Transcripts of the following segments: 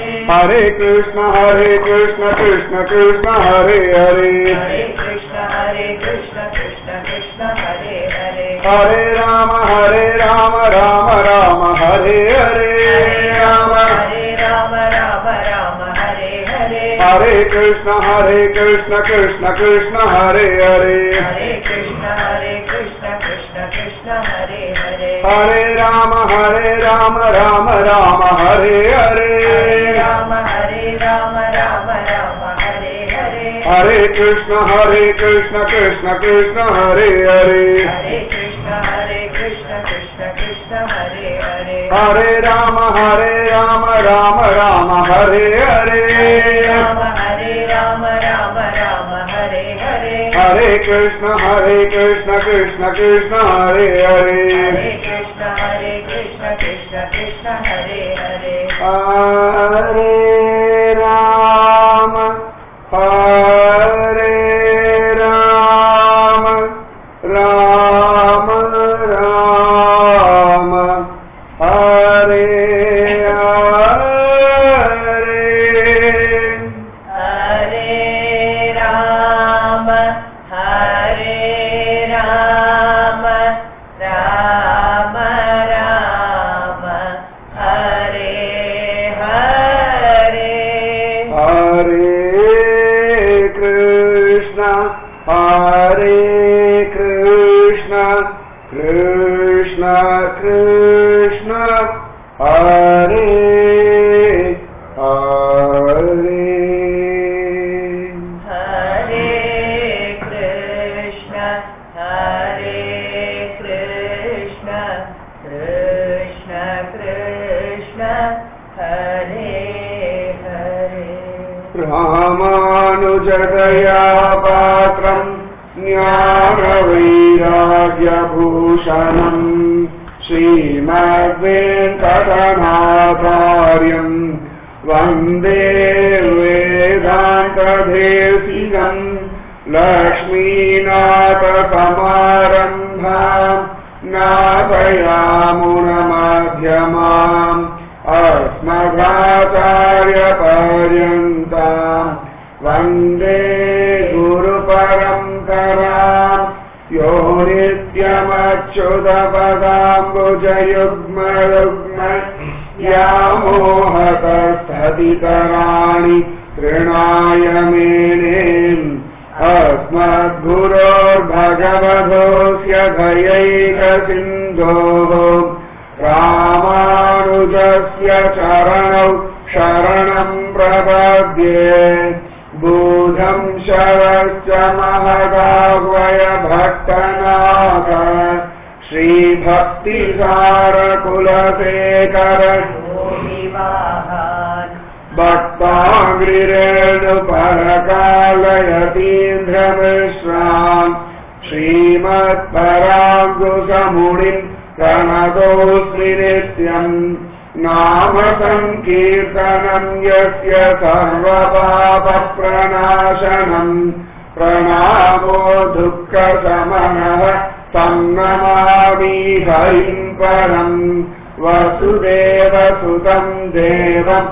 हरे कृष्ण हरे कृष्ण कृष्ण कृष्ण हरे हरे हरे कृष्ण हरे कृष्ण कृष्ण कृष्ण हरे हरे हरे राम हरे राम राम राम हरे हरे राम हरे राम राम राम हरे हरे हरे कृष्ण हरे कृष्ण कृष्ण कृष्ण हरे हरे हरे कृष्ण हरे कृष्ण कृष्ण कृष्ण हरे हरे हरे राम हरे राम राम राम हरे हरे हरे राम हरे राम राम राम हरे हरे हरे कृष्ण हरे कृष्ण कृष्ण कृष्ण हरे हरे हरे कृष्ण हरे कृष्ण कृष्ण कृष्ण हरे हरे हरे राम हरे राम राम राम हरे हरे राम हरे राम राम राम हरे हरे हरे कृष्ण हरे कृष्ण कृष्ण कृष्ण हरे हरे हरे कृष्ण हरे कृष्ण कृष्ण कृष्ण हरे हरे हरे राम हरे राम राम राम हरे हरे हरे राम हरे राम राम राम हरे हरे हरे कृष्ण हरे कृष्ण कृष्ण कृष्ण हरे हरे हरे कृष्ण हरे कृष्ण कृष्ण कृष्ण हरे हरे रामानुजदया पात्रम् ज्ञानवैराग्यभूषणम् श्रीमद्वेङ्कटनाचार्यम् वन्दे वेदान्तदेशिकम् लक्ष्मीनाथसमारम्भाम् नाथयामुनमध्यमाम् अस्मदाचार्यपर्यन्ताम् वन्दे गुरुपरम्पराम् यो नित्यमच्युतपदाम्बुजयुग्मयुग्म यामोहतस्तदितराणि तृणाय मेने अस्मद्गुरोर्भगवधोऽस्य धयैकसिन्धोः रामानुजस्य चरणौ शरणम् प्रपद्ये बोधम् शरश्च महदाह्वय भक्तनाथ श्रीभक्तिसारकुलशेखर विवाहान् भक्ताग्रिरेणुपरकालयतीन्द्रमिश्राम् श्रीमत्पराङ्कुशमुनिम् प्रणतोऽस्मि नित्यम् नाम सङ्कीर्तनम् यस्य सर्वपापप्रणाशनम् प्रणामो दुःखशमनः तं नमामि हरिम् परम् वसुदेवसुतम् देवम्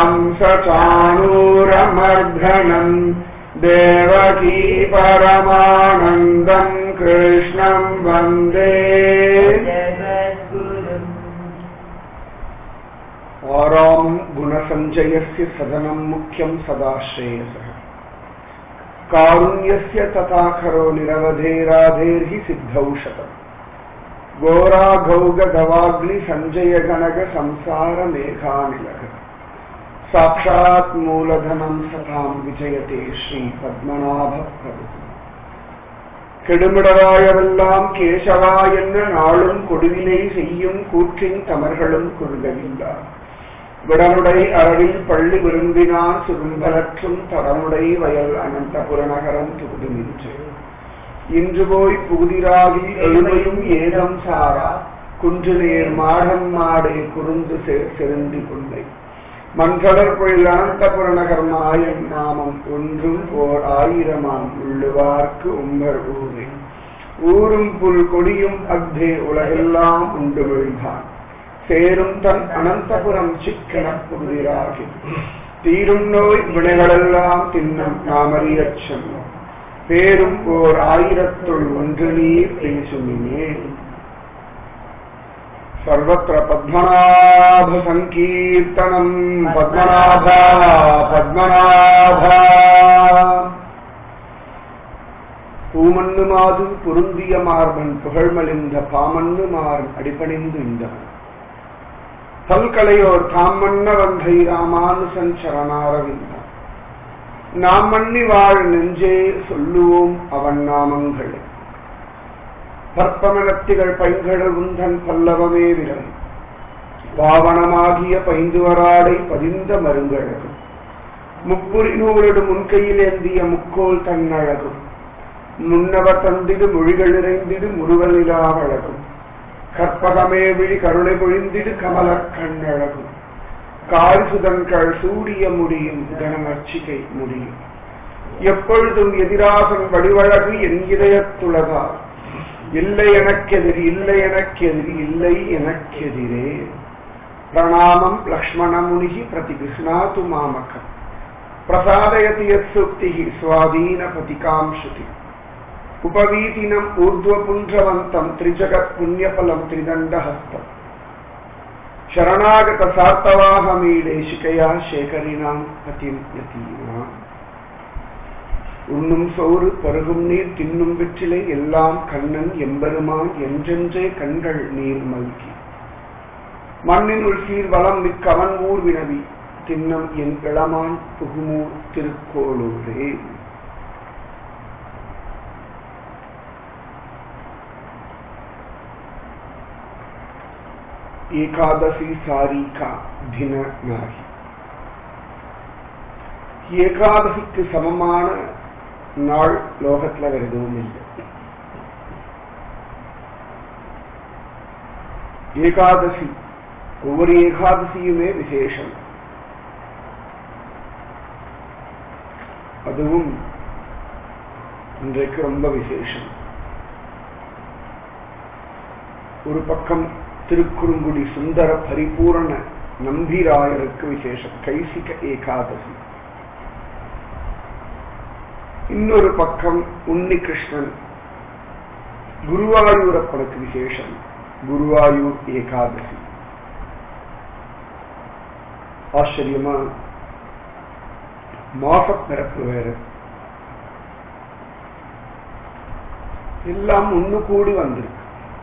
कंसचाणूरमर्धनम् देवकी परमानन्दम् कृष्णम् वन्दे जगद्गुरुम् आरामम् गुणसञ्जयस्य सदनम् मुख्यम् सदाश्रेयसः कारुण्यस्य तथाखरो निरवधेराधेर्हि सिद्धौषधम् घोराघौगधवाग्निसञ्जयगणग संसारमेघानिलः साक्षात् मूलधनम् सताम् विजयते श्रीपद्मनाभप्रभुः கெடுமிடராயவெல்லாம் கேசவா என்ன நாளும் கொடுவினை செய்யும் கூற்றின் தமர்களும் குறுகவில்லார் விடனுடை அரவில் பள்ளி விரும்பினான் சுரும்பலற்றும் தடனுடை வயல் அனந்தபுரநகரம் துகுதுமின்று இன்று போய் புகுதிராகி எழுமையும் ஏதம் சாரா குன்று நேர் மாடம் மாடே குறுந்து சேர் செருந்தி கொண்டை மன்றடர் பொழில் அனந்தபுர நகர் மாயன் நாமம் ஒன்றும் ஓர் ஆயிரமாம் உள்ளுவார்க்கு உம்பர் ஊரே ஊரும் புல் கொடியும் அக்தே உலகெல்லாம் உண்டு விழுந்தான் சேரும் தன் அனந்தபுரம் சிக்கன புதிராகி தீரும் நோய் வினைகளெல்லாம் தின்னும் நாமறியச் சொன்னோம் பேரும் ஓர் ஆயிரத்துள் ஒன்று நீர் பேசுமினே सर्वत्र पद्मनाभसङ्कीर्तनम् पद्मनाभा पद्मनाभा பூமண்ணு மாது பொருந்திய மார்பன் புகழ்மலிந்த பாமண்ணு மாறன் அடிபணிந்து இந்தவன் பல்கலையோர் தாம் மன்ன வந்தை ராமானுசன் சரணாரவிந்தான் நாம் மன்னி வாழ் நெஞ்சே சொல்லுவோம் அவன் நாமங்களை பற்பமனத்திகள் பைங்கடல் உந்தன் பல்லவமே விரல் வாவனமாகிய பைந்துவராடை பதிந்த மருங்கழகு முப்புரி நூலடு முன்கையில் ஏந்திய முக்கோல் தன்னழகும் முன்னவர் தந்திடு மொழிகள் நிறைந்திடு முருகனிலாவழகும் கற்பகமே விழி கருணை பொழிந்திடு கமல கண்ணழகும் காரிசுதன்கள் சூடிய முடியும் கனமர்ச்சிகை முடியும் எப்பொழுதும் எதிராசன் வடிவழகு என் இதயத்துலகார் இல்லை எனக்கெதிரி இல்லை எனக்கெதிரி இல்லை எனக்கெதிரே பிரணாமம் லக்ஷ்மணமுனிகி பிரதிகிருஷ்ணாது மாமகம் பிரசாதயதி யத்சுக்தி சுவாதீன பதிகாம் ஸ்ருதி உபவீதினம் ஊர்ಧ್ವபுன்றவந்தம் திரிஜகத் புண்ணியபலம் திரிதண்டஹஸ்தம் ಶರಣಾಗತ ಸಾರ್ಥವಾಹಮೀಡೆ ಶಿಖಯಾ ಶೇಖರಿನಾಂ ಪತಿಂ ಯತೀನಾಂ உண்ணும் சோறு பருகும் நீர் தின்னும் வெற்றிலை எல்லாம் கண்ணன் எம்பெருமான் என்றென்றே கண்கள் நீர் மல்கி மண்ணினுள் சீர் வளம் மிக்கவன் ஊர் வினவி தின்னம் என் இளமான் புகுமூர் திருக்கோளூரே ஏகாதசி சாரிகா தின நாகி ஏகாதசிக்கு சமமான நாள் லோகத்துல வேற எதுவும் இல்லை ஏகாதசி ஒவ்வொரு ஏகாதசியுமே விசேஷம் அதுவும் இன்றைக்கு ரொம்ப விசேஷம் ஒரு பக்கம் திருக்குறுங்குடி சுந்தர பரிபூரண நம்பிராயருக்கு விசேஷம் கைசிக ஏகாதசி இன்னொரு பக்கம் உன்னி கிருஷ்ணன் குருவாயூரப்பனுக்கு விசேஷம் குருவாயூர் ஏகாதசி ஆச்சரியமா மாச பிறப்பு வேற எல்லாம் ஒண்ணு கூடி வந்திருக்கு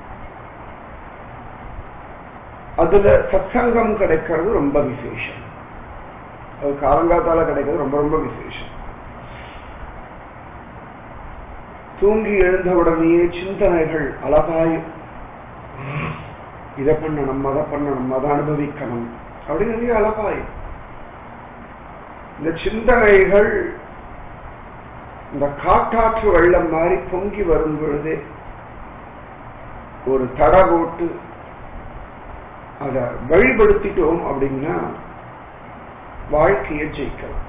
அதுல சத்சங்கம் கிடைக்கிறது ரொம்ப விசேஷம் அது காலங்காத்தால கிடைக்கிறது ரொம்ப ரொம்ப விசேஷம் தூங்கி எழுந்தவுடனேயே சிந்தனைகள் அழகாய் இதை பண்ணணும் அதை பண்ணணும் அதை அனுபவிக்கணும் அப்படின்னு நிறைய அழகாய் இந்த சிந்தனைகள் இந்த காட்டாற்று வெள்ளம் மாதிரி பொங்கி வரும் பொழுதே ஒரு தட போட்டு அதை வழிபடுத்திட்டோம் அப்படின்னா வாழ்க்கையை ஜெயிக்கலாம்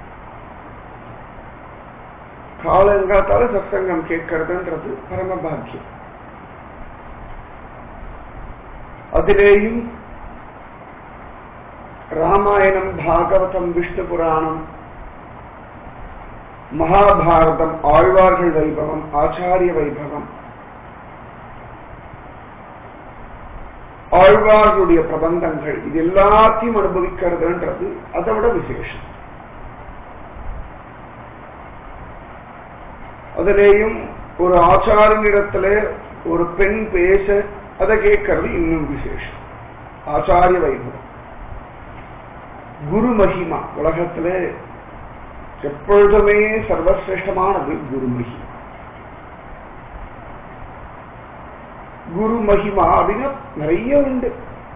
காலங்காத்தால சத்சங்கம் கேட்கறதுன்றது பரமபாக்கியம் அதிலேயும் ராமாயணம் பாகவதம் விஷ்ணு புராணம் மகாபாரதம் ஆழ்வார்கள் வைபவம் ஆச்சாரிய வைபவம் ஆழ்வார்களுடைய பிரபந்தங்கள் இது எல்லாத்தையும் அனுபவிக்கிறதுன்றது அதை விட விசேஷம் அதிலேயும் ஒரு ஆச்சாரியனிடத்துல ஒரு பெண் பேச அதை கேட்கறது இன்னும் விசேஷம் ஆச்சாரிய வைபவம் குரு மகிமா உலகத்துல எப்பொழுதுமே சர்வசிரேஷ்டமானது குரு மகிமா குரு மகிமா அப்படின்னா நிறைய உண்டு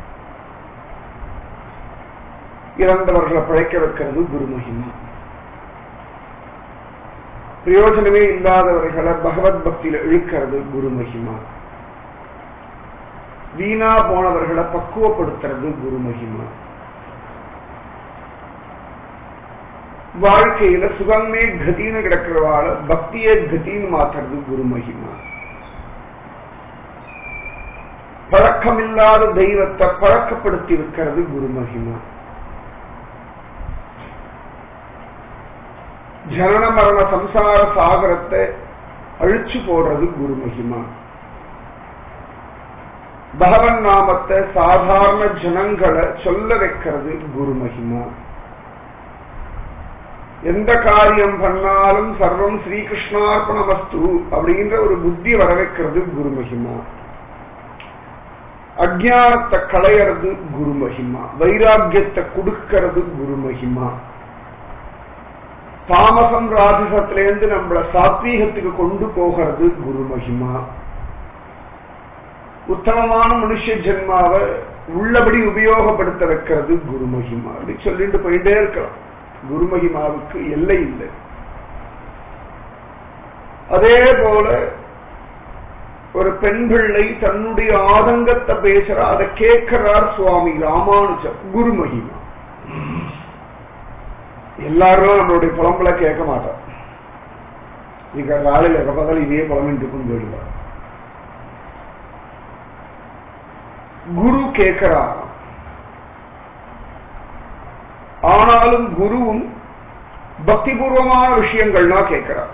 இறந்தவர்களை பிழைக்க வைக்கிறது குரு மகிமா பிரயோஜனமே இல்லாதவர்களை பகவத் பக்தியில இழுக்கிறது குரு மகிமா வீணா போனவர்களை பக்குவப்படுத்துறது குரு மகிமா வாழ்க்கையில சுகமே கதின்னு கிடக்கிறவாள பக்தியே கதின்னு மாத்துறது குரு மகிமா பழக்க பழக்கமில்லாத தெய்வத்தை பழக்கப்படுத்தி வைக்கிறது குரு மகிமா ஜனன மரண சம்சார சாகரத்தை அழிச்சு போடுறது குரு மகிமா பகவன் நாமத்தை சாதாரண ஜனங்களை சொல்ல வைக்கிறது குரு மகிமா எந்த காரியம் பண்ணாலும் சர்வம் ஸ்ரீகிருஷ்ணார்ப்பணமஸ்து அப்படின்ற ஒரு புத்தி வர வைக்கிறது குரு மகிமா அஜானத்தை களையறது குரு மகிமா வைராக்கியத்தை கொடுக்கிறது குரு மகிமா தாமசம் ராஜசத்திலேருந்து நம்மள சாத்வீகத்துக்கு கொண்டு போகிறது குரு மகிமா உத்தமமான மனுஷ ஜென்மாவை உள்ளபடி உபயோகப்படுத்த வைக்கிறது குரு மகிமா அப்படி சொல்லிட்டு போயிட்டே இருக்கலாம் குரு மகிமாவுக்கு எல்லை இல்லை அதே போல ஒரு பெண் பிள்ளை தன்னுடைய ஆதங்கத்தை பேசுறா அதை கேட்கிறார் சுவாமி ராமானுஜர் குரு மகிமா எல்லாரும் நம்மளுடைய புலம்புல கேட்க மாட்டார் இங்க காலையில் எப்ப பார்த்தாலும் இதே புலம்பிட்டு இருக்குன்னு போயிடுவார் குரு கேட்கிறார் ஆனாலும் குருவும் பக்திபூர்வமான விஷயங்கள்னா கேட்கிறார்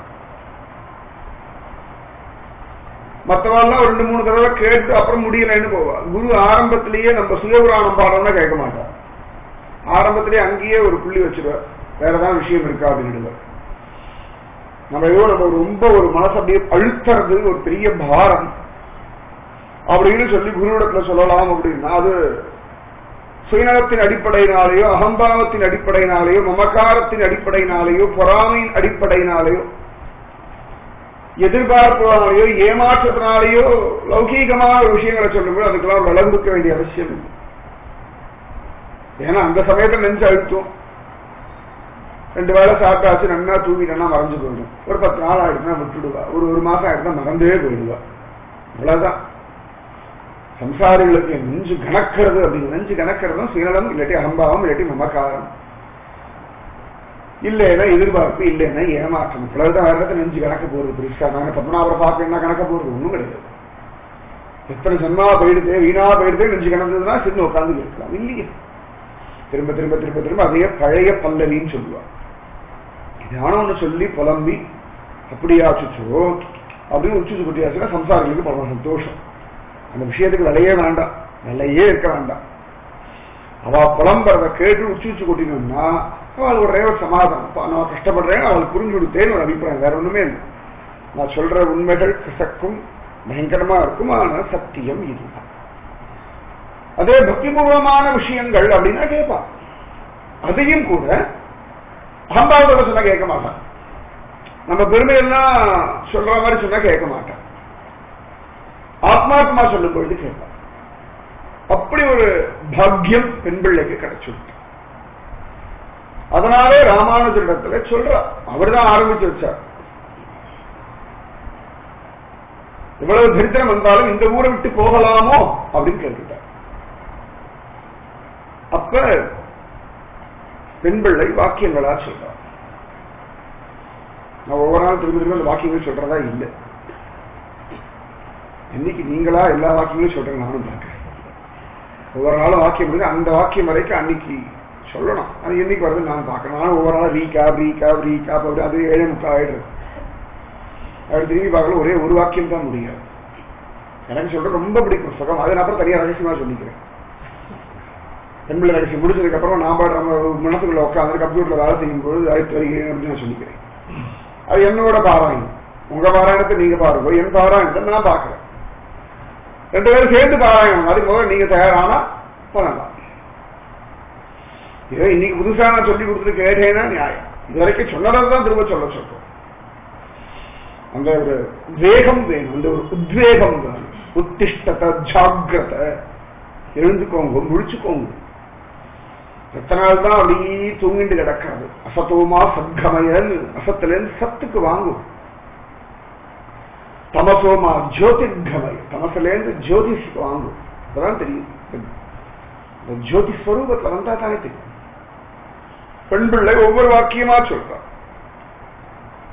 மற்றவெல்லாம் ஒரு ரெண்டு மூணு தடவை கேட்டு அப்புறம் முடியலைன்னு போவா குரு ஆரம்பத்திலேயே நம்ம சுயபுராணம் பாடம்னா கேட்க மாட்டார் ஆரம்பத்திலேயே அங்கேயே ஒரு புள்ளி வச்சிருவார் வேற ஏதாவது விஷயம் இருக்கா அப்படின்னு நம்ம ஏதோ நம்ம ரொம்ப ஒரு மனசு அப்படியே அழுத்துறது ஒரு பெரிய பாரம் அப்படின்னு சொல்லி குருவிடத்துல சொல்லலாம் அப்படின்னா அது சுயநலத்தின் அடிப்படையினாலேயோ அகம்பாவத்தின் அடிப்படையினாலேயோ மமக்காரத்தின் அடிப்படையினாலேயோ பொறாமையின் அடிப்படையினாலேயோ எதிர்பார்ப்புனாலேயோ ஏமாற்றத்தினாலேயோ லௌகீகமான ஒரு விஷயங்களை சொல்லும்போது அதுக்கெல்லாம் விளம்புக்க வேண்டிய அவசியம் இல்லை ஏன்னா அந்த சமயத்தில் நெஞ்சு அழுத்தும் ரெண்டு வேளை சாப்பிட்டாச்சு நன்னா தூங்கிட்டேன்னா மறைஞ்சு போயிடும் ஒரு பத்து நாள் ஆயிடுச்சுன்னா விட்டுடுவா ஒரு ஒரு மாசம் ஆயிடுச்சுன்னா மறந்தே போயிடுவா அவ்வளவுதான் சம்சாரிகளுக்கு நெஞ்சு கணக்கிறது அப்படின்னு நெஞ்சு கணக்கிறதும் சுயநலம் இல்லாட்டி அகம்பாவம் இல்லாட்டி மமக்காரம் இல்லைன்னா எதிர்பார்ப்பு இல்லைன்னா ஏமாற்றம் இவ்வளவுதான் வேற நெஞ்சு கணக்க போறது பெருசா நாங்க பத்மநாபரை பார்க்க என்ன கணக்க போறது ஒண்ணும் கிடையாது எத்தனை ஜென்மா போயிடுது வீணா போயிடுது நெஞ்சு கணக்குதுன்னா சின்ன உட்காந்து இருக்கலாம் இல்லையே திரும்ப திரும்ப திரும்ப திரும்ப அதே பழைய பல்லவின்னு சொல்லுவா இதான ஒண்ணு சொல்லி புலம்பி அப்படியாச்சுச்சோ அப்படின்னு உச்சிச்சு குட்டியாச்சுன்னா சம்சாரிகளுக்கு பரம சந்தோஷம் அந்த விஷயத்துக்கு விலையே வேண்டாம் விலையே இருக்க வேண்டாம் அவ புலம்புறத கேட்டு உச்சி உச்சி கொட்டினோம்னா அவள் ஒரே ஒரு சமாதானம் நான் கஷ்டப்படுறேன் அவள் புரிஞ்சு கொடுத்தேன்னு ஒரு அபிப்பிராயம் வேற ஒண்ணுமே இல்லை நான் சொல்ற உண்மைகள் கசக்கும் பயங்கரமா இருக்கும் ஆனா சத்தியம் இதுதான் அதே பக்திபூர்வமான விஷயங்கள் அப்படின்னா கேட்பான் அதையும் கூட அகம்பாவத்தோட சொன்னா கேட்க மாட்டான் நம்ம பெருமையெல்லாம் சொல்ற மாதிரி சொன்னா கேட்க மாட்டான் ஆத்மாத்மா சொல்லும் பொழுது கேட்பான் அப்படி ஒரு பாக்கியம் பெண் பிள்ளைக்கு கிடைச்சிருக்கு அதனாலே ராமானுஜரிடத்துல சொல்றா அவர் தான் ஆரம்பிச்சு வச்சார் இவ்வளவு தரித்திரம் வந்தாலும் இந்த ஊரை விட்டு போகலாமோ அப்படின்னு கேட்டுட்டார் அப்ப பெண் பிள்ளை வாக்கியங்களா சொல்றார் நான் ஒவ்வொரு நாள் திரும்ப திரும்ப அந்த வாக்கியங்கள் சொல்றதா இல்லை இன்னைக்கு நீங்களா எல்லா வாக்கியங்களும் சொல்றேன் நானும் பார்க்கிறேன் ஒவ்வொரு நாளும் வாக்கியம் முடிஞ்சு அந்த வாக்கியம் வரைக்கும் அன்னைக்கு சொல்லணும் அது என்னைக்கு வருது நான் பார்க்கணும் நானும் ஒவ்வொரு நாளும் ரீகா ரீகா ரீகா அப்படி அது ஏழு முக்கால் ஆயிடுறது அப்படி திரும்பி பார்க்கல ஒரே ஒரு வாக்கியம் தான் முடியாது எனக்கு சொல்ற ரொம்ப பிடிக்கும் சுகம் அதை நான் அப்புறம் தனியா ரகசியமா சொல்லிக்கிறேன் பெண்பிள்ளை ரகசியம் முடிச்சதுக்கு அப்புறம் நான் பாடு நம்ம மனசுக்குள்ள உட்காந்து கம்ப்யூட்டர்ல வேலை செய்யும் போது அழைத்து வருகிறேன் அப்படின்னு நான் சொல்லிக்கிறேன் அது என்னோட பாராயணம் உங்க பாராயணத்தை நீங்க பாருங்க என் பாராயணத்தை நான் பாக்குறேன் ரெண்டு பேரும் சேர்ந்து பாராயணம் அதுக்கு முதல்ல நீங்க தயாரானா பண்ணலாம் இதோ இன்னைக்கு புதுசா நான் சொல்லி கொடுத்துட்டு கேட்டேன்னா நியாயம் இது வரைக்கும் சொன்னதை தான் திரும்ப சொல்ல சொல்றோம் அந்த ஒரு வேகம் வேணும் அந்த ஒரு உத்வேகம் வேணும் உத்திஷ்டத ஜாகிரத எழுந்துக்கோங்க முழிச்சுக்கோங்க எத்தனை நாள் தான் அப்படி தூங்கிட்டு கிடக்கிறது அசத்தோமா சத்கமயன் அசத்திலேருந்து சத்துக்கு வாங்கும் தமசோமா ஜோதிர்கமய தமசிலேருந்து ஜோதிஷுக்கு வாங்கும் அதான் தெரியும் இந்த ஜோதி ஸ்வரூபத்துல வந்தா தானே தெரியும் பெண் பிள்ளை ஒவ்வொரு வாக்கியமா சொல்றான்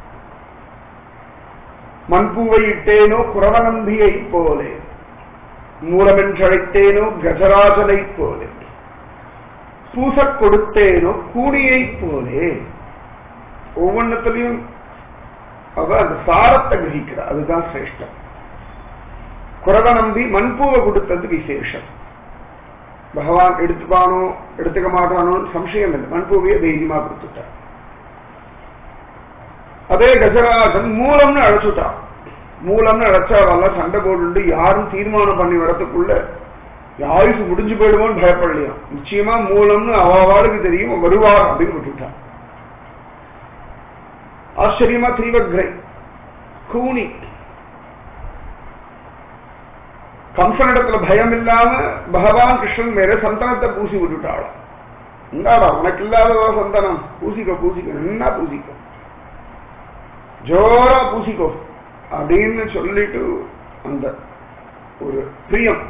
மண்பூவை இட்டேனோ குரவநம்பியை போலே மூலமென்றழைத்தேனோ கஜராஜனை போலே பூசக் கொடுத்தேனோ கூடியைப் போலே ஒவ்வொன்றத்திலையும் அவ அந்த சாரத்தை கிரகிக்கிறார் அதுதான் சிரேஷ்டம் குறவை நம்பி மண்பூவை கொடுத்தது விசேஷம் பகவான் எடுத்துப்பானோ எடுத்துக்க மாட்டானோ சம்சயம் இல்லை மண்பூவையே தைரியமா கொடுத்துட்டார் அதே கஜராஜன் மூலம்னு அழைச்சுட்டான் மூலம்னு அழைச்சாவெல்லாம் சண்டை போட்டு யாரும் தீர்மானம் பண்ணி வரத்துக்குள்ள ஆயுசு முடிஞ்சு போயிடுமோன்னு பயப்படலையா நிச்சயமா மூலம்னு அவாவாளுக்கு தெரியும் வருவார் அப்படின்னு விட்டுட்டான் ஆச்சரியமா திரிவக்ரை கூனி கம்சனிடத்துல பயம் இல்லாம பகவான் கிருஷ்ணன் மேல சந்தனத்தை பூசி விட்டுட்டாளாம் இந்தாடா உனக்கு இல்லாததோ சந்தனம் பூசிக்கோ பூசிக்கோ என்ன பூசிக்கோ ஜோரா பூசிக்கோ அப்படின்னு சொல்லிட்டு அந்த ஒரு பிரியம்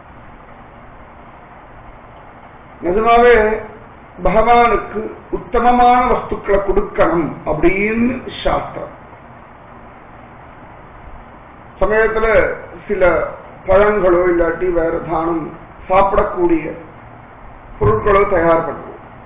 நிஜமாவே பகவானுக்கு உத்தமமான வஸ்துக்களை கொடுக்கணும் அப்படின்னு சாஸ்திரம் சமயத்துல சில பழங்களோ இல்லாட்டி வேற தானம் சாப்பிடக்கூடிய பொருட்களோ தயார் பண்ணுவோம்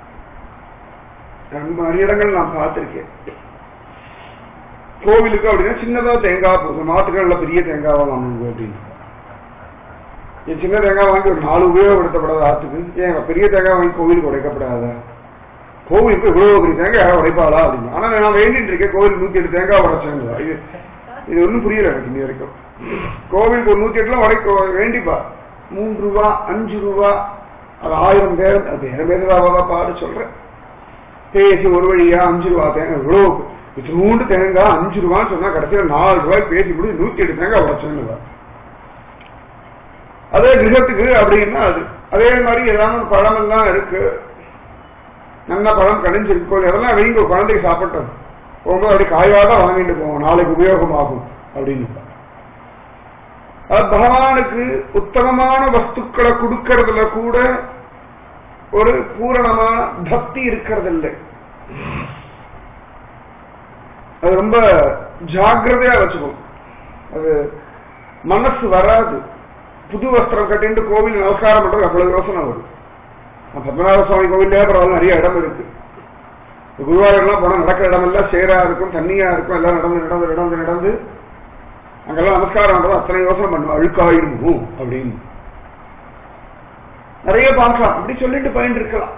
நிறைய இடங்கள் நான் பார்த்திருக்கேன் கோவிலுக்கு அப்படின்னா சின்னதா தேங்காய் போதும் மாட்டுக்கள்ல பெரிய தேங்காவா வாங்குங்க அப்படின்னு என் சின்ன தேங்காய் வாங்கி ஒரு நாலு உபயோகப்படுத்தப்படாத ஆத்துக்கு ஏன் பெரிய தேங்காய் வாங்கி கோவிலுக்கு உடைக்கப்படாத கோவிலுக்கு இவ்வளவு பெரிய தேங்காய் யாரும் உடைப்பாளா அப்படின்னு ஆனா நான் வேண்டிட்டு இருக்கேன் கோவில் நூத்தி எட்டு தேங்காய் உடைச்சேங்க இது இது ஒன்றும் புரியல எனக்கு இன்னி வரைக்கும் கோவிலுக்கு ஒரு நூத்தி எட்டுலாம் உடைக்க வேண்டிப்பா மூன்று ரூபா அஞ்சு ரூபா அது ஆயிரம் பேர் அது வேற பேருதாவா பாடு சொல்றேன் பேசி ஒரு வழியா அஞ்சு ரூபா தேங்காய் இவ்வளவு இது மூன்று தேங்காய் அஞ்சு ரூபான்னு சொன்னா கடைசியில நாலு ரூபாய் பேசி முடிச்சு நூத்தி எட்டு தேங்காய் உடைச்சேன்னு அதே கிரகத்துக்கு அப்படின்னா அது அதே மாதிரி ஏதாவது பழம் எல்லாம் இருக்கு நல்ல பழம் கணிஞ்சிருக்கோ அதெல்லாம் வைங்க குழந்தைக்கு சாப்பிட்டோம் போகும்போது அப்படி காயாதான் வாங்கிட்டு போவோம் நாளைக்கு உபயோகமாகும் அப்படின்னு அது பகவானுக்கு உத்தமமான வஸ்துக்களை கொடுக்கறதுல கூட ஒரு பூரணமான பக்தி இருக்கிறது இல்லை அது ரொம்ப ஜாக்கிரதையா வச்சுக்கணும் அது மனசு வராது புது வஸ்திரம் கட்டிட்டு கோவில் நமஸ்காரம் பண்றது அவ்வளவு யோசனை வரும் பத்மநாப சுவாமி கோவிலே பரவாயில்ல நிறைய இடம் இருக்கு குருவாயூர்லாம் போனா நடக்கிற இடம் எல்லாம் சேரா இருக்கும் தண்ணியா இருக்கும் எல்லாம் நடந்து நடந்து நடந்து நடந்து அங்கெல்லாம் நமஸ்காரம் பண்றது அத்தனை யோசனை பண்ணுவோம் அழுக்காயிருக்கும் அப்படின்னு நிறைய பார்க்கலாம் அப்படி சொல்லிட்டு பயன் இருக்கலாம்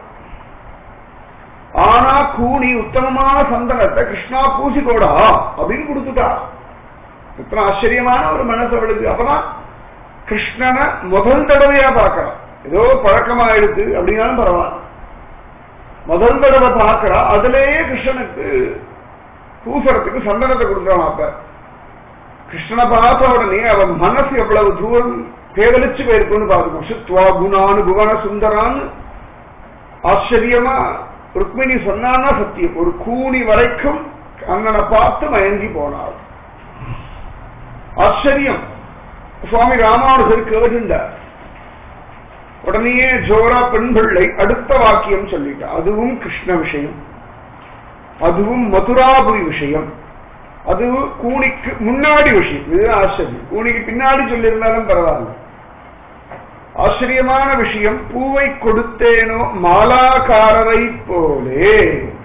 ஆனா கூணி உத்தமமான சந்தனத்தை கிருஷ்ணா பூசிக்கோடா அப்படின்னு கொடுத்துட்டா எத்தனை ஆச்சரியமான ஒரு மனசு அவளுக்கு அப்பதான் கிருஷ்ணனை முதல் தடவையா பார்க்கலாம் ஏதோ பழக்கமாயிடுது அப்படின்னாலும் பரவாயில்ல முதல் தடவை பார்க்கிறா அதுலேயே கிருஷ்ணனுக்கு பூசறதுக்கு சந்தனத்தை கொடுக்குறான் அப்ப கிருஷ்ணனை பார்த்த உடனே அவன் மனசு எவ்வளவு தூரம் பேதலிச்சு போயிருக்குன்னு பார்த்துக்கோ சித்வா குணானு புவன சுந்தரான்னு ஆச்சரியமா ருக்மிணி சொன்னான்னா சத்தியம் ஒரு கூணி வரைக்கும் அண்ணனை பார்த்து மயங்கி போனாள் ஆச்சரியம் சுவாமி ராமானுஜர் கேட்டுண்டார் உடனேயே ஜோரா பெண் பிள்ளை அடுத்த வாக்கியம் சொல்லிட்டா அதுவும் கிருஷ்ண விஷயம் அதுவும் மதுராபுரி விஷயம் அது கூணிக்கு முன்னாடி விஷயம் இது ஆச்சரியம் கூணிக்கு பின்னாடி சொல்லியிருந்தாலும் பரவாயில்ல ஆச்சரியமான விஷயம் பூவை கொடுத்தேனோ மாலாக்காரரை போலே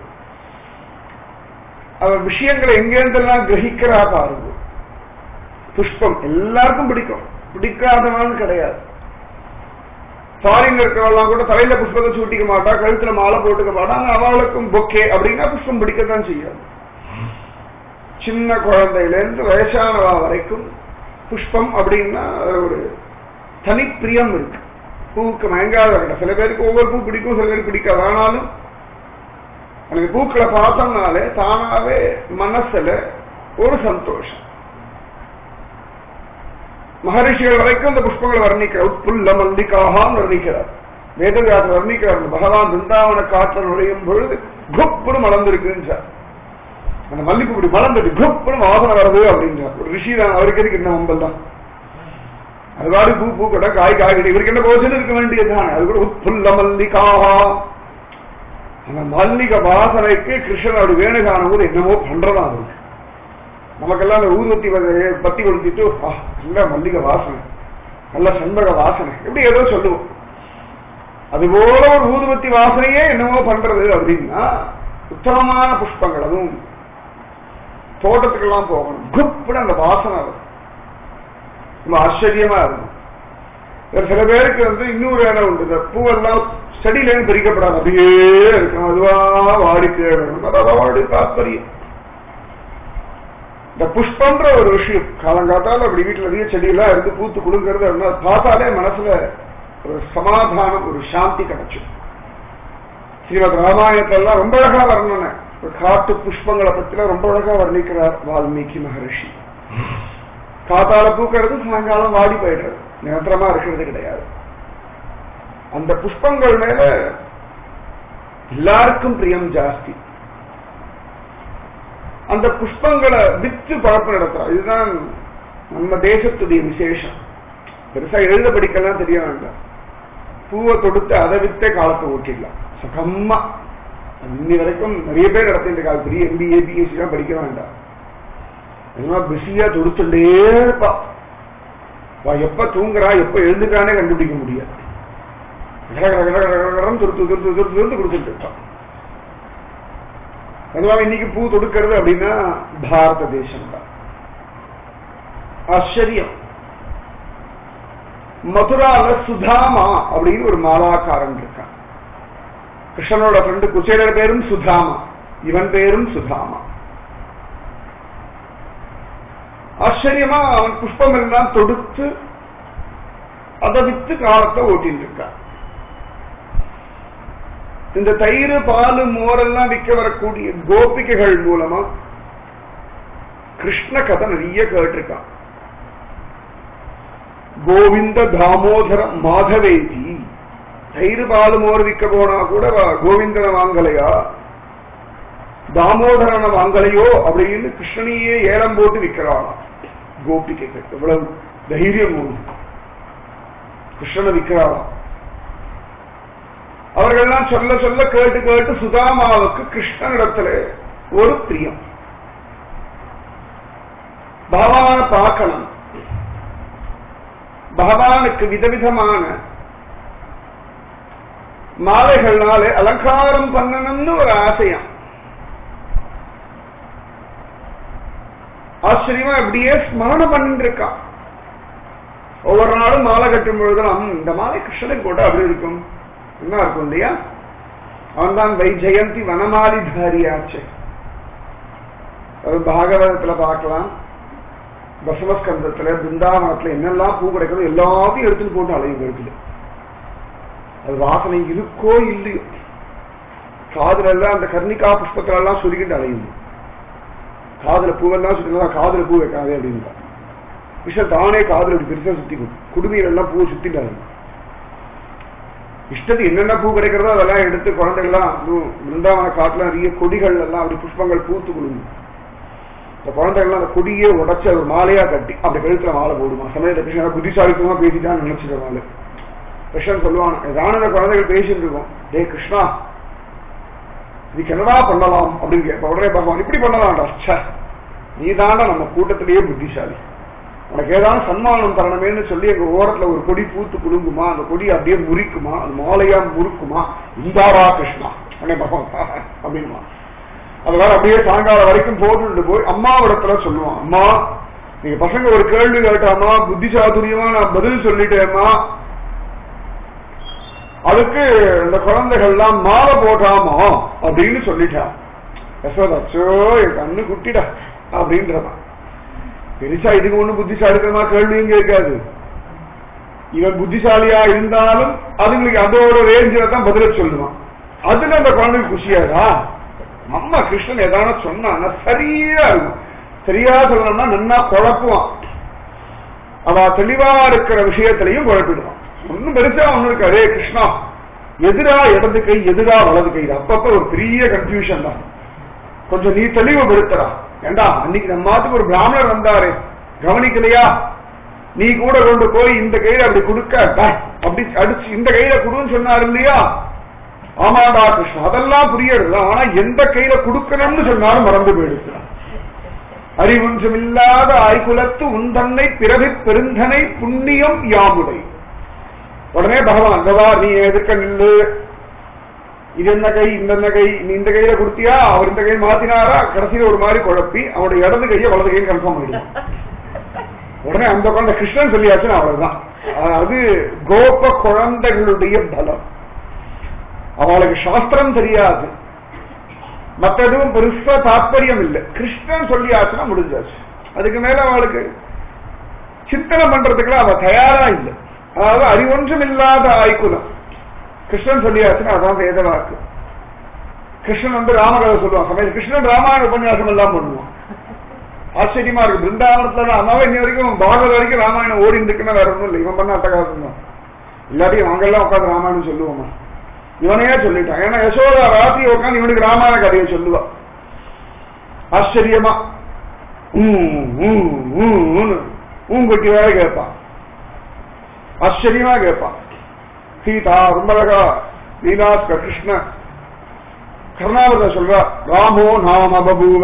அவர் விஷயங்களை எங்கேருந்தெல்லாம் கிரகிக்கிறா பாருங்க புஷ்பம் எல்லாருக்கும் பிடிக்கும் பிடிக்காதவன் கிடையாது ஃபாரின் இருக்கிறவெல்லாம் கூட தலையில புஷ்பத்தை சூட்டிக்க மாட்டா கழுத்துல மாலை போட்டுக்க மாட்டாங்க அவளுக்கும் பொக்கே அப்படின்னா புஷ்பம் பிடிக்கத்தான் செய்யாது சின்ன குழந்தையில இருந்து வயசானவா வரைக்கும் புஷ்பம் அப்படின்னா ஒரு தனி பிரியம் இருக்கு பூவுக்கு மயங்காத சில பேருக்கு ஒவ்வொரு பூ பிடிக்கும் சில பேருக்கு பிடிக்காது ஆனாலும் எனக்கு பூக்களை பார்த்தோம்னாலே தானாவே மனசுல ஒரு சந்தோஷம் மகரிஷிகள் வரைக்கும் அந்த புஷ்பங்களை வர்ணிக்கிறார் உட்புல்ல மல்லிகாகான்னு வர்ணிக்கிறார் வேதவியாசர் வர்ணிக்கிறார் பகவான் பிருந்தாவன காற்ற நுழையும் பொழுது குப்புன்னு மலர்ந்திருக்குன்னு அந்த மல்லிப்பூ இப்படி மலர்ந்துட்டு குப்புன்னு வாசனை வருது அப்படின்றார் ஒரு ரிஷி தான் அவருக்கு எதுக்கு என்ன வம்பல் தான் அது மாதிரி பூ பூ கூட காய் காய்கறி இவருக்கு என்ன போச்சுன்னு இருக்க வேண்டியதுதானே அது கூட உட்புல்ல மல்லிகாஹா அந்த மல்லிகை வாசனைக்கு கிருஷ்ணன் அப்படி வேணுகான போது என்னமோ பண்றதா அது நமக்கெல்லாம் அந்த ஊதுவத்தி பத்தி கொளுத்திட்டு நல்ல மல்லிகை வாசனை நல்ல சண்பக வாசனை இப்படி ஏதோ சொல்லுவோம் அதுபோல ஒரு ஊதுபத்தி வாசனையே என்னவோ பண்றது அப்படின்னா உத்தமமான புஷ்பங்கள் அதுவும் தோட்டத்துக்கெல்லாம் போகணும் குப்புன்னு அந்த வாசனை வரும் ரொம்ப ஆச்சரியமா இருக்கும் இதுல சில பேருக்கு வந்து இன்னொரு இடம் உண்டு இந்த பூவெல்லாம் செடியிலேருந்து பிரிக்கப்படாது அப்படியே இருக்கும் அதுவா வாடி கீழே விழும். அது அதோட தாற்பயம் இந்த புஷ்பன்ற ஒரு விஷயம் காலங்காத்தால அப்படி வீட்டுல நிறைய செடியெல்லாம் இருந்து பூத்து குலுங்கிறது அப்படின்னா அது பார்த்தாலே மனசுல ஒரு சமாதானம் ஒரு சாந்தி கிடைச்சும் ஸ்ரீமத் ராமாயணத்தெல்லாம் ரொம்ப அழகா வர்ணனை ஒரு காட்டு புஷ்பங்களை பத்திலாம் ரொம்ப அழகா வர்ணிக்கிறார் வால்மீகி மகரிஷி காத்தால பூக்கிறது சாயங்காலம் வாடி போயிடுறது நிரந்தரமா இருக்கிறது கிடையாது அந்த புஷ்பங்கள் மேல எல்லாருக்கும் பிரியம் ஜாஸ்தி அந்த புஷ்பங்களை வித்து பழப்பு நடத்துறா இதுதான் நம்ம தேசத்துடைய விசேஷம் பெருசா எழுத படிக்கலாம் தெரிய வேண்டாம் பூவை தொடுத்து அதை வித்தே காலத்தை ஓட்டிடலாம் சுகமா இன்னி வரைக்கும் நிறைய பேர் நடத்திட்டு இருக்காங்க பெரிய எம்பிஏ பிஎஸ்சி எல்லாம் படிக்க வேண்டாம் அதெல்லாம் பிஸியா தொடுத்துட்டே இருப்பா அவ எப்ப தூங்குறா எப்ப எழுந்துக்கிறானே கண்டுபிடிக்க முடியாது கட கட கட கட கட கடன்னு துருத்து துருத்து துருத்து துருத்து கொடுத்துட்டு இருப்பான் அதுவாக இன்னைக்கு பூ தொடுக்கிறது அப்படின்னா பாரத தேசம் தான் ஆச்சரியம் மதுரால சுதாமா அப்படின்னு ஒரு மாலாக்காரன் இருக்கான் கிருஷ்ணனோட ஃப்ரெண்டு குசேலர் பேரும் சுதாமா இவன் பேரும் சுதாமா ஆச்சரியமா அவன் புஷ்பம் எல்லாம் தொடுத்து அதை வித்து காலத்தை ஓட்டின்னு இருக்கான் இந்த தயிர் பால் மோரெல்லாம் விற்க வரக்கூடிய கோபிகைகள் மூலமா கிருஷ்ண கதை நிறைய கேட்டிருக்கான் கோவிந்த தாமோதர மாதவேதி தயிர் பால் மோர் விற்க போனா கூட வ- கோவிந்தனை வாங்கலையா தாமோதரனை வாங்கலையோ அப்படின்னு கிருஷ்ணனையே ஏலம் போட்டு விற்கிறாளாம் கோபிகைகள் எவ்வளவு தைரியம் உண்டு. கிருஷ்ணனை விற்கிறாளாம் அவர்கள்லாம் சொல்ல சொல்ல கேட்டு கேட்டு சுதாமாவுக்கு கிருஷ்ணனிடத்துல ஒரு பிரியம் பகவானை பார்க்கணும் பகவானுக்கு விதவிதமான மாலைகள்னாலே அலங்காரம் பண்ணணும்னு ஒரு ஆசையம் ஆச்சரியமா இப்படியே ஸ்மரணம் பண்ணிட்டு இருக்கான் ஒவ்வொரு நாளும் மாலை கட்டும் பொழுதெல்லாம் "ம், இந்த மாலை கிருஷ்ணனுக்கு போட்டா அப்படி இருக்கும் என்ன இருக்கும் இல்லையா அவன் தான் வைஜெயந்தி வனமாலிதாரியாச்சு அது பாகவதத்துல பார்க்கலாம் தசமஸ்கந்தத்துல பிருந்தாவனத்துல என்னெல்லாம் பூ கிடைக்கிறதோ எல்லாத்தையும் எடுத்துட்டு போட்டு அலையும் இருக்குது அது வாசனை இருக்கோ இல்லையோ காதுல எல்லாம் அந்த கர்ணிகா புஷ்பத்துல எல்லாம் சுருக்கிட்டு அலையும் காதுல பூவெல்லாம் சுத்தி காதுல பூ வைக்காதே அப்படின்னு விஷயம் தானே காதுல இப்படி பெருசா சுத்தி குடுமையில எல்லாம் பூ சுத்திட்டு அலையும் இஷ்டத்துக்கு என்னென்ன பூ கிடைக்கிறதோ அதெல்லாம் எடுத்து குழந்தைகள்லாம் அதுவும் பிருந்தாவன காட்டுல நிறைய கொடிகள் எல்லாம் அப்படி புஷ்பங்கள் பூத்து குழுங்கும் இந்த குழந்தைகள்லாம் அந்த கொடியே உடைச்சு அது ஒரு மாலையா கட்டி அப்படி கழுத்துல மாலை போடுமா சமயத்தை கிருஷ்ணன் புத்திசாலித்தமா பேசிட்டான்னு நினைச்சிட மாலை கிருஷ்ணன் சொல்லுவான் ஏதான இந்த குழந்தைகள் பேசிட்டு இருக்கோம் டே கிருஷ்ணா இதுக்கு என்னடா பண்ணலாம் அப்படின்னு கேட்ப உடனே பகவான் இப்படி பண்ணலாம்டா ச்சே நீ தாண்டா நம்ம கூட்டத்திலேயே புத்திசாலி உனக்கு ஏதாவது சன்மானம் தரணுமேன்னு சொல்லி எங்க ஓரத்துல ஒரு கொடி பூத்து குலுங்குமா அந்த கொடி அப்படியே முறிக்குமா அது மாலையா முறுக்குமா இந்தாரா கிருஷ்ணா உடனே பகவான் அப்படின்மா அது வேற அப்படியே சாயங்காலம் வரைக்கும் போட்டுட்டு போய் அம்மாவிடத்துல சொல்லுவான் அம்மா நீங்க பசங்க ஒரு கேள்வி கேட்டாமா புத்தி சாதுரியமா நான் பதில் சொல்லிட்டேம்மா அதுக்கு இந்த குழந்தைகள்லாம் மாலை போட்டாமா அப்படின்னு சொல்லிட்டான் யசோதா அச்சோ என் கண்ணு குட்டிடா அப்படின்றதான் பெருசா இதுக்கு ஒண்ணு புத்திசாலித்தனமா கேள்வியும் கேட்காது இவன் புத்திசாலியா இருந்தாலும் அதுங்களுக்கு அதோட ரேஞ்சில தான் பதில சொல்லுவான் அதுல அந்த குழந்தைக்கு குஷியாதா அம்மா கிருஷ்ணன் ஏதான சொன்னா சரியா இருக்கும் சரியா சொல்லணும்னா நன்னா குழப்புவான் அவ தெளிவா இருக்கிற விஷயத்திலையும் குழப்பிடுவான் ஒன்னும் பெருசா ஒண்ணு இருக்காரு "ஏய் கிருஷ்ணா எதிரா இடது கை எதிரா வலது கை இது அப்பப்ப ஒரு பெரிய கன்ஃபியூஷன் தான் கொஞ்சம் நீ தெளிவுபடுத்துறா ஏண்டா அன்னைக்கு நம்ம மாத்துக்கு ஒரு பிராமணர் வந்தாரு கவனிக்கலையா நீ கூட கொண்டு போய் இந்த கையில அப்படி கொடுக்க டேய், அப்படி அடிச்சு இந்த கையில கொடுன்னு சொன்னாரு இல்லையா ஆமாடா கிருஷ்ணா அதெல்லாம் புரியறது ஆனா எந்த கையில கொடுக்கணும்னு சொன்னாலும் மறந்து போயிடுச்சு அறிவொன்றுமில்லாத ஆய்குலத்து உந்தன்னை பிறவி பெருந்தனை புண்ணியம் யாமுடை உடனே பகவான் தவா நீ எதுக்க நில்லு இது என்ன கை இந்த என்ன கை நீ இந்த கையில கொடுத்தியா அவர் இந்த கை மாத்தினாரா கடைசியில ஒரு மாதிரி குழப்பி அவருடைய இடது கையை வலது கையை கன்ஃபார்ம் பண்ணிடுவான் உடனே அந்த குழந்தை கிருஷ்ணன் சொல்லியாச்சுன்னா அவ்வளவுதான் அது கோப குழந்தைகளுடைய பலம் அவளுக்கு சாஸ்திரம் தெரியாது மற்ற எதுவும் பெருசா தாற்பயம் இல்லை கிருஷ்ணன் சொல்லியாச்சுன்னா முடிஞ்சாச்சு அதுக்கு மேல அவளுக்கு சிந்தனை பண்றதுக்குலாம் அவ தயாரா இல்லை அதாவது அறிவொன்றும் இல்லாத ஆய்க்குலம் கிருஷ்ணன் சொல்லியாச்சுன்னா அதான் வேத வாக்கு கிருஷ்ணன் வந்து ராமகதை சொல்லுவான் சமயம் கிருஷ்ணன் ராமாயண உபன்யாசம் எல்லாம் பண்ணுவான் ஆச்சரியமா இருக்கு பிருந்தாவனத்துல அம்மாவை இன்னி வரைக்கும் பாகவத வரைக்கும் ராமாயணம் ஓடி இருக்குன்னா வேற ஒண்ணும் இல்லை இவன் பண்ண அட்டகாசம் தான் இல்லாட்டி நாங்கெல்லாம் உட்காந்து ராமாயணம் சொல்லுவோமா இவனையே சொல்லிட்டான் ஏன்னா யசோதா ராத்திரி உட்காந்து இவனுக்கு ராமாயண கதையை சொல்லுவா ஆச்சரியமா ஊங்கொட்டி வேற கேட்பான் ஆச்சரியமா கேட்பான் சீதா ரொம்ப அழகா லீலாஸ்க கிருஷ்ண கருணாவத சொல்றா ராமோ நாம பபூவ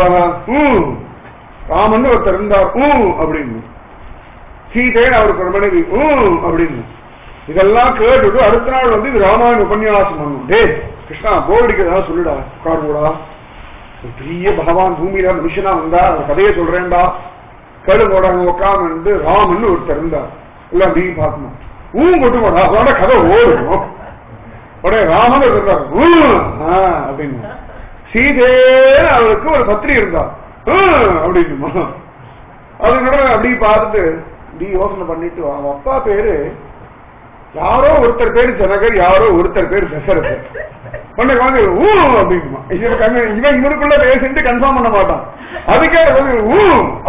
ராமன் ஒருத்தர் இருந்தார் ஊ அப்படின்னு சீதைன்னு அவருக்கு ஒரு மனைவி ஊ அப்படின்னு இதெல்லாம் கேட்டுட்டு அடுத்த நாள் வந்து இது ராமாயண உபன்யாசம் பண்ணும் டே கிருஷ்ணா போர்டிக்கிறதா சொல்லுடா உட்கார் கூடா ஒரு பெரிய பகவான் பூமியில மனுஷனா வந்தா அந்த கதையை சொல்றேன்டா கேளு போடாங்க உட்காந்து ராமன் ஒருத்தர் இருந்தார் எல்லாம் நீ பார்க்கணும் ஊ கொட்டு போடா அதோட கதை ஓடும் உடனே ராமன் இருந்தார் ஊ அப்படின்னு சீதே அவருக்கு ஒரு பத்திரி இருந்தார் அப்படின்னு அதுக்கூட அப்படி பார்த்துட்டு இப்படி யோசனை பண்ணிட்டு அவன் அப்பா பேரு யாரோ ஒருத்தர் பேரு ஜனகர் யாரோ ஒருத்தர் பேர் தசரத் உடனே வந்து ஊ அப்படிங்குமா இவன் கண்ணு இவன் இவனுக்குள்ள பேசிட்டு கன்ஃபார்ம் பண்ண மாட்டான் அதுக்கே வந்து ஊ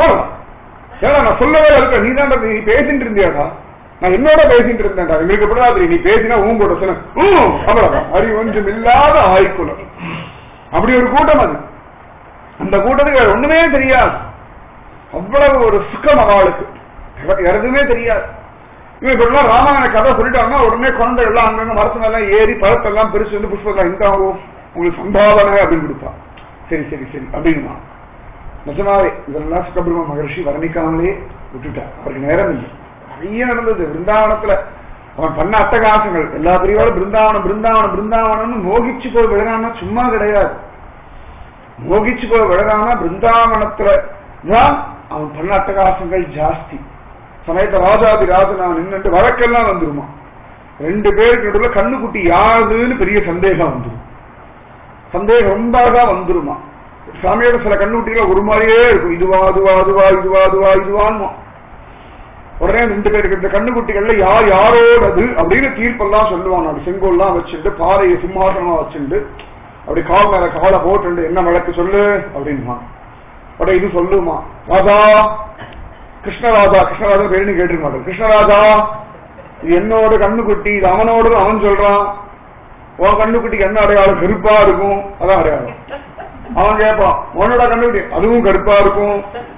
ஏன்னா நான் சொல்லவே இருக்க நீ தான் நீ பேசிட்டு இருந்தியாடா நான் என்னோட பேசிட்டு இருந்தேன்டா எங்களுக்கு எப்படிதான் தெரியும் நீ பேசினா ஊம் போட சொன்ன ஊ அவ்வளவுதான் அறிவு ஒன்றும் இல்லாத ஆய்க்குலம் அப்படி ஒரு கூட்டம் அது அந்த கூட்டத்துக்கு வேற ஒண்ணுமே தெரியாது அவ்வளவு ஒரு சுகம் அவளுக்கு எதுவுமே தெரியாது இவன் இப்படிலாம் ராமாயண கதை சொல்லிட்டாங்கன்னா உடனே குழந்தை எல்லாம் அங்கங்க மரத்து மேல ஏறி பழத்தெல்லாம் பெருசு வந்து புஷ்பம் இந்த உங்களுக்கு சம்பாவனை அப்படின்னு கொடுப்பா சரி சரி சரி அப்படின்னா நிஜமாவே இதெல்லாம் சுக்கபிரம மகர்ஷி வர்ணிக்காமலே விட்டுட்டார் அவருக்கு நேரம் இல்லை நிறைய நடந்தது பிருந்தாவனத்துல அவன் பண்ண அட்டகாசங்கள் எல்லா பிரிவாலும் பிருந்தாவனம் பிருந்தாவனம் பிருந்தாவனம்னு மோகிச்சு போய் விழுறான்னா சும்மா கிடையாது மோகிச்சு போய் விழுறானா பிருந்தாவனத்துல தான் அவன் பண்ண அட்டகாசங்கள் ஜாஸ்தி சமயத்த ராஜாதி ராஜன் அவன் நின்றுட்டு வழக்கெல்லாம் வந்துருமா ரெண்டு பேருக்கு நடுவில் கண்ணுக்குட்டி யாருன்னு பெரிய சந்தேகம் வந்துடும் சந்தேகம் ரொம்பதாக வந்துருமா சாமியோட சில கண்ணுக்குட்டிகள் ஒரு மாதிரியே இருக்கும் இதுவா அதுவா அதுவா இதுவா அதுவா இதுவான்னு உடனே ரெண்டு பேருக்கு இந்த கண்ணுக்குட்டிகள்ல யார் யாரோடது அப்படின்னு தீர்ப்பெல்லாம் சொல்லுவான் அப்படி செங்கோல்லாம் வச்சுட்டு பாறையை சிம்மாசனமா வச்சுட்டு அப்படி கால் மேல காலை போட்டு என்ன வழக்கு சொல்லு அப்படின்மா உடனே இது சொல்லுமா ராஜா கிருஷ்ணராஜா கிருஷ்ணராஜா பேருன்னு கேட்டிருக்க மாட்டேன் கிருஷ்ணராஜா இது என்னோட கண்ணுக்குட்டி இது அவனோட அவன் சொல்றான் உன் கண்ணுக்குட்டிக்கு என்ன அடையாளம் கருப்பா இருக்கும் அதான் அடையாளம் அவன் கேட்பான் உன்னோட கண்ணுக்குட்டி அதுவும் கருப்பா இருக்கும்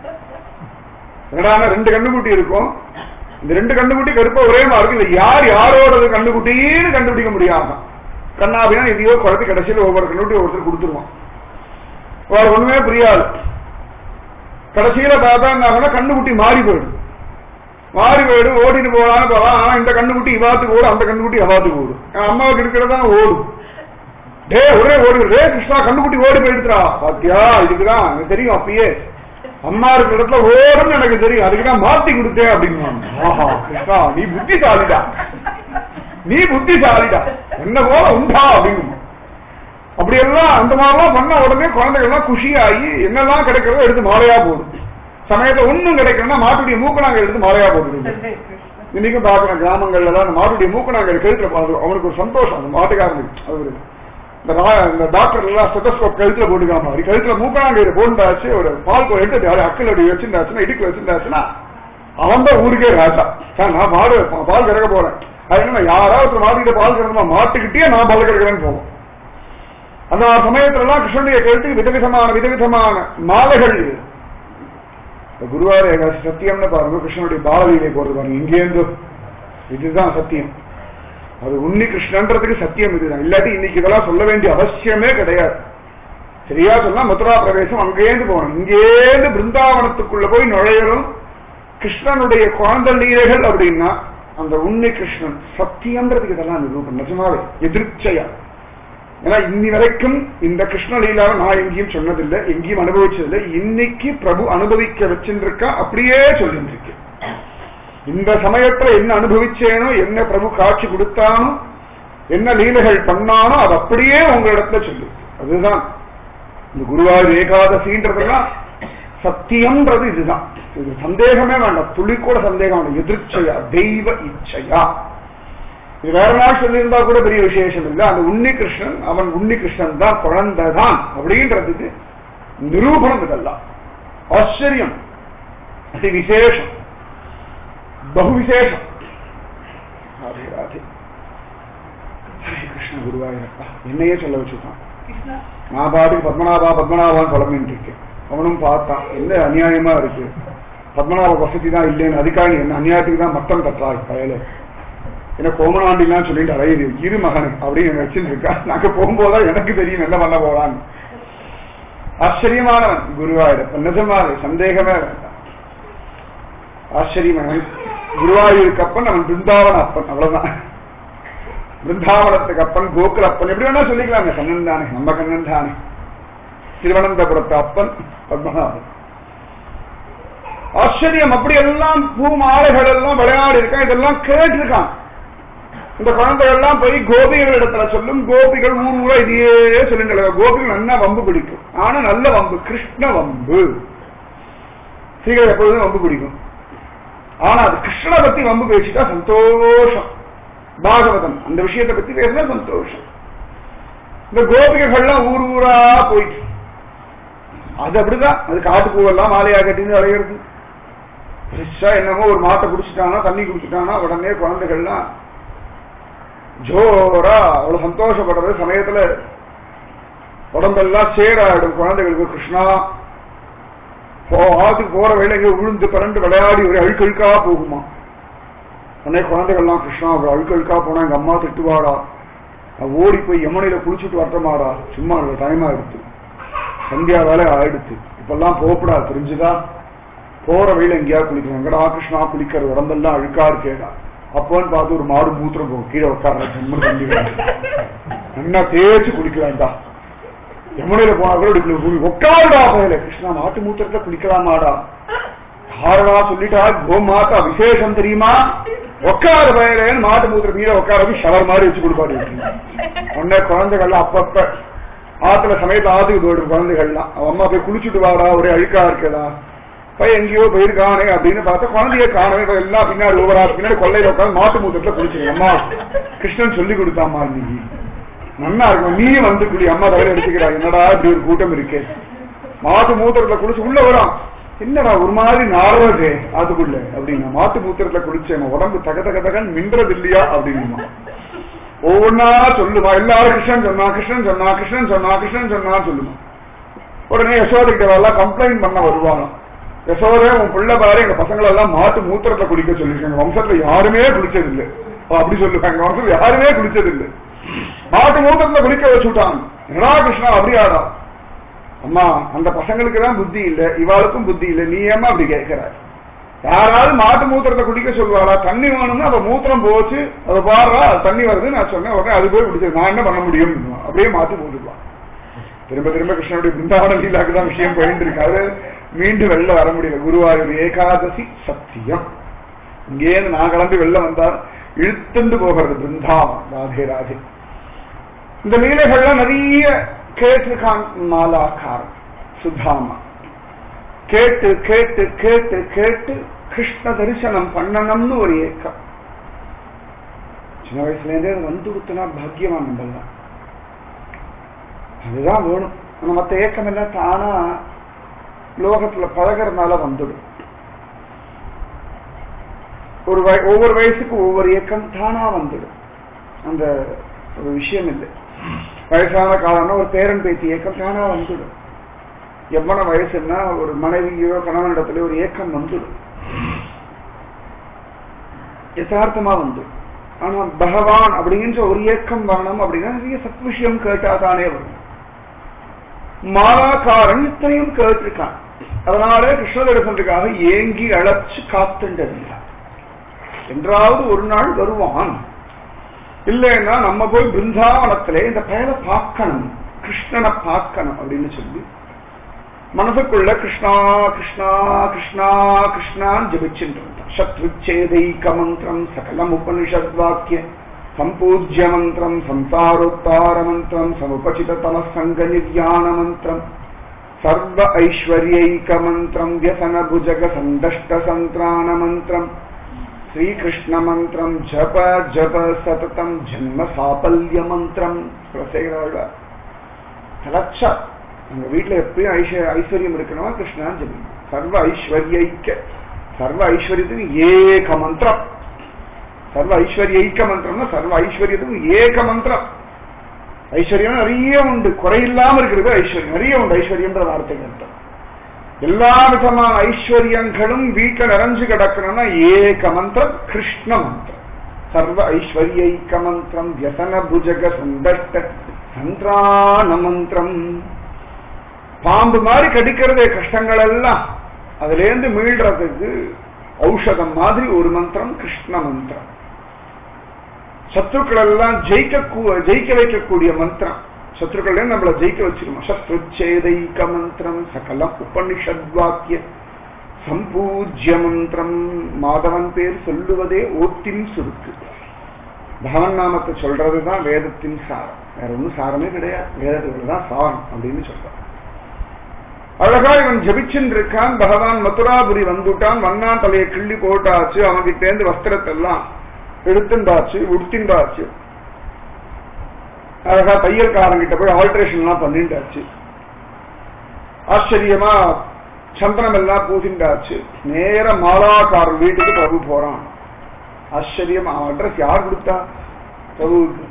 என்னடா ரெண்டு கண்ணுக்குட்டி இருக்கும் இந்த ரெண்டு கண்ணுக்குட்டி கருப்பா ஒரே மாதிரி இருக்கு இது யார் யாரோடது கண்ணுக்குட்டின்னு கண்டுபிடிக்க முடியாம கண்ணாபினா எதையோ குழந்தை கடைசியில் ஒவ்வொரு கண்ணுக்குட்டி ஒருத்தர் கொடுத்துருவான் வேற ஒண்ணுமே புரியாது கடைசியில பார்த்தா என்ன கண்ணுக்குட்டி மாறி போயிடும் மாறி போயிடும் ஓடிட்டு போகலான்னு போகலாம் ஆனா இந்த கண்ணுக்குட்டி இவாத்துக்கு ஓடும் அந்த கண்ணுக்குட்டி அவாத்துக்கு ஓடும் அம்மாவுக்கு இருக்கிறதா ஓடும் டே ஒரே ஓடி டே கிருஷ்ணா கண்ணுக்குட்டி ஓடி போயிடுறா பாத்தியா இதுக்குதான் எனக்கு தெரியும் அப்பயே அம்மா இருக்கிற இடத்துல ஓடுன்னு எனக்கு தெரியும் அதுக்கு தான் மாத்தி கொடுத்தேன் அப்படின்னு ஆஹா கிருஷ்ணா நீ புத்திசாலிடா நீ புத்திசாலிடா என்ன போல உண்டா அப்படின்னு அப்படி எல்லாம் அந்த மாதிரிலாம் பண்ண உடனே குழந்தைகள்லாம் குஷியாகி என்னெல்லாம் கிடைக்கிறதோ எடுத்து மாலையா போடும் சமயத்தை ஒன்னும் கிடைக்கணும்னா மாட்டுடைய மூக்கணாங்க எடுத்து மாலையா போட்டுருங்க இன்னைக்கும் பாக்குறேன் கிராமங்கள்ல எல்லாம் மாட்டுடைய மூக்கணாங்க கழுத்துல அவனுக்கு ஒரு சந்தோஷம் அந்த மாட்டுக்காரனுக்கு அவரு இந்த இந்த டாக்டர் எல்லாம் ஸ்டெத்தஸ்கோப் கழுத்துல போட்டுக்காம மாதிரி கழுத்துல மூக்கணாங்க போட்டாச்சு ஒரு பால் கோல் எடுத்து அக்கல் அப்படி வச்சிருந்தாச்சுன்னா இடுக்கு வச்சிருந்தாச்சுன்னா அவன் தான் ஊருக்கே ராஜா சார் நான் மாடு பால் கறக்க போறேன் அது என்ன யாராவது மாட்டுக்கிட்ட பால் கறக்கணுமா மாட்டுக்கிட்டே நான் பால் கறக்கிறேன்னு போவோம் அந்த சமயத்துல எல்லாம் கிருஷ்ணனுடைய கழுத்துக்கு விதவிதமான விதவிதமான மாலைகள் குருவார சத்தியம்னு பாருங்க கிருஷ்ணனுடைய பாலவீலை போறது பாருங்க இங்கேருந்து இதுதான் சத்தியம் அது உன்னி கிருஷ்ணன்றதுக்கு சத்தியம் இதுதான் இல்லாட்டி இன்னைக்கு இதெல்லாம் சொல்ல வேண்டிய அவசியமே கிடையாது சரியா சொன்னா மதுரா பிரவேசம் அங்கேருந்து போகணும் இங்கேருந்து பிருந்தாவனத்துக்குள்ள போய் நுழையணும் கிருஷ்ணனுடைய குழந்தை லீலைகள் அப்படின்னா அந்த உண்ணி கிருஷ்ணன் சத்தியம்ன்றதுக்கு இதெல்லாம் நிரூபம் நிஜமாவே எதிர்ச்சையா ஏன்னா இன்னி வரைக்கும் இந்த கிருஷ்ண லீலாவை நான் எங்கேயும் சொன்னதில்லை எங்கேயும் அனுபவிச்சதில்லை இன்னைக்கு பிரபு அனுபவிக்க வச்சுருக்கா அப்படியே சொல்லிட்டு இருக்கேன் இந்த சமயத்துல என்ன அனுபவிச்சேனோ என்ன பிரபு காட்சி கொடுத்தானோ என்ன லீலைகள் பண்ணானோ அது அப்படியே உங்களிடத்துல சொல்லு அதுதான் இந்த குருவாயூர் ஏகாதசின்றதெல்லாம் சத்தியம்ன்றது இதுதான் இது சந்தேகமே வேண்டாம் துளி கூட சந்தேகம் வேண்டாம் எதிர்ச்சையா தெய்வ இச்சையா இது வேற நாள் சொல்லியிருந்தா கூட பெரிய விசேஷம் இல்லை அந்த உன்னி கிருஷ்ணன் அவன் உன்னி கிருஷ்ணன் தான் குழந்தை தான் அப்படின்றதுக்கு நிரூபணம் இதெல்லாம் ஆச்சரியம் அதி விசேஷம் பகு விசேஷம் ராதே ராதே ஹரே கிருஷ்ண குருவாயூரப்பா என்னையே சொல்ல வச்சுட்டான் நான் பாட்டுக்கு பத்மநாபா பத்மநாபான்னு புலம்பின்னு இருக்கேன் அவனும் பார்த்தான் என்ன அநியாயமா இருக்கு பத்மநாப வசதி தான் இல்லைன்னு அதுக்காக நீ என்ன அநியாயத்துக்கு தான் மத்தம் தட்டுறாய் பயல என்ன கோமனாண்டிலாம் சொல்லிட்டு அலையுது இரு மகன் அப்படின்னு என்ன வச்சுட்டு இருக்கா நாங்க போகும்போதுதான் எனக்கு தெரியும் என்ன பண்ண போறான்னு ஆச்சரியமானவன் குருவாயூரப்பன் நிஜமாவே சந்தேகமே வேண்டாம் ஆச்சரியமானவன் குருவாயூருக்கு அப்பன் அவன் பிருந்தாவன அப்பன் அவ்வளவுதான் பிருந்தாவனத்துக்கு அப்பன் கோகுல அப்பன் எப்படி வேணா சொல்லிக்கலாங்க கண்ணன் தானே நம்ம கண்ணன் தானே திருவனந்தபுரத்து அப்பன் பத்மநாபன் ஆச்சரியம் அப்படி எல்லாம் பூமாலைகள் எல்லாம் விளையாடி இருக்கான் இதெல்லாம் கேட்டிருக்கான் இந்த குழந்தைகள் எல்லாம் போய் கோபிகள் இடத்துல சொல்லும் கோபிகள் ஊர் ஊரா இதையே சொல்லிட்டு கோபிகள் நல்லா வம்பு பிடிக்கும் ஆனா நல்ல வம்பு கிருஷ்ண வம்பு சீக்கிரம் எப்பொழுதும் வம்பு பிடிக்கும் ஆனா அது கிருஷ்ணனை பத்தி வம்பு பேசிட்டா சந்தோஷம் பாகவதம் அந்த விஷயத்தை பத்தி பேசினா சந்தோஷம் இந்த கோபிகைகள்லாம் ஊர் ஊரா போயிட்டு அது அப்படிதான் அது காட்டுப்பூவெல்லாம் மாலையா கட்டின்னு அலையிறது பெருசா என்னமோ ஒரு மாட்டை குடிச்சிட்டானா தண்ணி குடிச்சிட்டானா உடனே குழந்தைகள்லாம் ஜோரா அவ்வளவு சந்தோஷப்படுறது சமயத்துல உடம்பெல்லாம் சேராயிடும் குழந்தைகளுக்கு கிருஷ்ணா போ ஆத்துக்கு போற வேலைங்க விழுந்து பரண்டு விளையாடி ஒரு அழுக்கழுக்கா போகுமா உடனே குழந்தைகள்லாம் கிருஷ்ணா ஒரு அழுக்கழுக்கா போனா எங்க அம்மா திட்டுவாடா நான் ஓடி போய் யமுனையில குளிச்சுட்டு வரட்டமாடா சும்மா டைமா எடுத்து சந்தியா வேலை ஆயிடுத்து இப்பெல்லாம் போகப்படாது தெரிஞ்சுதா போற வழியில எங்கேயா குளிக்கணும் எங்கடா கிருஷ்ணா குளிக்கிற உடம்பெல்லாம் அழுக்கா இருக்கேடா அப்போன்னு பார்த்து ஒரு மாடு மூத்திரம் போகும் கீழே உட்கார ஜம்மு தண்ணி நல்லா தேய்ச்சி குளிக்க வேண்டாம் யமுனையில போனா கூட இப்படி குளி- உட்காருடா பயல கிருஷ்ணா மாட்டு மூத்திரத்துல குளிக்கலாமாடா காரணா சொல்லிட்டா கோமாதா விசேஷம் தெரியுமா உட்கார பயலேன்னு மாட்டு மூத்திரம் மீற உட்கார வச்சு ஷவர் மாதிரி வச்சு கொடுப்பாரு உடனே குழந்தைகள்லாம் அப்பப்ப ஆத்துல சமயத்துல ஆத்துக்கு போயிடும் குழந்தைகள்லாம் அவன் அம்மா போய் குளிச்சுட்டு வாடா ஒரே அழுக்கா இருக்கதா பையன் எங்கேயோ போயிருக்கானே அப்படின்னு பார்த்தா குழந்தைய காணவே இப்ப எல்லாம் பின்னாடி ஓவரா பின்னாடி கொள்ளையில உட்காந்து மாட்டு மூத்திரத்துல குளிச்சிருங்க அம்மா கிருஷ்ணன் சொல்லி கொடுத்தாம்மா இன்னைக்கு நன்னா இருக்கும் நீயும் வந்து குளி அம்மா தவிர எடுத்துக்கிறா என்னடா இப்படி ஒரு கூட்டம் இருக்கு மாட்டு மூத்திரத்துல குளிச்சு உள்ள வரான் என்னடா ஒரு மாதிரி நார்வது அதுக்குள்ள அப்படின்னா மாட்டு மூத்திரத்துல குளிச்சேன் உடம்பு தக தக தகன்னு மின்றது இல்லையா அப்படின்னுமா ஒவ்வொன்னா சொல்லுமா எல்லாரும் கிருஷ்ணன் சொன்னா கிருஷ்ணன் சொன்னா கிருஷ்ணன் சொன்னா கிருஷ்ணன் சொன்னா சொல்லுமா உடனே யசோதை கிட்ட எல்லாம் கம்ப்ளைண்ட் பண்ண வருவாங்க யசோதே உன் பிள்ளை பாரு எங்க பசங்களை எல்லாம் மாட்டு மூத்திரத்துல குளிக்க சொல்லிருக்காங்க வம்சத்துல யாருமே குளிச்சது இல்ல அப்படி சொல்லுவாங்க எங்க வம்சத்துல யாருமே குளிச்சது இல்ல மாட்டு மூத்திரத்துல குளிக்க வச்சுட்டாங்க என்னடா கிருஷ்ணா அப்படியாடா அம்மா அந்த பசங்களுக்கு தான் புத்தி இல்ல இவாளுக்கும் புத்தி இல்ல நீ ஏமா அப்படி கேட்கிற யாராவது மாட்டு மூத்திரத்தை குடிக்க சொல்லுவாளா தண்ணி வேணும்னா அப்ப மூத்திரம் போச்சு அதை பாடுறா அது தண்ணி வருது நான் சொன்னேன் உடனே அது போய் குடிச்சது நான் என்ன பண்ண முடியும் அப்படியே மாத்தி போட்டுக்கலாம் திரும்ப திரும்ப கிருஷ்ணனுடைய பிருந்தாவன லீலாக்கு தான் விஷயம் போயிட்டு இருக்கு அது மீண்டும் வெளில வர முடியல குருவாயூர் ஏகாதசி சத்தியம் இங்கேருந்து நான் கிளம்பி வெளில வந்தால் இழுத்துண்டு போகிறது பிருந்தாவன் ராதே ராதே இந்த லீலைகள்லாம் நிறைய கேட்டிருக்கான் மாலாக்காரன் சுதாமா கேட்டு கேட்டு கேட்டு கேட்டு கிருஷ்ண தரிசனம் பண்ணணும்னு ஒரு ஏக்கம் சின்ன வயசுல இருந்தே அது வந்து கொடுத்தனா பாக்கியமா நம்பலாம் அதுதான் வேணும் ஆனா மத்த ஏக்கம் எல்லாம் தானா லோகத்துல பழகிறதுனால வந்துடும் ஒரு வய- ஒவ்வொரு வயசுக்கு ஒவ்வொரு ஏக்கம் தானா வந்துடும் அந்த ஒரு விஷயம் இல்லை வயசான காலம்னா ஒரு பேரன் பேத்தி ஏக்கம் தானா வந்துடும் எவ்வளவு வயசுன்னா ஒரு மனைவியோ கணவனிடத்துல ஒரு ஏக்கம் வந்துடும் யதார்த்தமா வந்து ஆனா பகவான் அப்படிங்கிற ஒரு ஏக்கம் வரணும் அப்படின்னா நிறைய சத் விஷயம் கேட்டாதானே வரும் மாலாக்காரன் இத்தனையும் கேட்டிருக்கான் அதனால கிருஷ்ண தரிசனத்துக்காக ஏங்கி அழைச்சு காத்துண்டிருந்தான் என்றாவது ஒரு நாள் வருவான் இல்லைன்னா நம்ம போய் பிருந்தாவனத்திலே இந்த பயலை பார்க்கணும் கிருஷ்ணனை பார்க்கணும் அப்படின்னு சொல்லி மனசுக்குள்ள கிருஷ்ணா கிருஷ்ணா கிருஷ்ணா கிருஷ்ணான்னு ஜபிச்சுட்டு இருந்தான் சத்ருச்சேதைக மந்திரம் சகலம் உபனிஷத் வாக்கிய சம்பூஜ்ய மந்திரம் சம்சாரோத்தார மந்திரம் சமுபசித தமசங்க நிர்யாண மந்திரம் சர்வ ஐஸ்வர்யைக மந்திரம் வியசன புஜக சந்தஷ்ட சந்திராண மந்திரம் ஸ்ரீகிருஷ்ண மந்திரம் ஜப ஜப சததம் ஜன்ம சாபல்ய மந்திரம் குலசேகராழ்வார் கலச்சா உங்க வீட்டுல எப்பயும் ஐஸ்வ ஐஸ்வர்யம் இருக்கணுமா கிருஷ்ணா ஜபி சர்வ ஐஸ்வர்யைக்க சர்வ ஐஸ்வர்யத்துக்கு ஏக மந்திரம் சர்வ ஐஸ்வர்யைக்க மந்திரம்னா சர்வ ஐஸ்வர்யத்துக்கும் ஏக மந்திரம் ஐஸ்வர்யம் நிறைய உண்டு குறையில்லாம இருக்கிறது ஐஸ்வர்யம் நிறைய உண்டு ஐஸ்வர்யன்ற வார்த்தைக்கு அர்த்தம் எல்லா விதமான ஐஸ்வர்யங்களும் வீட்டுல நிறைஞ்சு கிடக்கணும்னா ஏக மந்திரம் கிருஷ்ண மந்திரம் சர்வ ஐஸ்வர்யைக்க மந்திரம் வியசன புஜக சந்தஷ்ட சந்திரான மந்திரம் பாம்பு மாதிரி கடிக்கிறதே கஷ்டங்கள் எல்லாம் அதுல இருந்து மீள்றதுக்கு ஔஷதம் மாதிரி ஒரு மந்திரம் கிருஷ்ண மந்திரம் சத்ருக்கள் எல்லாம் ஜெயிக்க ஜெயிக்க வைக்கக்கூடிய மந்திரம் சத்ருக்கள் நம்மள ஜெயிக்க வச்சிருமா சத்ருச்சேதைக்க மந்திரம் சகலம் உபனிஷத் வாக்கிய சம்பூஜ்ய மந்திரம் மாதவன் பேர் சொல்லுவதே ஓட்டின் சுருக்கு பகவன் நாமத்தை சொல்றதுதான் வேதத்தின் சாரம் வேற ஒன்றும் சாரமே கிடையாது வேதத்துக்குள்ள தான் சாரம் அப்படின்னு சொல்றான் அழகா இவன் ஜபிச்சுட்டு இருக்கான் பகவான் மதுராபுரி வந்துட்டான் வண்ணான் தலையை கிள்ளி போட்டாச்சு அவன்கிட்ட இருந்து வஸ்திரத்தெல்லாம் எடுத்துண்டாச்சு உடுத்திண்டாச்சு அழகா தையல்காரங்கிட்ட போய் ஆல்ட்ரேஷன் எல்லாம் பண்ணிண்டாச்சு ஆச்சரியமா சந்தனம் எல்லாம் பூசிண்டாச்சு நேர மாலாக்காரன் வீட்டுக்கு பிரபு போறான் ஆச்சரியமா அவன் அட்ரஸ் யார் கொடுத்தா பிரபுவுக்கு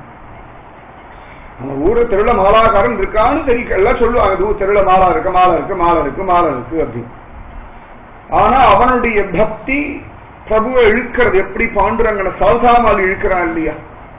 அந்த ஊரு தெருல மாலாக்காரன் இருக்கான்னு தெரியும் எல்லாம் சொல்லுவாங்க ஊர் தெருல மாலா இருக்கு மாலை இருக்கு மாலை இருக்கு மாலை இருக்கு அப்படின்னு ஆனா அவனுடைய பக்தி பிரபுவை இழுக்கிறது எப்படி பாண்டுரங்கனை சௌதாமால் இழுக்கிறான் இல்லையா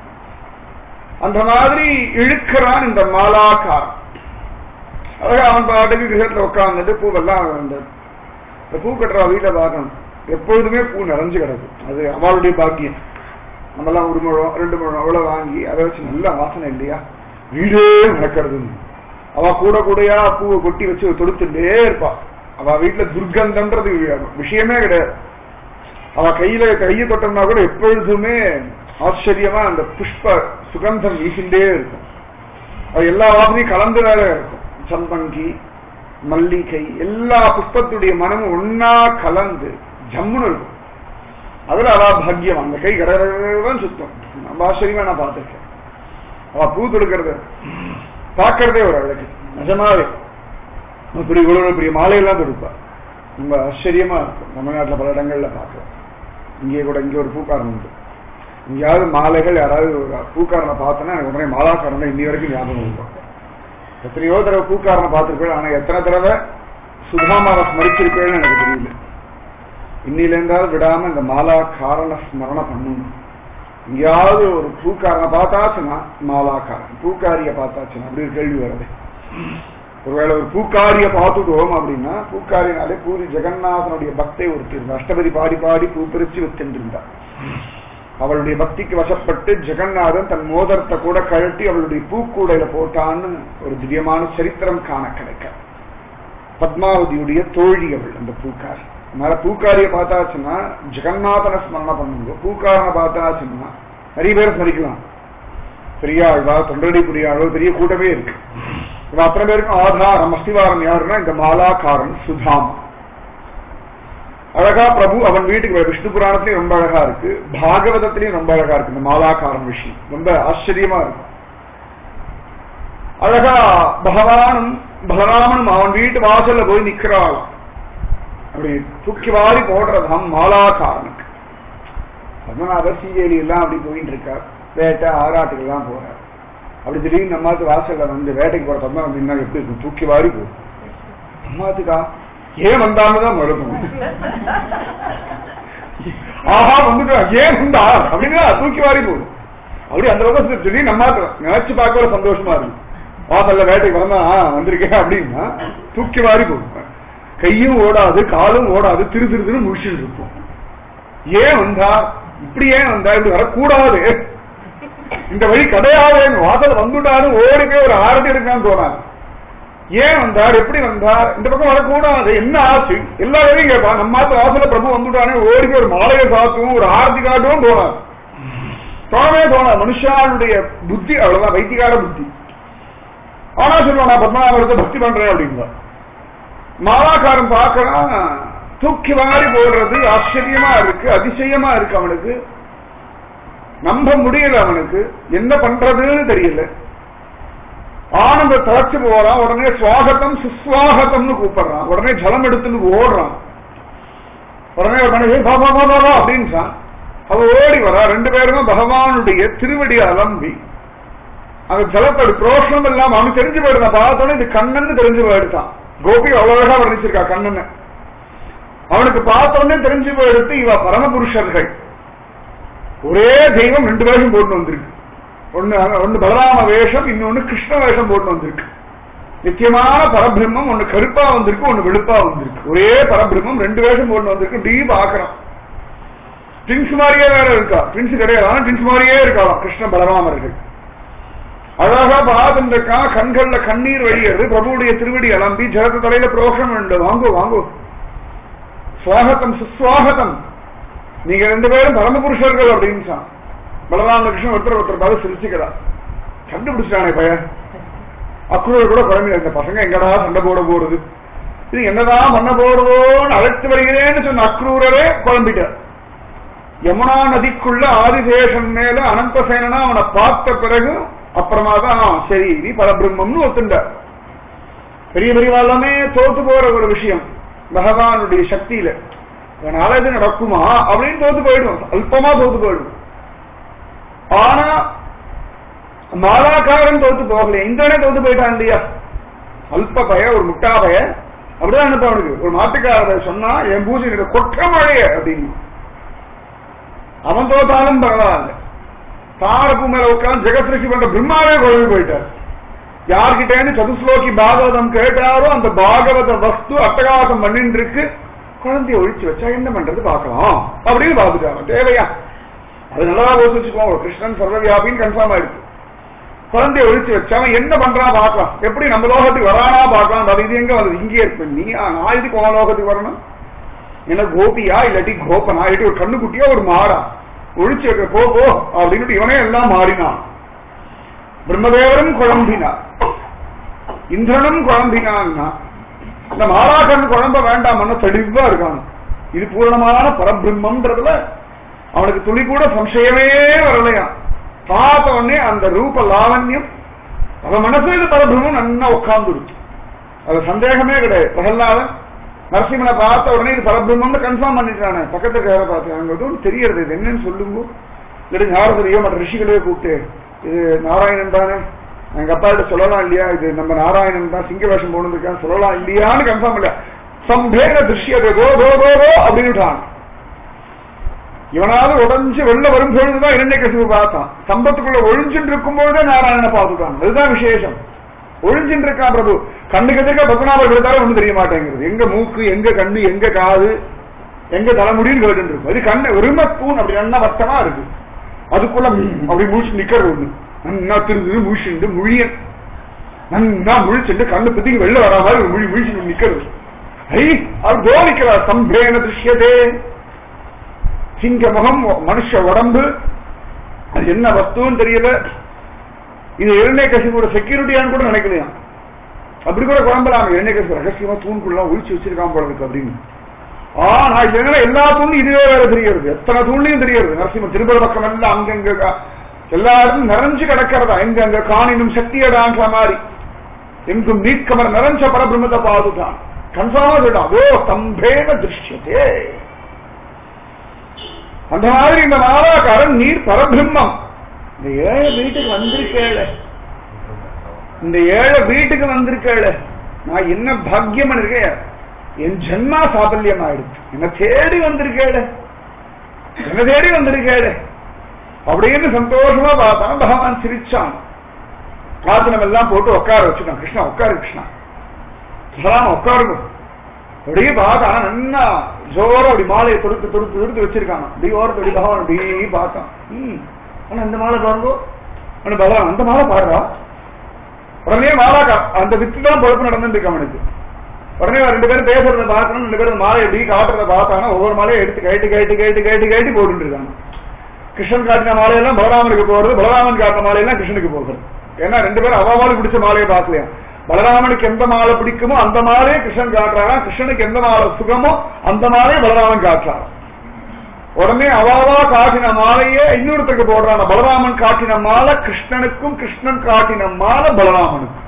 அந்த மாதிரி இழுக்கிறான் இந்த மாலாக்காரன் அதாவது அவன் பாட்டுக்கு கிரகத்துல உட்காந்துட்டு பூவெல்லாம் அந்த இந்த பூ கட்டுறா வீட்டை பார்க்கணும் எப்பொழுதுமே பூ நிறைஞ்சு கிடக்கு அது அவளுடைய பாக்கியம் நம்மெல்லாம் ஒரு முழம் ரெண்டு முழம் அவ்வளவு வாங்கி அதை வச்சு நல்ல வாசனை இல்லையா வீடே நடக்கிறது அவ கூட கூடையா பூவை கொட்டி வச்சு தொடுத்துட்டே இருப்பா அவ வீட்டுல துர்கந்தம்ன்றது விஷயமே கிடையாது அவ கையில கையை தொட்டோம்னா கூட எப்பொழுதுமே ஆச்சரியமா அந்த புஷ்ப சுகந்தம் வீசிண்டே இருக்கும் அது எல்லா வாசனையும் கலந்து வேற இருக்கும் சம்பங்கி மல்லிகை எல்லா புஷ்பத்துடைய மனமும் ஒன்னா கலந்து ஜம்முன்னு இருக்கும் அதுல அவ பாக்கியம் அந்த கை கடதான் சுத்தம் நம்ம ஆச்சரியமா நான் பார்த்திருக்கேன் அவ பூ தொடுக்கிறது பார்க்கறதே ஒரு அழகு நிஜமாவே இப்படி இவ்வளவு பெரிய மாலையெல்லாம் தொடுப்பா ரொம்ப ஆச்சரியமா இருக்கும் தமிழ்நாட்டுல பல இடங்கள்ல பார்க்கலாம் இங்கே கூட இங்க ஒரு பூக்காரன் உண்டு எங்கேயாவது மாலைகள் யாராவது ஒரு பூக்காரனை பார்த்தோன்னா எனக்கு உடனே மாலாக்காரன் தான் இன்னி வரைக்கும் ஞாபகம் இருக்கும் எத்தனையோ தடவை பூக்காரனை பார்த்திருப்பேன் ஆனா எத்தனை தடவை சுதாமாவை ஸ்மரிச்சிருப்பேன்னு எனக்கு தெரியல இன்னில இருந்தாலும் விடாம இந்த மாலாக்காரனை ஸ்மரணம் பண்ணணும் எங்கேயாவது ஒரு பூக்காரனை பார்த்தாச்சுன்னா மாலாக்காரன் பூக்காரிய பார்த்தாச்சுன்னா அப்படி ஒரு கேள்வி வருது ஒருவேளை ஒரு பூக்காரிய பார்த்துட்டோம் அப்படின்னா பூக்காரினாலே பூரி ஜெகநாதனுடைய பக்தை ஒருத்தர் அஷ்டபதி பாடி பாடி பூ பிரிச்சு வித்திருந்தார் அவளுடைய பக்திக்கு வசப்பட்டு ஜெகநாதன் தன் மோதிரத்தை கூட கழட்டி அவளுடைய பூக்கூடையில போட்டான்னு ஒரு திவ்யமான சரித்திரம் காண கிடைக்க பத்மாவதியுடைய தோழி அவள் அந்த பூக்காரி அதனால பூக்காரிய பார்த்தாச்சுன்னா ஜெகநாதனை ஸ்மரணம் பண்ணுங்க பூக்காரனை பார்த்தாச்சுன்னா நிறைய பேர் ஸ்மரிக்கலாம் பெரியாழ்வா தொண்டடி புரியாழ்வா பெரிய கூட்டமே இருக்கு இவன் அத்தனை பேருக்கும் ஆதாரம் அஸ்திவாரம் யாருன்னா இந்த மாலாக்காரன் சுதாமா அழகா பிரபு அவன் வீட்டுக்கு விஷ்ணு புராணத்திலையும் ரொம்ப அழகா இருக்கு பாகவதத்திலையும் ரொம்ப அழகா இருக்கு இந்த மாலாக்காரன் விஷயம் ரொம்ப ஆச்சரியமா இருக்கும் அழகா பகவானும் பலராமனும் அவன் வீட்டு வாசல்ல போய் நிக்கிறாளாம் அப்படி தூக்கி வாரி போடுறதாம் மாலாக்காரனுக்கு பத்மநாபர் சீவேலி எல்லாம் அப்படி போயிட்டு இருக்கார் வேட்டை ஆராட்டுக்கு எல்லாம் போறார் அப்படி திடீர்னு நம்மாத்து வாசல்ல வந்து வேட்டைக்கு போற பத்மநாபம் அப்படின்னா எப்படி இருக்கும் தூக்கி வாரி போகும் அம்மாத்துக்கா ஏன் வந்தான்னு தான் மறுக்கும் ஆஹா வந்துட்டா ஏன் வந்தா அப்படின்னா தூக்கி வாரி போடும் அப்படி அந்த பக்கம் திடீர்னு நம்ம நினைச்சு பார்க்க ஒரு சந்தோஷமா இருக்கு வாசல்ல வேட்டைக்கு வந்தா "ஆ, வந்திருக்கேன் அப்படின்னா தூக்கி வாரி போகும் கையும் ஓடாது காலும் ஓடாது திரு திரு திரு முழிச்சுட்டு இருக்கும் ஏன் வந்தா இப்படி ஏன் வந்தா இப்படி வரக்கூடாது இந்த வழி கிடையாது வாசல் வந்துட்டாலும் ஓடி போய் ஒரு ஆரத்தி எடுக்கான்னு தோணாது ஏன் வந்தார் எப்படி வந்தார் இந்த பக்கம் வரக்கூடாது என்ன ஆச்சு எல்லா வேலையும் கேட்பா நம்ம மாத்த வாசல பிரபு வந்துட்டானே ஓடி போய் ஒரு மாலையை சாத்துவும் ஒரு ஆரத்தி காட்டவும் தோணாது தோணவே தோணாது மனுஷாளுடைய புத்தி அவ்வளவுதான் வைத்தியகார புத்தி ஆனா சொல்லுவான் நான் பத்மநாபத்தை பக்தி பண்றேன் அப்படிங்களா மாலாக்காரன் பார்க்கறான் தூக்கி வாரி போடுறது ஆச்சரியமா இருக்கு அதிசயமா இருக்கு அவனுக்கு நம்ப முடியல அவனுக்கு என்ன பண்றதுன்னு தெரியல ஆனந்த தளர்ச்சி போறான் உடனே சுவாகத்தம் சுஸ்வாகத்தம்னு கூப்பிடுறான் உடனே ஜலம் எடுத்துன்னு ஓடுறான் உடனே ஒரு மனுஷன் பா, பா, பா, பா, பா அப்படின்றான் அவ ஓடி வரா ரெண்டு பேருமே பகவானுடைய திருவடி அலம்பி அந்த ஜலத்தோட புரோஷனம் எல்லாம் அவனுக்கு தெரிஞ்சு போயிடுதான் பார்த்தோன்னே இது கண்ணன்னு தெரிஞ்சு போயிடுதான் கோபி அவ்வளவு அழகா வர்ணிச்சிருக்கா கண்ணன்னு அவனுக்கு பார்த்தோன்னே தெரிஞ்சு போயிடுத்து இவ பரமபுருஷர்கள் ஒரே தெய்வம் ரெண்டு வேஷம் போட்டு வந்திருக்கு ஒண்ணு ஒண்ணு பலராம வேஷம் இன்னொன்னு கிருஷ்ண வேஷம் போட்டு வந்திருக்கு நித்தியமான பரபிரம்மம் ஒண்ணு கருப்பா வந்திருக்கு ஒண்ணு வெளுப்பா வந்திருக்கு ஒரே பரபிரம்மம் ரெண்டு வேஷம் போட்டு வந்திருக்கு டீ பாக்குறான் ட்வின்ஸ் மாதிரியே வேற இருக்கா ட்வின்ஸ் கிடையாது ஆனா ட்வின்ஸ் மாதிரியே இருக்கலாம் கிருஷ்ண பலராமர்கள் அழகா பார்த்துட்டு இருக்கான் கண்கள்ல கண்ணீர் வழியறது பிரபுடைய திருவடி அலம்பி ஜலத்து தலையில புரோஷம் உண்டு வாங்கோ வாங்கோ சுவாகத்தம் சுஸ்வாகத்தம் நீங்க ரெண்டு பேரும் பரமபுருஷர்கள் அப்படின்னு சொன்னான். பலராம கிருஷ்ணன் ஒருத்தர் ஒருத்தர் பார்த்து சிரிச்சுக்கிறா கண்டுபிடிச்சிட்டானே பையன் அக்ரூர் கூட குழம்பு இந்த பசங்க எங்கடா சண்டை போட போறது இது என்னதான் பண்ண போறதோன்னு அழைத்து வருகிறேன்னு சொன்ன அக்ரூரரே குழம்பிட்டார் யமுனா நதிக்குள்ள ஆதிசேஷன் மேல அனந்தசேனனா அவனை பார்த்த பிறகு அப்புறமா தான் சரி நீ பரபிரம்மம்னு ஒத்துண்டார் பெரிய பெரிய எல்லாமே தோத்து போற ஒரு விஷயம் பகவானுடைய சக்தியில அதனால இது நடக்குமா அப்படின்னு தோத்து போயிடும் அல்பமா தோத்து போயிடும் ஆனா மாலாக்காரன் தோத்து போகல இந்திரனே தோத்து போயிட்டான் இல்லையா அல்ப பய ஒரு முட்டா பய அப்படிதான் அனுப்ப அவனுக்கு ஒரு மாட்டுக்காரரை சொன்னா என் பூஜை கொற்ற மழைய அப்படின்னு அவன் தோத்தாலும் பரவாயில்ல தாரப்பு மேல உட்கார்ந்து ஜெகத்ரிஷி பண்ற பிரம்மாவே குழம்பு போயிட்டார் யார்கிட்டேன்னு சதுஸ்லோகி பாகவதம் கேட்டாரோ அந்த பாகவத வஸ்து அட்டகாசம் பண்ணிட்டு இருக்கு குழந்தைய ஒழிச்சு வச்சா என்ன பண்றது பார்க்கலாம் அப்படின்னு பாத்துட்டாங்க தேவையா அது நல்லா யோசிச்சு வச்சுக்கோங்க கிருஷ்ணன் சர்வவியாபின்னு கன்ஃபார்ம் ஆயிடுச்சு குழந்தைய ஒழிச்சு வச்சா அவன் என்ன பண்றான் பார்க்கலாம் எப்படி நம்ம லோகத்துக்கு வரானா பார்க்கலாம் அது இது எங்க வந்தது இங்கே இருக்கு நீ நான் இதுக்கு உன் லோகத்துக்கு வரணும் என்ன கோபியா இல்லாட்டி கோபனா இல்லாட்டி ஒரு கண்ணுக்குட்டியா ஒரு மாடா ஒழிச்சு வைக்க போ போ அப்படின்னு இவனே எல்லாம் மாறினான் பிரம்மதேவரும் குழம்பினார் இந்திரனும் குழம்பினான்னா இந்த மாறாக்கன் குழம்ப வேண்டாம்னு தெளிவா இருக்கான் இது பூரணமான பரபிரம்மன்றதுல அவனுக்கு துளி கூட சம்சயமே வரலையா பார்த்த உடனே அந்த ரூப லாவண்யம் அவன் மனசு இது பரபிரம்மம் நன்னா உட்கார்ந்துருச்சு அது சந்தேகமே கிடையாது பிரகல்லாதன் நரசிம்மனை பார்த்த உடனே இது பரபிரம்மம்னு கன்ஃபார்ம் பண்ணிட்டானே பக்கத்துக்கு யாரை பார்த்தாங்க தெரியறது இது என்னன்னு சொல்லுங்க இல்லாட்டி நாரதரையோ மற்ற ரிஷிகளையோ கூப்பிட்டு இது நாராயணன் தானே எங்க அப்பா கிட்ட சொல்லலாம் இல்லையா இது நம்ம நாராயணன் தான் சிங்க வேஷம் போனதுக்கான்னு சொல்லலாம் இல்லையான்னு கன்ஃபார்ம் இல்ல சம்பேன திருஷ்யத்தை கோ கோ கோ கோ அப்படின்னுட்டான் இவனாவது உடஞ்சு வெளில வரும் பொழுதுதான் இரண்டை கசிவு பார்த்தான் சம்பத்துக்குள்ள ஒழிஞ்சுட்டு இருக்கும்போதே நாராயணனை பார்த்துட்டான் அதுதான் விசேஷம் ஒழிஞ்சுட்டு இருக்கான் பிரபு கண்ணுக்கு எதிர்க்க பத்மநாபர் எடுத்தாலும் ஒண்ணும் தெரிய மாட்டேங்கிறது எங்க மூக்கு எங்க கண்ணு எங்க காது எங்க தலைமுடின்னு கேட்டு இருக்கும் அது கண்ணு வெறும தூண் அப்படி நல்லா வட்டமா இருக்கு அதுக்குள்ள ம் அப்படி முழிச்சு நிக்கிறது ஒண்ணு நன்னா திருந்து முழிச்சுண்டு முழியன் நன்னா முழிச்சுண்டு கண்ணு பத்திக்கு வெளில வரா மாதிரி ஒரு முழி முழிச்சு நிக்கிறது ஐ அவர் கோலிக்கிறார் சம்பேன திருஷ்யதே சிங்க முகம் மனுஷ உடம்பு அது என்ன வஸ்துன்னு தெரியல இது இரண்டே கசிவோட செக்யூரிட்டியான்னு கூட நினைக்கலையாம் அப்படி கூட குழம்பலாம் இரண்டே கசி ரகசியமா தூண்குள்ள ஒழிச்சு வச்சிருக்கான் போல இருக்கு அப்படின்னு ஆனா இதனால எல்லா தூண்லும் இதுவே வேற தெரியறது எத்தனை தூண்லையும் தெரியறது நரசிம்ம திருப்பதி பக்கம் எல்லாம் அங்கங்க கா- எல்லா இடமும் நிறைஞ்சு கிடக்கிறதா எங்க அங்க காணினும் சக்தியடான்ற மாதிரி எங்கும் நீக்கமர் நிறைஞ்ச பரபிரம்மத்தை பாதுதான் கன்ஃபார்மா சொல்லிட்டான் அதோ ஸ்தம்பேன திருஷ்யத்தே அந்த மாதிரி இந்த நாராகாரன் நீர் பரபிரம்மம் இந்த ஏழை வீட்டுக்கு வந்திருக்கேள இந்த ஏழை வீட்டுக்கு வந்திருக்கேள நான் என்ன பாக்கியம் இருக்கேன் என் ஜென்மா சாபல்யம் ஆயிடுச்சு என்ன தேடி வந்திருக்கேள என்ன தேடி வந்திருக்கேள அப்படின்னு சந்தோஷமா பார்த்தான் பகவான் சிரிச்சான் ஆசனம் எல்லாம் போட்டு உட்கார வச்சுட்டான் கிருஷ்ணா உட்காரு கிருஷ்ணா பலராம உட்காருங்க அப்படியே பார்த்தா நல்லா ஜோர அப்படி மாலையை தொடுத்து தொடுத்து தொடுத்து வச்சிருக்காங்க அப்படி ஓரத்து அப்படி பகவான் அப்படியே பார்த்தான் ம் ஆனா இந்த மாலை பாருங்கோ ஆனா பகவான் அந்த மாலை பாடுறா உடனே மாலா கா- அந்த வித்து தான் பொழப்பு நடந்துட்டு இருக்கு அவனுக்கு உடனே அவன் ரெண்டு பேரும் பேசுறத பார்க்கணும் ரெண்டு பேரும் மாலை எப்படி காட்டுறத பார்த்தானா ஒவ்வொரு மாலையும் எடுத்து கேட்டு கேட்டு கேட்டு கேட்டு கேட்டு போட்டுட்டு இருக்காங்க கிருஷ்ணன் காட்டின மாலையெல்லாம் பலராமனுக்கு போறது பலராமன் காட்டின மாலையெல்லாம் கிருஷ்ணனுக்கு போகிறது ஏன்னா ரெண்டு பேரும் அவாவாளுக்கு பிடிச்ச மாலையை பார்க்கலையா பலராமனுக்கு எந்த மாலை பிடிக்குமோ அந்த மாலையே கிருஷ்ணன் காட்டுறாரா கிருஷ்ணனுக்கு எந்த மாலை சுகமோ அந்த மாலையை பலராமன் காட்டுறாரா உடனே அவாவா காட்டின மாலையே இன்னொருத்தருக்கு போடுறாங்க பலராமன் காட்டின மாலை கிருஷ்ணனுக்கும் கிருஷ்ணன் காட்டின மாலை பலராமனுக்கும்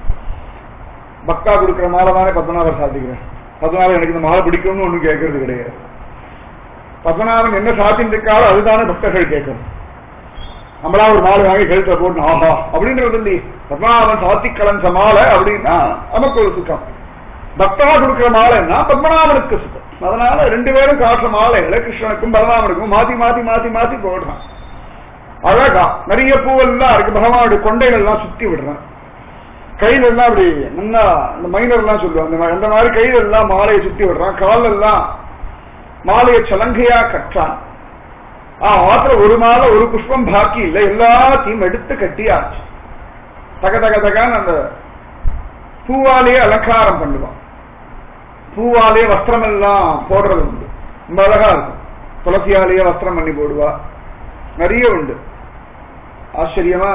பக்தா கொடுக்கிற மாலை தானே பத்மநாபர் சாத்திக்கிறேன் பத்மநாபன் எனக்கு இந்த மாலை பிடிக்கும்னு ஒண்ணும் கேட்கறது கிடையாது பத்மநாபன் என்ன சாத்தின்னு இருக்காரோ அதுதானே பக்தர்கள் கேட்கணும் நம்மளா ஒரு மாலை வாங்கி கழுத்துல போட்டு ஆஹா அப்படின்றது இல்லையே பத்மநாபன் சாத்தி கலஞ்ச மாலை அப்படின்னா நமக்கு ஒரு சுகம் பக்தா கொடுக்கிற மாலைன்னா பத்மநாபனுக்கு சுகம் அதனால ரெண்டு பேரும் காட்டுற மாலைகளை கிருஷ்ணனுக்கும் பலராமனுக்கும் மாத்தி மாத்தி மாத்தி மாத்தி போடுறான் அழகா நிறைய பூவெல்லாம் இருக்கு பகவானுடைய கொண்டைகள் எல்லாம் சுத்தி விடுறான் கையில எல்லாம் அப்படி நல்லா இந்த மைனர் எல்லாம் சொல்லுவாங்க அந்த மாதிரி- அந்த மாதிரி கையில எல்லாம் மாலையை சுத்தி விடுறான் கால்ல எல்லாம் மாலையை சலங்கையா கட்டான் ஆ மாத்திர ஒரு மாலை ஒரு புஷ்பம் பாக்கி இல்லை எல்லாத்தையும் எடுத்து கட்டியாச்சு தக தக தகான்னு அந்த பூவாலேயே அலங்காரம் பண்ணுவான் பூவாலேயே வஸ்திரம் எல்லாம் போடுறது உண்டு ரொம்ப அழகா இருக்கும் துளசியாலேயே வஸ்திரம் பண்ணி போடுவா நிறைய உண்டு ஆச்சரியமா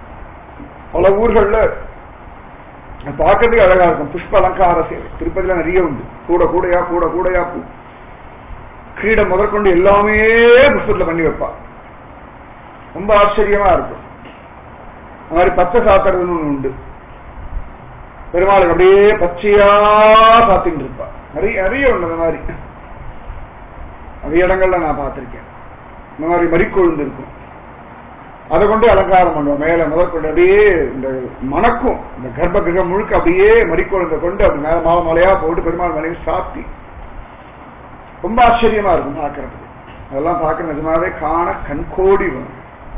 பல ஊர்கள்ல பார்க்கறதுக்கு அழகா இருக்கும் புஷ்ப அலங்கார சேவை திருப்பதியில நிறைய உண்டு கூட கூடையா கூட கூடையா பூ கிரீடம் முதற்கொண்டு எல்லாமே புஷ்பத்துல பண்ணி வைப்பா ரொம்ப ஆச்சரியமா இருக்கும் அந்த மாதிரி பச்சை சாத்துறதுன்னு ஒண்ணு உண்டு பெருமாளுக்கு அப்படியே பச்சையா சாத்திட்டு இருப்பா நிறைய நிறைய உண்டு அந்த மாதிரி நிறைய இடங்கள்ல நான் பார்த்திருக்கேன் இந்த மாதிரி மறிக்கொழுந்து இருக்கும் அதை கொண்டு அலங்காரம் பண்ணுவோம் மேல முதற்கொண்டு அப்படியே இந்த மணக்கும் இந்த கர்ப்ப கிரகம் முழுக்க அப்படியே மறிக்கொழுந்த கொண்டு அப்படி மேல மாலை மாலையா போட்டு பெருமாள் மலையை சாத்தி ரொம்ப ஆச்சரியமா இருக்கும் பார்க்கறதுக்கு அதெல்லாம் பார்க்க நிஜமாவே காண கண்கோடி வரும்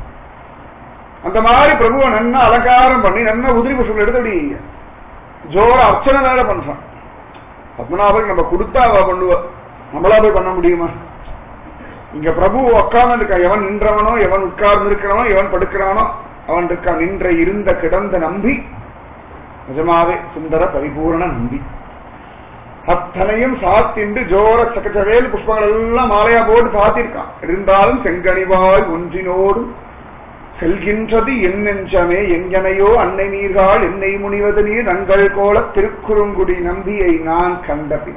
அந்த மாதிரி பிரபுவை நன்னா அலங்காரம் பண்ணி நன்னா உதிரி புஷ்பங்கள் எடுத்து அப்படி ஜோர அர்ச்சனை வேற பண்றான் பத்மநாபன் நம்ம கொடுத்தா அவ பண்ணுவா நம்மளா போய் பண்ண முடியுமா இங்க பிரபு உட்கார்ந்து இருக்கா எவன் நின்றவனோ எவன் உட்கார்ந்து இருக்கிறவனோ எவன் படுக்கிறானோ அவன் இருக்கா நின்ற இருந்த கிடந்த நம்பி நிஜமாவே சுந்தர பரிபூரண நம்பி அத்தனையும் சாத்திண்டு ஜோர சக்கச்சவேல் புஷ்பங்கள் எல்லாம் மாலையா போட்டு சாத்திருக்கான் இருந்தாலும் செங்கனிவாய் ஒன்றினோடு செல்கின்றது என் நெஞ்சமே எங்கனையோ அன்னை நீர்கால் என்னை முனிவது நீர் நங்கள் கோல திருக்குறுங்குடி நம்பியை நான் கண்டபின்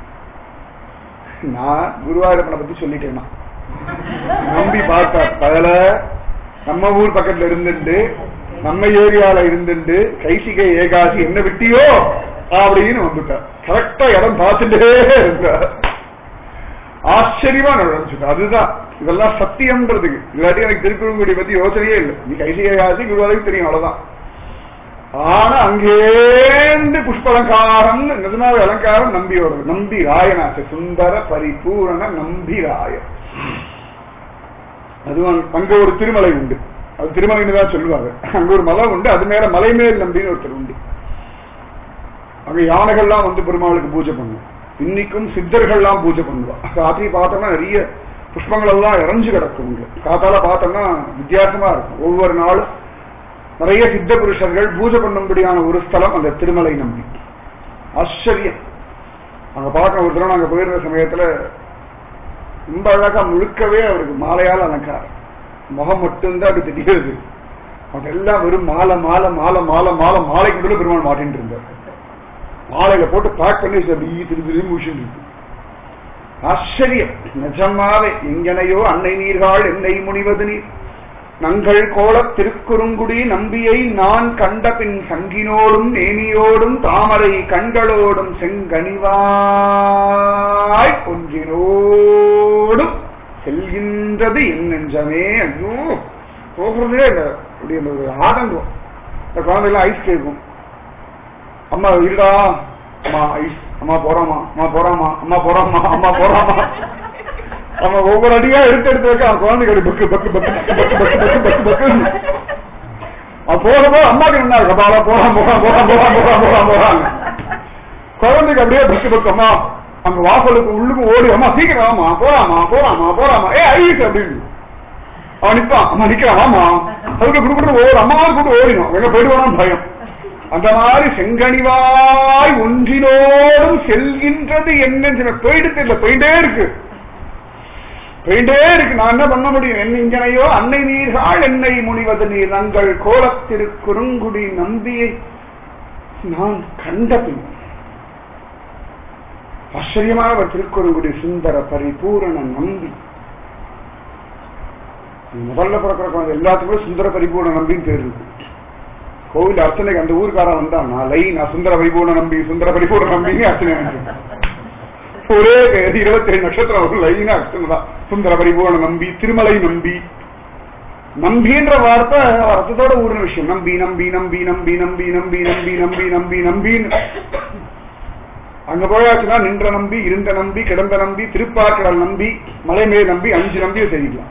நான் குருவாயூரப்பனை பத்தி சொல்லிட்டேன் நான். நம்பி பார்த்தார் பகல நம்ம ஊர் பக்கத்துல இருந்துட்டு நம்ம ஏரியால இருந்துட்டு கைசிகை ஏகாசி என்ன விட்டியோ அப்படின்னு வந்துட்டார் கரெக்டா இடம் பார்த்துட்டே இருந்தார் ஆச்சரியமா நடந்துச்சு அதுதான் இதெல்லாம் சத்தியம்ன்றதுக்கு இல்லாட்டி எனக்கு திருக்குறங்குடி பத்தி யோசனையே இல்லை நீ கைசிகை ஏகாசி குருவாயூருக்கு தெரியும் அவ்வளவுதான் ஆனா அங்கேந்து புஷ்பலங்காரம் நிஜமாவே அலங்காரம் நம்பியோட நம்பி ராயனாச்சு சுந்தர பரிபூரண நம்பி ராயன் அதுவும் அங்க ஒரு திருமலை உண்டு அது திருமலைன்னு தான் சொல்லுவாங்க அங்க ஒரு மலை உண்டு அது மேல மலை மேல் நம்பின்னு ஒருத்தர் உண்டு அங்க யானைகள்லாம் வந்து பெருமாளுக்கு பூஜை பண்ணும் இன்னைக்கும் சித்தர்கள்லாம் பூஜை பண்ணுவா ராத்திரி பார்த்தோம்னா நிறைய புஷ்பங்கள் எல்லாம் இறஞ்சு கிடக்கும் இங்க காத்தால பார்த்தோம்னா வித்தியாசமா இருக்கும் ஒவ்வொரு நாளும் நிறைய சித்த புருஷர்கள் பூஜை பண்ணும்படியான ஒரு ஸ்தலம் அந்த திருமலை நம்பி ஆச்சரியம் அங்க பார்க்க ஒரு தடவை நாங்க போயிருந்த சமயத்துல ரொம்ப அழகா முழுக்கவே அவருக்கு மாலையால் அலங்காரம் முகம் மட்டும்தான் அப்படி தெரியுது அவங்க எல்லாம் வெறும் மாலை மாலை மாலை மாலை மாலை மாலைக்கு கூட பெருமாள் மாட்டின்னு இருந்தார் மாலையில போட்டு பேக் பண்ணி அப்படி திருப்பி திரும்பி முடிச்சுட்டு இருக்கு ஆச்சரியம் நிஜமாவே எங்கனையோ அன்னை நீர்காள் என்னை முனிவது நீர் நங்கள் கோலத் திருக்குறுங்குடி நம்பியை நான் கண்ட பின் சங்கினோடும் நேமியோடும் தாமரை கண்களோடும் செங்கனிவாய் ஒன்றினோடும் செல்கின்றது என் நெஞ்சமே ஐயோ போகிறதே இல்லை அப்படி அந்த ஒரு ஆதங்கம் இந்த குழந்தைலாம் ஐஸ் கேட்கும் அம்மா இருடா அம்மா ஐஸ் அம்மா போறாமா அம்மா போறாமா அம்மா போறாமா அம்மா போறாமா அவன் ஒவ்வொரு அடியா எடுத்து எடுத்து வைக்க அவன் குழந்தைக்கு அப்படி பக்கு பக்கு பக்கு பக்கு பக்கு பக்கு பக்கு பக்கு பக்கு அவன் போக போக அம்மாக்கு என்ன கபாலா போறான் போறான் போறான் போறான் போறான் போறான் போறான் குழந்தைக்கு அப்படியே பக்கு பக்கமா அங்க வாசலுக்கு உள்ளுக்கு ஓடி அம்மா சீக்கிரம் ஆமா போறாமா போறாமா போறாமா ஏ ஐஸ் அப்படின்னு அவன் நிப்பான் அம்மா நிக்கிறான் ஆமா அதுக்கு குடுக்குறது ஓடு அம்மாவை கூட்டு ஓடிடும் எங்க போயிடுவானு பயம் அந்த மாதிரி செங்கனிவாய் ஒன்றினோடும் செல்கின்றது என்ன போயிடுத்து இல்ல போயிட்டே இருக்கு போயிட்டே இருக்கு நான் என்ன பண்ண முடியும் என் இங்கனையோ அன்னை நீர்கள் என்னை முனிவது நீர் நங்கள் கோலத்திரு குறுங்குடி நம்பியை நான் கண்ட பின் ஆச்சரியமான ஒரு திருக்குறங்குடி சுந்தர பரிபூரண நம்பி முதல்ல பிறக்கிற குழந்தை எல்லாத்துக்குமே சுந்தர பரிபூர்ண நம்பின்னு பேர் இருக்கு கோவில் அர்ச்சனைக்கு அந்த ஊருக்காரன் வந்தான் நான் லை நான் சுந்தர பரிபூர்ண நம்பி சுந்தர பரிபூர்ண நம்பின்னு அர்ச்சனை பண்ணிட்டேன். ஒரே இருபத்தி ஏழு நட்சத்திரம் ஒரு லைனா அர்ச்சனை தான் சுந்தர பரிபூர்ண நம்பி திருமலை நம்பி நம்பின்ற வார்த்தை அர்த்தத்தோட ஊர்ன விஷயம் நம்பி நம்பி நம்பி நம்பி நம்பி நம்பி நம்பி நம்பி நம்பி நம்பின்னு அங்க போயாச்சுன்னா நின்ற நம்பி இருந்த நம்பி கிடந்த நம்பி திருப்பார்கடல் நம்பி மலை மேல் நம்பி அஞ்சு நம்பியை செய்யலாம்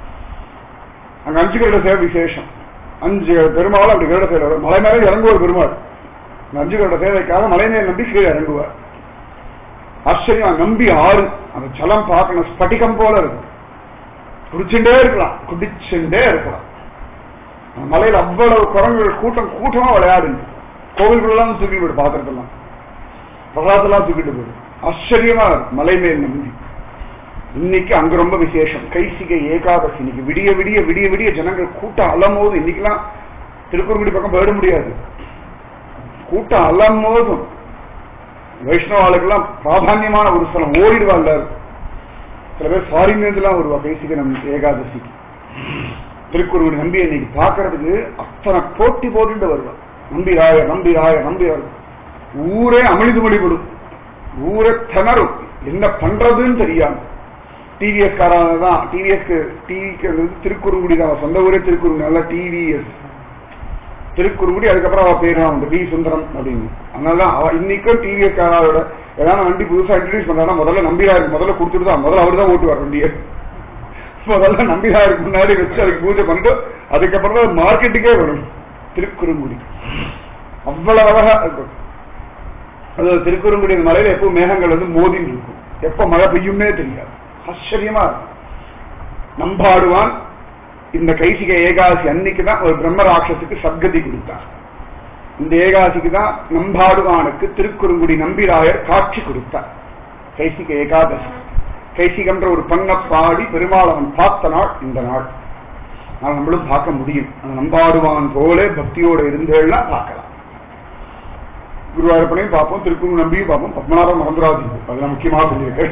அங்க அஞ்சு கருட சேவை விசேஷம் அஞ்சு பெருமாள் அப்படி கருட சேவை வரும். மலை மேலே இறங்குவார் பெருமாள் அந்த அஞ்சு கருட சேவைக்காக மலை மேல் நம்பி கீழே இறங்குவார் ஆச்சரியம் நம்பி ஆறு அந்த ஜலம் பார்க்கணும் ஸ்பட்டிகம் போல இருக்கும் குடிச்சுட்டே இருக்கலாம் குடிச்சுட்டே இருக்கலாம் அந்த மலையில அவ்வளவு குரங்குகள் கூட்டம் கூட்டமா விளையாடுங்க கோவில்களெல்லாம் தூக்கி போயிடு பாத்திரத்தெல்லாம் பிரசாதெல்லாம் தூக்கிட்டு போயிடு ஆச்சரியமா இருக்கு மலை மேல் நம்பி இன்னைக்கு அங்க ரொம்ப விசேஷம் கைசிகை ஏகாதசி இன்னைக்கு விடிய விடிய விடிய விடிய ஜனங்கள் கூட்டம் அலமோது இன்னைக்கெல்லாம் திருக்குறங்குடி பக்கம் போயிட முடியாது கூட்டம் அலமோதும் வைஷ்ணவாளுக்கெல்லாம் பிராதான்யமான ஒரு ஸ்தலம் ஓடிடுவா எல்லாரும் சில பேர் ஃபாரின்லாம் வருவா கைசிகை நம் ஏகாதசிக்கு திருக்குறங்குடி நம்பி இன்னைக்கு பாக்குறதுக்கு அத்தனை போட்டி போட்டுட்டு வருவா நம்பி ராய நம்பி ராய நம்பி ராய ஊரே அமிழ்து மொழிபடும் ஊரே திணறும் என்ன பண்றதுன்னு தெரியாம டிவிஎஸ் காரான தான் டிவிஎஸ்க்கு டிவிக்கு திருக்குறுங்குடி தான் சொந்த ஊரே திருக்குறுங்குடி நல்லா டிவிஎஸ் திருக்குறுங்குடி அதுக்கப்புறம் அவ பேர் தான் உண்டு வி சுந்தரம் அப்படின்னு அதனால அவ இன்னைக்கும் டிவிஎஸ் காரோட ஏதாவது வண்டி புதுசா இன்ட்ரடியூஸ் பண்றாங்கன்னா முதல்ல நம்பிராருக்கு முதல்ல கொடுத்துட்டு தான் முதல்ல அவர் தான் ஓட்டுவார் வண்டியை முதல்ல நம்பிராருக்கு முன்னாடி வச்சு அதுக்கு பூஜை பண்ணிட்டு அதுக்கப்புறம் தான் மார்க்கெட்டுக்கே வரும் திருக்குறுங்குடி அவ்வளவு அழகா இருக்கும் அது திருக்குறுங்குடி மலையில எப்போ மேகங்கள் வந்து மோதின்னு இருக்கும் எப்ப மழை பெய்யும்னே தெரியாது ஆச்சரியமா இருக்கும் நம்பாடுவான் இந்த கைசிக ஏகாதசி அன்னைக்கு தான் ஒரு பிரம்ம ராட்சத்துக்கு சத்கதி கொடுத்தான் இந்த ஏகாதசிக்கு தான் நம்பாடுவானுக்கு திருக்குறுங்குடி நம்பிராயர் காட்சி கொடுத்தார் கைசிக ஏகாதசி கைசிகன்ற ஒரு பண்ண பாடி பெருமாள் அவன் பார்த்த நாள் இந்த நாள் ஆனால் நம்மளும் பார்க்க முடியும் அந்த நம்பாடுவான் போல பக்தியோட இருந்தேன்னா பார்க்கலாம் குருவாயூரப்பனையும் பார்ப்போம் திருக்குறள் நம்பியும் பார்ப்போம் பத்மநாபம் மறந்துராதி அதெல்லாம் முக்கியமாக சொல்லியிருக்கு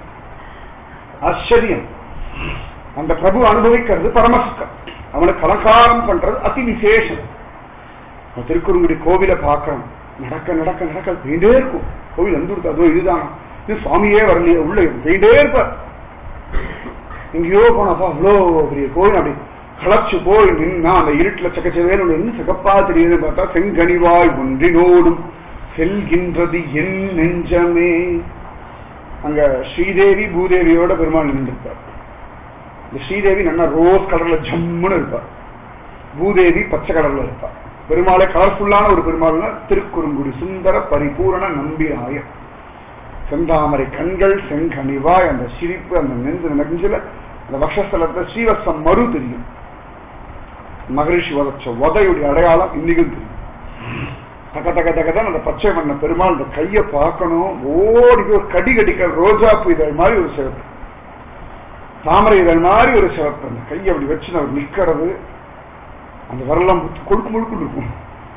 ஆச்சரியம் அந்த பிரபு அனுபவிக்கிறது பரமசுக்கம் அவனுக்கு அலங்காரம் பண்றது அதி விசேஷம் அவன் திருக்குறுங்குடி கோவிலை பார்க்கணும் நடக்க நடக்க நடக்க போயிட்டே இருக்கும் கோவில் வந்து அதோ இதுதான் இது சுவாமியே வரலையே உள்ள போயிட்டே இருப்பார் எங்கேயோ போனாப்பா அவ்வளோ பெரிய கோவில் அப்படி களைச்சு போய் நின்னா அந்த இருட்டுல சக்கச்சவேன்னு என்ன சிகப்பா தெரியுது பார்த்தா செங்கனிவாய் ஒன்றினோடும் செல்கின்றது என் நெஞ்சமே அங்க ஸ்ரீதேவி பூதேவியோட பெருமாள் நின்றுப்பார் இந்த ஸ்ரீதேவி நல்லா ரோஸ் கலர்ல ஜம்முன்னு இருப்பார் பூதேவி பச்சை கலர்ல இருப்பார் பெருமாளை கலர்ஃபுல்லான ஒரு பெருமாள்னா திருக்குறுங்குடி சுந்தர பரிபூரண நம்பிராயர் செந்தாமரை கண்கள் செங்கனிவாய் அந்த சிரிப்பு அந்த நெஞ்சு நெஞ்சில அந்த வக்ஷஸ்தலத்தை ஸ்ரீவத்சம் மறு தெரியும் மகரிஷி வதச்ச வதையுடைய அடையாளம் இன்னைக்கும் தெரியும் தக்க தக்க தக்க தான் அந்த பச்சை வண்ண பெருமாள் அந்த கையை பார்க்கணும் ஓடி போய் ஒரு கடி கடிக்க ரோஜாப்பு இதழ் மாதிரி ஒரு சிவப்பு தாமரை இதழ் மாதிரி ஒரு சிவப்பு அந்த கையை அப்படி வச்சு அவர் நிக்கிறது அந்த வரலாம் கொழுக்கு முழுக்கு இருக்கும்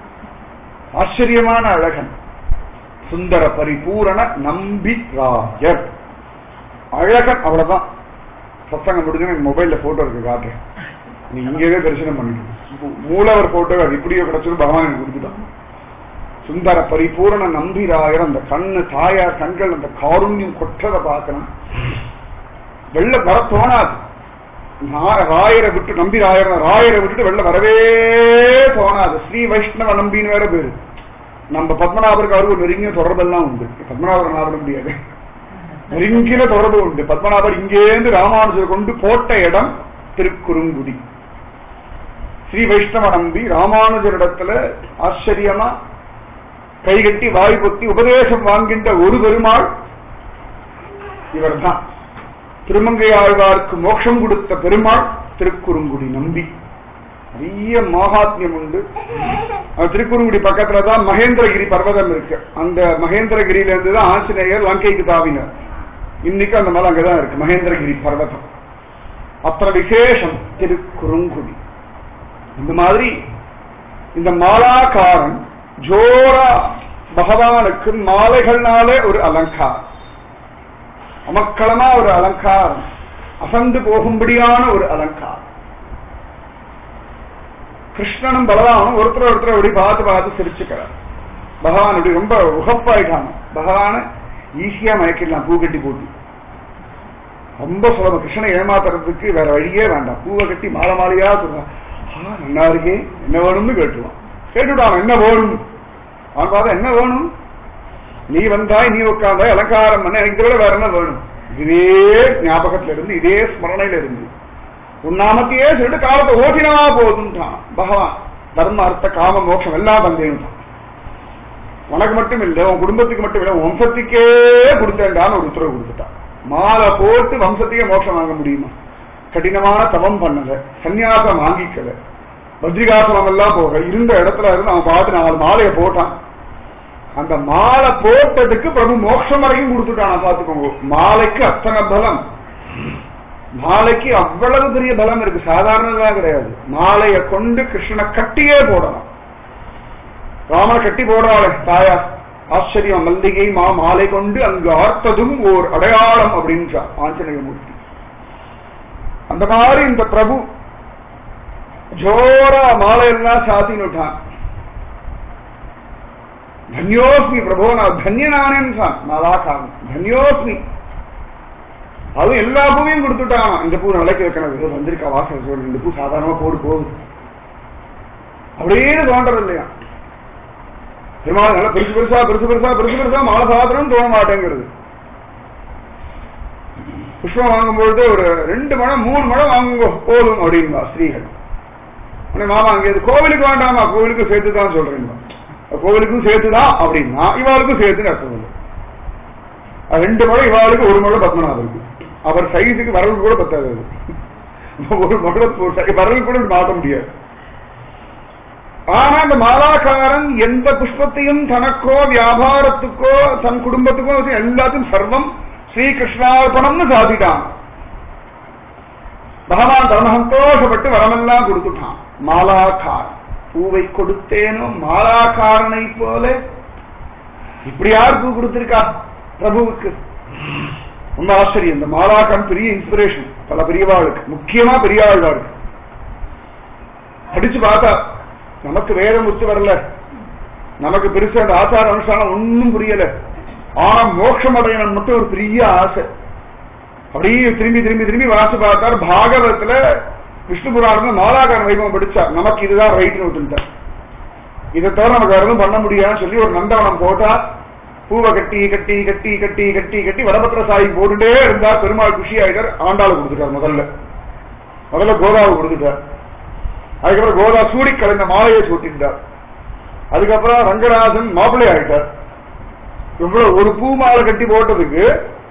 ஆச்சரியமான அழகன் சுந்தர பரிபூரண நம்பிராயர் அழகன் அவ்வளவுதான் சத்தங்கம் முடிஞ்சு எனக்கு மொபைல்ல போட்டோ இருக்கு காட்டுறேன் நீ இங்கேயே தரிசனம் பண்ணிட்டு மூலவர் போட்டோ அது இப்படியோ கிடைச்சது பகவான் எனக்கு கொடுத்துட்டான் சுந்தர பரிபூரண நம்பிராயர் அந்த கண்ணு தாயார் கண்கள் அந்த காருண்யம் கொற்றதை பார்க்கணும் வெள்ள வர தோணாது நா- ராயரை விட்டு நம்பி ராயர் ராயரை விட்டு வெளில வரவே தோணாது ஸ்ரீ வைஷ்ணவ நம்பின்னு வேற பேரு நம்ம பத்மநாபருக்கு அவருக்கு நெருங்கிய தொடர்பெல்லாம் உண்டு பத்மநாபர் நாட முடியாது நெருங்கின தொடர்பு உண்டு பத்மநாபர் இங்கேருந்து ராமானுஜர் கொண்டு போட்ட இடம் திருக்குறுங்குடி ஸ்ரீ வைஷ்ணவ நம்பி ராமானுஜரிடத்துல ஆச்சரியமா கைகட்டி வாய் பொத்தி உபதேசம் வாங்கின்ற ஒரு பெருமாள் இவர்தான் திருமங்கையாழ்வார்க்கு மோட்சம் கொடுத்த பெருமாள் திருக்குறுங்குடி நம்பி நிறைய மகாத்மியம் உண்டு அந்த திருக்குறுங்குடி பக்கத்துல தான் மகேந்திரகிரி பர்வதம் இருக்கு அந்த மகேந்திரகிரியில இருந்து தான் ஆஞ்சநேயர் லங்கைக்கு தாவினார் இன்னைக்கு அந்த மலை அங்கதான் இருக்கு மகேந்திரகிரி பர்வதம் அத்தனை விசேஷம் திருக்குறுங்குடி இந்த மாதிரி இந்த மாலாக்காரன் ஜோரா பகவானுக்கு மாலைகள்னாலே ஒரு அலங்காரம் அமக்களமா ஒரு அலங்காரம் அசந்து போகும்படியான ஒரு அலங்காரம் கிருஷ்ணனும் பலராமனும் ஒருத்தர் ஒருத்தர் அப்படி பார்த்து பார்த்து சிரிச்சுக்கிறார் பகவான் இப்படி ரொம்ப உகப்பாயிட்டாங்க பகவான ஈஸியா மயக்கிடலாம் பூ கட்டி போட்டு ரொம்ப சுலபம் கிருஷ்ணனை ஏமாத்துறதுக்கு வேற வழியே வேண்டாம் பூவை கட்டி மாலை மாலையா சொல்றான் ஆ நல்லா இருக்கே என்ன வேணும்னு கேட்டுருவான் கேட்டுட்டான் என்ன வேணும் அவன் பார்த்தா என்ன வேணும் நீ வந்தாய் நீ உட்காந்தாய் அலங்காரம் பண்ண எனக்கு இதை விட வேற என்ன வேணும் இதே ஞாபகத்துல இருந்து இதே ஸ்மரணையில இருந்து உன்னாமத்தையே சொல்லிட்டு காலத்தை ஓட்டினா போதும்ட்டான் பகவான் தர்ம அர்த்த காம மோட்சம் எல்லாம் தந்தேன்ட்டான் உனக்கு மட்டும் இல்ல உன் குடும்பத்துக்கு மட்டும் இல்ல உன் வம்சத்துக்கே கொடுத்தேன்டான்னு ஒரு உத்தரவு கொடுத்துட்டான் மாலை போட்டு வம்சத்தையே மோட்சம் வாங்க முடியுமா கடினமான தவம் பண்ணல சன்னியாசம் வாங்கிக்கல பத்ரிகாசனம் எல்லாம் போக இருந்த இடத்துல இருந்து அவன் பார்த்து நாலு மாலையை போட்டான் அந்த மாலை போட்டதுக்கு பிரபு மோட்சம் வரைக்கும் கொடுத்துட்டான் பாத்துக்கோங்க மாலைக்கு அத்தனை பலம் மாலைக்கு அவ்வளவு பெரிய பலம் இருக்கு சாதாரணதா கிடையாது மாலையை கொண்டு கிருஷ்ணனை கட்டியே போடலாம் ராமனை கட்டி போடுறாளே தாயா ஆச்சரியம் மல்லிகை மா மாலை கொண்டு அங்கு ஆர்த்ததும் ஓர் அடையாளம் அப்படின்றார் ஆஞ்சநேயமூர்த்தி அந்த மாதிரி இந்த பிரபு ஜோரா மாலையெல்லாம் சாத்தினுட்டான் தன்யோஸ்மி பிரபோ நான் தன்யனானேன்னு சான் மாலாக்காரன் தன்யோஸ்மி அதுவும் எல்லா பூவையும் கொடுத்துட்டான் இந்த பூ விலைக்கு வைக்கணும் ஏதோ வந்திருக்கா வாசல் சொல்லு இந்த பூ சாதாரணமா போடு போகுது அப்படியே தோன்றது இல்லையா பெருமாள் நல்லா பெருசு பெருசா பெருசு பெருசா பெருசு பெருசா மாலை சாத்திரம் தோண மாட்டேங்கிறது புஷ்பம் வாங்கும்பொழுது ஒரு ரெண்டு மழம் மூணு மழம் வாங்குங்க போதும் அப்படின்பா ஸ்ரீகள் உடனே மாமா அங்கே இது கோவிலுக்கு வேண்டாமா கோவிலுக்கு சேர்த்து தான் சொல்றேன் கோவிலுக்கும் சேர்த்துதான் அப்படின்னா இவாளுக்கும் சேர்த்துன்னு அர்த்தம் இல்லை அது ரெண்டு மழை இவாளுக்கு ஒரு மழை பத்மநாபருக்கு அவர் சைஸுக்கு வரவு கூட பத்தாது அது ஒரு மழை வரவு கூட மாற்ற முடியாது ஆனா இந்த மாலாக்காரன் எந்த புஷ்பத்தையும் தனக்கோ வியாபாரத்துக்கோ தன் குடும்பத்துக்கோ வச்சு எல்லாத்தையும் சர்வம் ஸ்ரீகிருஷ்ணார்பணம்னு சாதிட்டான் பகவான் தர்ம சந்தோஷப்பட்டு வரமெல்லாம் கொடுத்துட்டான் மாலாக்காரன் பூவை கொடுத்தேனோ மாலாக்காரனை போல இப்படி யார் பூ கொடுத்திருக்கா பிரபுவுக்கு ரொம்ப ஆச்சரியம் இந்த மாலாக்காரன் பெரிய இன்ஸ்பிரேஷன் பல பெரியவாளுக்கு முக்கியமா பெரியாழ்வாருக்கு படிச்சு பார்த்தா நமக்கு வேற முத்து வரல நமக்கு பெருசா அந்த ஆச்சார அனுஷ்டானம் ஒன்னும் புரியல ஆனா மோட்சம் அடையணும் மட்டும் ஒரு பெரிய ஆசை அப்படியே திரும்பி திரும்பி திரும்பி வாசி பார்த்தார் பாகவத்துல விஷ்ணு புராணம் மாலாகார வைபவம் படிச்சார் நமக்கு இதுதான் ரைட்னு விட்டுட்டார் இதை தவிர நமக்கு வேற எதுவும் பண்ண முடியாதுன்னு சொல்லி ஒரு நந்தவனம் போட்டா பூவை கட்டி கட்டி கட்டி கட்டி கட்டி கட்டி வடபத்திர சாயி போட்டுட்டே இருந்தா பெருமாள் குஷி ஆயிட்டார் ஆண்டாளு கொடுத்துட்டார் முதல்ல முதல்ல கோதாவை கொடுத்துட்டார் அதுக்கப்புறம் கோதா சூடி கலைந்த மாலையை சூட்டிட்டார் அதுக்கப்புறம் ரங்கராஜன் மாப்பிள்ளை ஆயிட்டார் இவ்வளவு ஒரு பூ மாலை கட்டி போட்டதுக்கு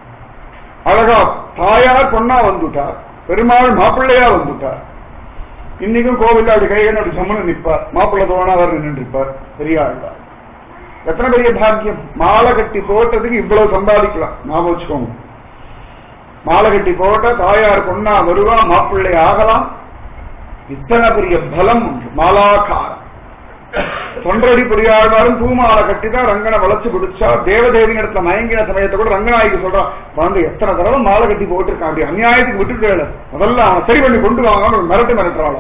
அழகா தாயார் பொண்ணா வந்துட்டார் பெருமாள் மாப்பிள்ளையா வந்துட்டார் இன்னைக்கும் கோவில் அப்படி கைகள் அப்படி சம்மனு நிற்பார் மாப்பிள்ளை தோணாவர் நின்று இருப்பார் பெரிய ஆழ்வார் எத்தனை பெரிய பாக்கியம் மாலை கட்டி போட்டதுக்கு இவ்வளவு சம்பாதிக்கலாம் ஞாபகம் வச்சுக்கோங்க மாலை கட்டி போட்ட தாயார் பொண்ணா வருவா மாப்பிள்ளை ஆகலாம் இத்தனை பெரிய பலம் உண்டு மாலாக்காரம் தொண்டடி பெரியாழ்வாரும் பூமாலை கட்டி தான் ரங்கனை வளைச்சு பிடிச்சா தேவதேவி இடத்துல மயங்கின சமயத்தை கூட ரங்கநாயகி சொல்றான் குழந்தை எத்தனை தடவை மாலை கட்டி போட்டிருக்கான் அப்படி அநியாயத்துக்கு விட்டுட்டு முதல்ல அவன் சரி பண்ணி கொண்டு வாங்க மிரட்டு மிரட்டுறாள்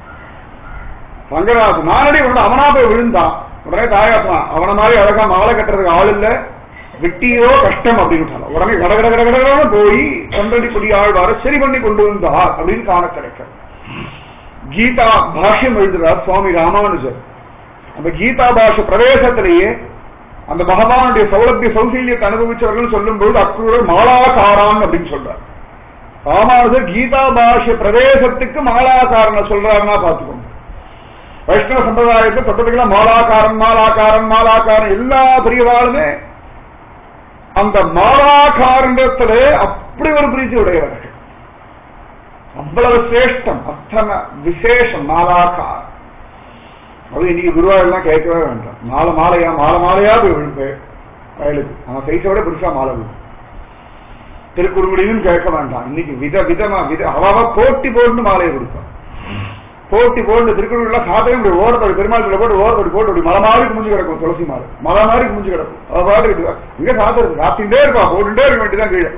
ரங்கராஜ் நானடி உடனே அவனா போய் விழுந்தான் உடனே தாயாசனா அவன மாதிரி அழகா மாலை கட்டுறதுக்கு ஆள் இல்ல வெட்டியோ கஷ்டம் அப்படின்னு உடனே கட கட கட கடகடன்னு போய் தொண்டடி பெரியாழ்வார சரி பண்ணி கொண்டு வந்தார் அப்படின்னு காண கிடைக்கிறது கீதா பாஷ்யம் எழுதுறார் சுவாமி ராமானுஜர் அந்த கீதா பாஷ பிரவேசத்திலேயே அந்த பகவானுடைய சௌலபிய சௌசல்யத்தை அனுபவிச்சவர்கள் சொல்லும் பொழுது அக்ரூரர் மாலாகாரான் அப்படின்னு சொல்றார் ராமானுஜர் கீதா பாஷ பிரவேசத்துக்கு மாலாகாரனை சொல்றாருன்னா பாத்துக்கோங்க வைஷ்ணவ சம்பிரதாயத்தை தொட்டதுக்கெல்லாம் மாலாக்காரன் மாலாக்காரன் மாலாக்காரன் எல்லா பெரியவாளுமே அந்த மாலாக்காரண்டத்திலே அப்படி ஒரு பிரீத்தி உடையவர்கள் அவ்வளவு சிரேஷ்டம் அத்தனை விசேஷம் மாலாக்கார் அது இன்னைக்கு குருவாயூர்லாம் கேட்கவே வேண்டாம் மாலை மாலையா மாலை மாலையா போய் விழுப்பு வயலுக்கு அவன் சைஸை விட பெருசா மாலை விழும் திருக்குறுங்குடியும் கேட்க வேண்டாம் இன்னைக்கு வித விதமா வித அவ போட்டி போட்டு மாலையை கொடுப்பான் போட்டி போட்டு திருக்குறள் சாப்பிடவே முடியும் ஓரத்தோடு பெருமாள் பிள்ளை போட்டு ஓரத்தோடு போட்டு அப்படி மலை மாதிரி குமிஞ்சு கிடக்கும் துளசி மாலை மலை மாதிரி குமிஞ்சு கிடக்கும் அவ பாட்டு இங்க சாப்பிடுறது சாப்பிட்டுட்டே இருப்பா போட்டுட்டே இருக்க வேண்டியதான் கீழே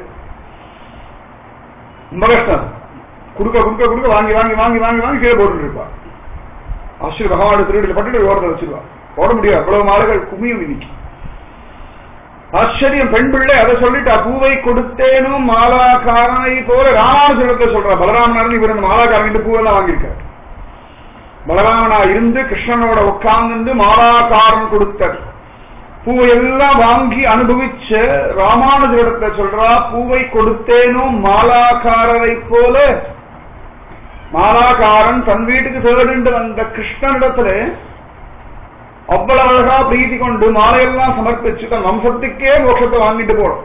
ரொம்ப கஷ்டம் குடுக்க குடுக்க குடுக்க வாங்கி வாங்கி வாங்கி வாங்கி வாங்கி கீழே போட்டுட்டு இருப்பா ஆசிரியர் பகவானுடைய திருவிழில் பட்டு ஓரத்தை வச்சிருவா போட முடியாது அவ்வளவு மாலைகள் குமியும் இன்னைக்கு ஆச்சரியம் பெண் பிள்ளை அதை சொல்லிட்டு பூவை கொடுத்தேனும் மாலாக்காரனை போல ராமானுஜனத்தை சொல்ற பலராமன் இவர் இந்த மாலாக்காரன் பூவெல்லாம் வாங்கியிருக்காரு பலராமனா இருந்து கிருஷ்ணனோட உட்கார்ந்து மாலாக்காரன் கொடுத்தது பூவை எல்லாம் வாங்கி அனுபவிச்ச ராமானுஜரிடத்தை சொல்றா பூவை கொடுத்தேனும் மாலாக்காரரை போல மாலாக்காரன் தன் வீட்டுக்கு தேடிண்டு வந்த கிருஷ்ணனிடத்துல அவ்வளவு அழகா பிரீத்தி கொண்டு மாலையெல்லாம் சமர்ப்பிச்சு தன் வம்சத்துக்கே மோட்சத்தை வாங்கிட்டு போடும்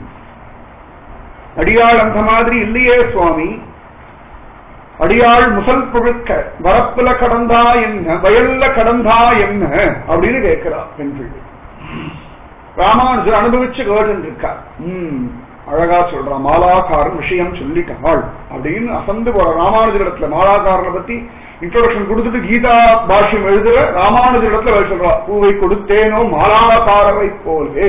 அடியாள் அந்த மாதிரி இல்லையே சுவாமி அடியாள் முசல் புழுக்க வரப்புல கடந்தா என்ன வயல்ல கடந்தா என்ன அப்படின்னு கேட்கிறா பெண் பிள்ளை ராமானுஜர் அனுபவிச்சு கேட்டு இருக்கார் உம் அழகா சொல்றான் மாலாக்காரன் விஷயம் சொல்லிட்டாள் அப்படின்னு அசந்து போற ராமானுஜர் இடத்துல மாலாக்காரனை பத்தி இன்ட்ரோடக்ஷன் கொடுத்துட்டு கீதா பாஷ்யம் எழுதுற ராமானுஜர் இடத்துல அவர் சொல்றா பூவை கொடுத்தேனோ மாலாக்காரரை போலே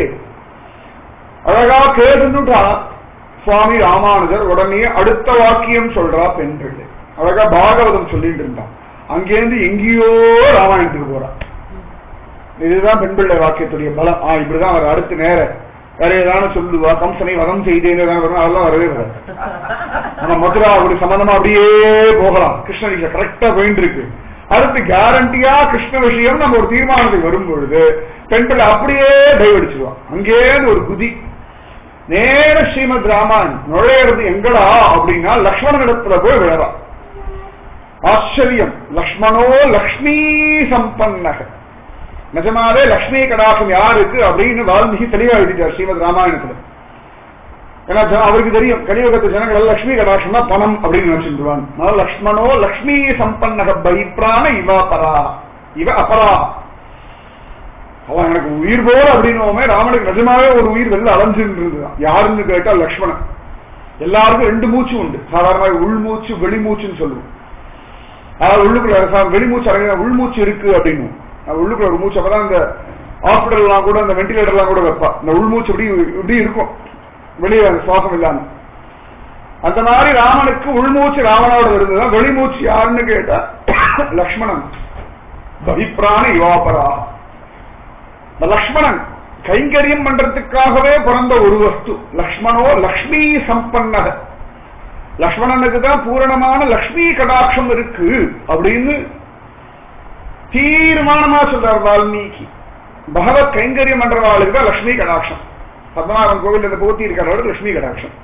அழகா கேட்டுட்டா சுவாமி ராமானுஜர் உடனே அடுத்த வாக்கியம் சொல்றா பெண் பிள்ளை அழகா பாகவதம் சொல்லிட்டு இருந்தான் அங்கேருந்து எங்கேயோ ராமாயணத்துக்கு போறான் இதுதான் பெண் பிள்ளை வாக்கியத்துடைய பலம் ஆ இப்படிதான் அவர் அடுத்து நேர வேற ஏதான சொல்லுவா கம்சனை வதம் செய்தேன்னு வரும் அதெல்லாம் வரவே வராது நம்ம மதுரா அப்படி சம்பந்தமா அப்படியே போகலாம் கிருஷ்ண விஷயம் கரெக்டா போயிட்டு இருக்கு அடுத்து கேரண்டியா கிருஷ்ண விஷயம் நம்ம ஒரு தீர்மானத்துக்கு வரும் பொழுது பெண் பிள்ளை அப்படியே டைவடிச்சிருவான் அங்கேருந்து ஒரு குதி நேர ஸ்ரீமத் ராமாயண் நுழையிறது எங்கடா அப்படின்னா லக்ஷ்மணனிடத்துல போய் விழறான் ஆச்சரியம் லக்ஷ்மணோ லக்ஷ்மி சம்பன்னக நிஜமாவே லக்ஷ்மி கடாசம் யாருக்கு அப்படின்னு வால்மீகி தெளிவா எழுதிட்டார் ஸ்ரீமத் ராமாயணத்துல ஏன்னா ஜன- அவருக்கு தெரியும் கலியுகத்து ஜனங்கள் லக்ஷ்மி கடாட்சம்னா பணம் அப்படின்னு நினைச்சிருவாங்க அதனால லக்ஷ்மணோ லக்ஷ்மி சம்பன்னக பைப்ரான இவ பரா இவ அபரா அவன் எனக்கு உயிர் போல அப்படின்னோமே ராமனுக்கு நிஜமாவே ஒரு உயிர் வெளில அலைஞ்சுட்டு இருந்துதான் யாருன்னு கேட்டா லக்ஷ்மணன் எல்லாருக்கும் ரெண்டு மூச்சு உண்டு சாதாரணமாக உள்மூச்சு வெளிமூச்சுன்னு சொல்லுவோம் அதாவது உள்ளுக்குள்ள சா- வெளிமூச்சு அடங்கின உள்மூச்சு இருக்கு அப்படின்னு அது உள்ளுக்குள்ள ஒரு மூச்சு அப்பதான் இந்த ஹாஸ்பிட்டல்லாம் கூட அந்த வெண்டிலேட்டர்லாம் கூட வைப்பா இந்த உள்மூச்சு இப்படி இப்படி இருக்கும் வெளியே அந்த சுவாசம் இல்லாம அந்த மாதிரி ராமனுக்கு உள்மூச்சு ராவணோட இருந்ததுதான் வெளிமூச்சு யாருன்னு கேட்டா லக்ஷ்மணன் பவிப்ரான யுவாபரா இந்த லக்ஷ்மணன் கைங்கரியம் பண்றதுக்காகவே பிறந்த ஒரு வஸ்து லக்ஷ்மணோ லக்ஷ்மி சம்பன்னக லக்ஷ்மணனுக்கு தான் பூரணமான லக்ஷ்மி கடாட்சம் இருக்கு அப்படின்னு தீர்மானமா சொல்றார் வால்மீகி பகவத் கைங்கரியம் பண்றவாளுக்கு தான் லக்ஷ்மி கடாட்சம் பத்மநாபன் கோவில் இந்த போத்தி இருக்கிறவருக்கு லக்ஷ்மி கடாட்சம்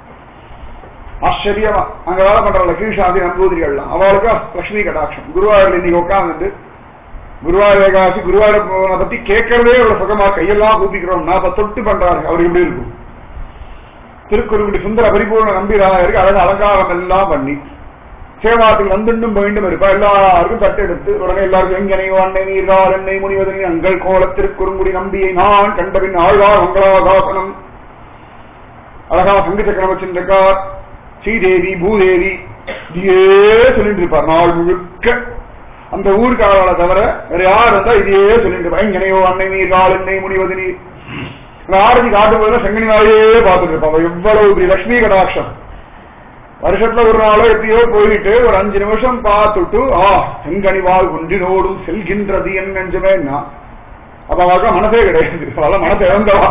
ஆச்சரியமா அங்க வேலை பண்ற லக்ஷ்மி சாந்தி நம்பூதிரிகள்லாம் அவளுக்கு லக்ஷ்மி கடாட்சம் குருவாயூர்ல இன்னைக்கு உட்காந்துட்டு குருவாயூர் ஏகாசி குருவாயூர் போவனை பத்தி கேட்கறதே ஒரு சுகமா கையெல்லாம் கூப்பிக்கிறோம் நான் இப்ப தொட்டு பண்றாரு அவர் எப்படி இருக்கும் திருக்குறுங்குடி சுந்தர பரிபூர்ண நம்பிராயருக்கு அழகு அலங்காரம் எல்லாம் பண்ணி சேவாத்துக்கு வந்துண்டும் மீண்டும் இருப்பா எல்லாருக்கும் தட்டெடுத்து உடனே எல்லாருக்கும் எங்கனையோ அன்னை நீர்கால் என்னை முனிவதனை அங்கள் கோல திருக்குறுங்குடி நம்பியை நான் கண்டபின் ஆழ்வார் மங்களாதாசனம் அழகா சங்கு சக்கரம் வச்சிருக்கார் ஸ்ரீதேவி பூதேவி இதையே சொல்லிட்டு இருப்பார் நாள் முழுக்க அந்த ஊருக்காரர்களை தவிர வேற யார் இருந்தா இதையே சொல்லிட்டு இருப்பார் எங்கனையோ அன்னை நீர்கால் என்னை முனிவது நீர் ஆரதி காட்டும் போது செங்கனி நாளையே பார்த்துட்டு இருப்பான் அவன் எவ்வளவு பெரிய லட்சுமி கடாட்சம் வருஷத்துல ஒரு நாளோ எப்படியோ போயிட்டு ஒரு அஞ்சு நிமிஷம் பார்த்துட்டு ஆ செங்கனிவால் ஒன்றினோடும் செல்கின்றது என் நெஞ்சமேன்னா அப்ப அவளுக்கு மனசே கிடையாது அவள மனசை இழந்தவா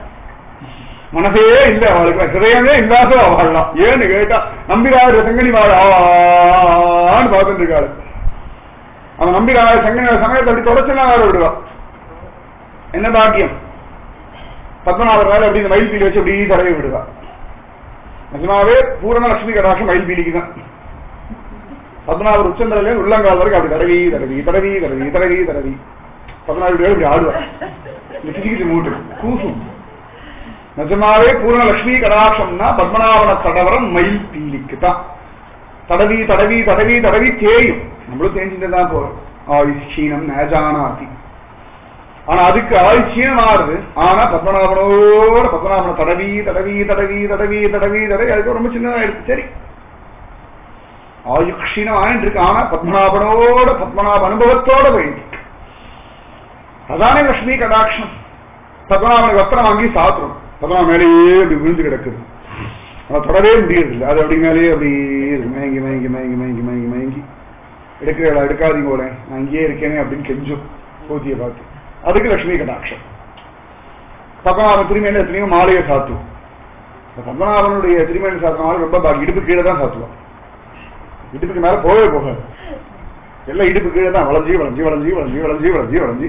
மனசே இல்ல அவளுக்கு ஹிரயமே இல்லாத அவள்லாம் ஏன்னு கேட்டா நம்பிராஜ செங்கனி வாழ் ஆன்னு பார்த்துட்டு இருக்காள் அவன் நம்பிராஜ செங்கனி சமயத்தை அப்படி தொடச்சுலாம் வேற விடுவா என்ன பாக்கியம் பத்மநாபர் மேல அப்படி இந்த மயில் பீலி வச்சு அப்படி தடவி விடுவா நிஜமாவே பூரண லட்சுமி கடாட்சம் மயில் பீலிக்கு தான் பத்மநாபர் உச்சந்தலையில உள்ளங்கால் வரைக்கும் அப்படி தடவி தடவி தடவி தடவி தடவி தடவி பதினாறு பேர் இப்படி ஆடுவார் இந்த கிச்சு மூட்டு கூசும் நிஜமாவே பூர்ண லட்சுமி கடாட்சம்னா பத்மநாபன தடவரம் மயில் பீலிக்கு தான் தடவி தடவி தடவி தடவி தேயும் நம்மளும் தேஞ்சிட்டு தான் போறோம் ஆயுஷ் க்ஷீணம் நேஜானாதி ஆனா அதுக்கு ஆயுஷ் க்ஷீணமாறுது ஆனா பத்மநாபனோட பத்மநாபன தடவி தடவி தடவி தடவி தடவி தடவி அதுக்கு ரொம்ப சின்னதா இருக்கு சரி ஆயுக்ஷீணம் ஆயிட்டு இருக்கு ஆனா பத்மநாபனோட பத்மநாப அனுபவத்தோட போயிட்டு இருக்கு. அதானே லட்சுமி கடாட்சம் பத்மநாபனுக்கு வஸ்திரம் வாங்கி சாப்பிடும் பத்மநாபன் மேலேயே அப்படி விழுந்து கிடக்குது அதை தொடவே முடியறது இல்லை அது அப்படி மேலேயே அப்படி இருக்கு. மயங்கி மயங்கி மயங்கி மயங்கி மயங்கி மயங்கி எடுக்கிறீங்களா எடுக்காதீங்க போல நான் இங்கேயே இருக்கேனே அப்படின்னு கெஞ்சும் பூஜையை பார்த்து அதுக்கு லட்சுமி கடாட்சம் பத்மநாபன் திருமையில எத்தனையோ மாலையை சாத்துவோம் இந்த பத்மநாபனுடைய திருமையில சாத்தின மாலை ரொம்ப பாக்கி இடுப்பு கீழே தான் சாத்துவோம் இடுப்புக்கு மேல போகவே போகாது எல்லாம் இடுப்பு கீழே தான் வளைஞ்சி வளைஞ்சி வளைஞ்சி வளைஞ்சி வளைஞ்சி வளைஞ்சி வளைஞ்சி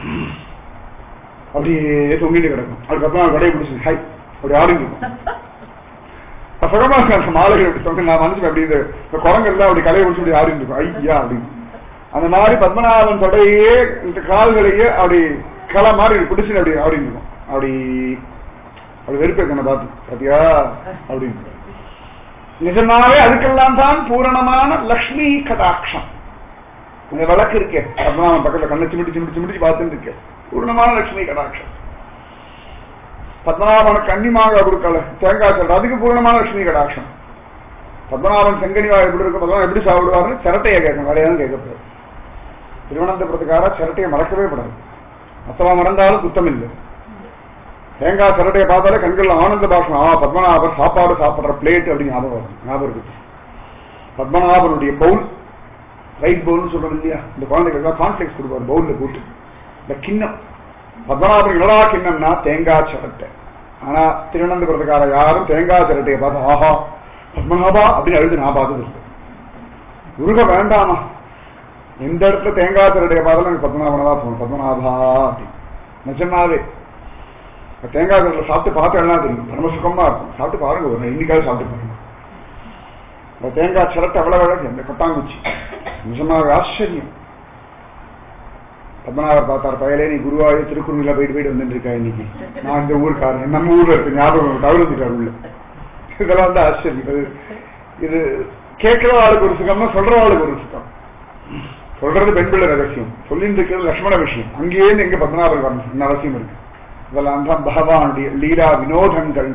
அப்படியே தொங்கிட்டு கிடக்கும் அதுக்கப்புறம் அவன் கடையை பிடிச்சி ஹை அப்படி ஆடிட்டு இருக்கும் சுகமா இருக்கு அந்த மாலைகள் அப்படி தொங்க நான் மனசுக்கு அப்படி இந்த இந்த குரங்கெல்லாம் அப்படி கடையை பிடிச்சி அப்படி ஆடிட்டு இருக்கும் ஐயா அப்படின்னு அந்த மாதிரி பத்மநாபன் தொடையே இந்த கால்களையே அப்படி களை மாதிரி பிடிச்சு அப்படி ஆடிட்டு இருக்கும் அப்படி அப்படி வெறுப்பு என்ன பார்த்து பாத்தியா அப்படின்னு நிஜமாவே அதுக்கெல்லாம் தான் பூரணமான லக்ஷ்மி கடாட்சம் இந்த விளக்கு இருக்கே பத்மநாபன் பக்கத்துல கண்ணை சிமிட்டி சிமிட்டி சிமிட்டி பார்த்துட்டு இருக்கேன் பூர்ணமான லட்சுமி கடாட்சம் பத்மநாபன கன்னிமாக கொடுக்கல தேங்காய் சொல்ற அதுக்கு பூர்ணமான லட்சுமி கடாட்சம் பத்மநாபன் செங்கனிவா எப்படி இருக்கும் பத்மநாபன் எப்படி சாப்பிடுவாருன்னு சிரட்டையை கேட்கணும் வேற எதுவும் கேட்கக்கூடாது திருவனந்தபுரத்துக்கார சிரட்டையை மறக்கவே கூடாது மத்தவா மறந்தாலும் குத்தம் இல்லை தேங்காய் சிரட்டையை பார்த்தாலே கண்கள்ல ஆனந்த பாஷம் ஆ பத்மநாபர் சாப்பாடு சாப்பிடுற பிளேட் அப்படின்னு ஞாபகம் வரும் ஞாபகம் இருக்கு பத்மநாபனுடைய பவுல் ரைட் பவுல்னு சொல்றோம் இல்லையா இந்த குழந்தைகளுக்கு கான்ஃபிளெக்ஸ் கொடுப்பாரு பவுல்ல போட்டு இந்த கிண்ணம் பத்மநாபன் என்னடா கிண்ணம்னா தேங்காய் சிரட்டை ஆனா திருவனந்தபுரத்துக்கார யாரும் தேங்காய் சிரட்டையை பார்த்து ஆஹா பத்மநாபா அப்படின்னு அழுது நான் பார்த்தது இல்லை உருக வேண்டாமா எந்த இடத்துல தேங்காய் சிரட்டையை பார்த்தாலும் எனக்கு பத்மநாபனை தான் போகணும் பத்மநாபா அப்படின்னு நிஜமாவே இப்ப தேங்காய் சிரட்டை சாப்பிட்டு பார்த்து எல்லாம் தெரியும் ரொம்ப சுகமா இருக்கும் சாப்பிட்டு பாருங்க ஒரு இன்னைக்காவது சாப்பிட்டு பாருங்க இந்த தேங்காய் சிரட்டை அவ்வளவு அழகு இந்த கொட்டாங்குச்சி நிஜமாக ஆச்சரியம் பத்மநாபர் பார்த்தார் பயலே நீ குருவாயூர் திருக்குறளில் போயிட்டு போயிட்டு வந்துட்டு இருக்கா இன்னைக்கு நான் இந்த ஊருக்காரன் நம்ம ஊர்ல இருக்கு ஞாபகம் தவிர்த்துட்டார் உள்ள இதெல்லாம் வந்து ஆச்சரியம் இது இது கேட்கிற ஆளுக்கு ஒரு சுகமா சொல்ற ஆளுக்கு ஒரு சுகம் சொல்றது பெண் பிள்ளை ரகசியம் சொல்லிட்டு இருக்கிறது லட்சுமண விஷயம் அங்கேயே எங்க பத்மநாபர் வரணும் என்ன அவசியம் இருக்கு இதெல்லாம் தான் பகவானுடைய லீலா வினோதங்கள்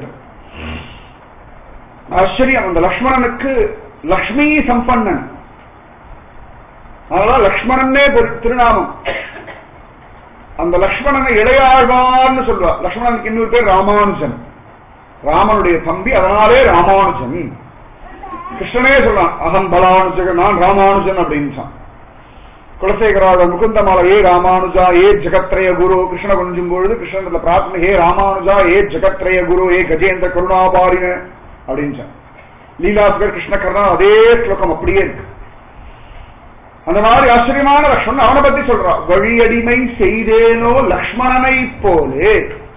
ஆச்சரியம் அந்த லக்ஷ்மணனுக்கு லக்ஷ்மி சம்பன்னன் அதனால லக்ஷ்மணனே பெரு- திருநாமம் அந்த லக்ஷ்மணனை இளையாழ்வார்னு சொல்லுவா லக்ஷ்மணனுக்கு இன்னொரு பேர் ராமானுஜன் ராமனுடைய தம்பி அதனாலே ராமானுஜன் கிருஷ்ணனே சொல்றான் அகம் பலானுஜக நான் ராமானுஜன் அப்படின்னு குலசேகராக முகுந்தமால ஏ ராமானுஜா ஏ ஜெகத்ரய குரு கிருஷ்ண கொஞ்சும் பொழுது கிருஷ்ணன் பிரார்த்தனை ஹே ராமானுஜா ஏ ஜெகத்ரய குரு ஏ கஜேந்திர கருணாபாரின அப்படின்னு லீலாசுகர் கிருஷ்ண கர்ணா அதே ஸ்லோகம் அப்படியே இருக்கு அந்த மாதிரி ஆச்சரியமான லக்ஷ்மணன் அவனை பத்தி சொல்றான் வழியடிமை செய்தேனோ லக்ஷ்மணனை போலே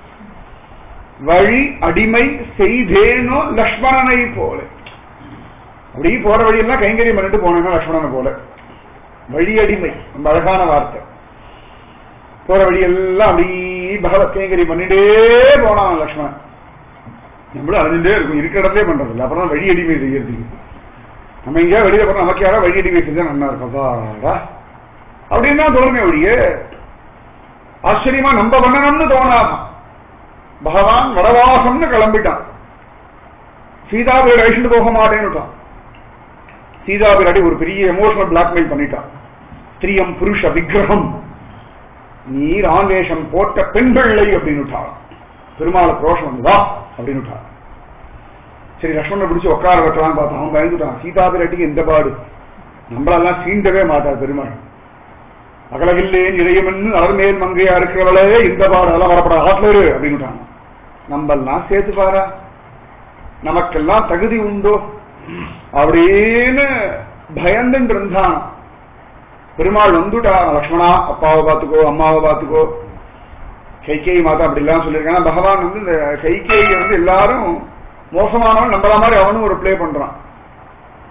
வழி அடிமை செய்தேனோ லக்ஷ்மணனை போலே அப்படி போற வழியெல்லாம் கைங்கரியம் பண்ணிட்டு போனேன்னா லக்ஷ்மணனை போல வழி அடிமை ரொம்ப அழகான வார்த்தை போற வழியெல்லாம் அப்படி பகவத் கைங்கரியம் பண்ணிட்டே போனான் லக்ஷ்மணன் நம்மளும் அழிஞ்சுட்டே இருக்கும் இருக்கிற இடத்துலயே பண்றது இல்லை அப்புறம் வழி அடிமை செய்யறதுக்கு நம்ம எங்கேயா வெளியில போனா நமக்கு யாரா வழி அடிமை செஞ்சா நல்லா இருக்கும் அப்பாடா அப்படின்னு தான் தோணுமே ஒழிய ஆச்சரியமா நம்ம பண்ணணும்னு தோணாதான் பகவான் வடவாசம்னு கிளம்பிட்டான் சீதாபுரி அழிச்சுட்டு போக மாட்டேன்னுட்டான் சீதாபுரி அடி ஒரு பெரிய எமோஷனல் பிளாக்மெயில் பண்ணிட்டான் ஸ்திரியம் புருஷ விக்கிரகம் நீர் ஆன்வேஷம் போட்ட பெண் பிள்ளை அப்படின்னு பெருமாளை ரோஷம் வந்ததா அப்படின்னு சரி லக்ஷ்மணனை பிடிச்சு உட்கார வைக்கலாம்னு பார்த்தான் அவன் பயந்துட்டான் சீதாபிரட்டிக்கு எந்த பாடு நம்மளெல்லாம் சீண்டவே மாட்டார் பெருமாள் அகலகில்லேன் இறையமென்னு அலர்மேல் மங்கையா இருக்கிறவளே இந்த பாடு அதெல்லாம் வரப்படாது ஆட்லரு அப்படின்னுட்டான் நம்மெல்லாம் சேர்த்து பாரா நமக்கெல்லாம் தகுதி உண்டோ அப்படின்னு பயந்துட்டு இருந்தான் பெருமாள் வந்துட்டான் லக்ஷ்மணா அப்பாவை பார்த்துக்கோ அம்மாவை பார்த்துக்கோ கைகேயி மாதா அப்படிலாம் சொல்லியிருக்காங்க பகவான் வந்து இந்த கைகேயை வந்து எல்லாரும் மோசமானவன் நம்மள மாதிரி அவனும் ஒரு ப்ளே பண்றான்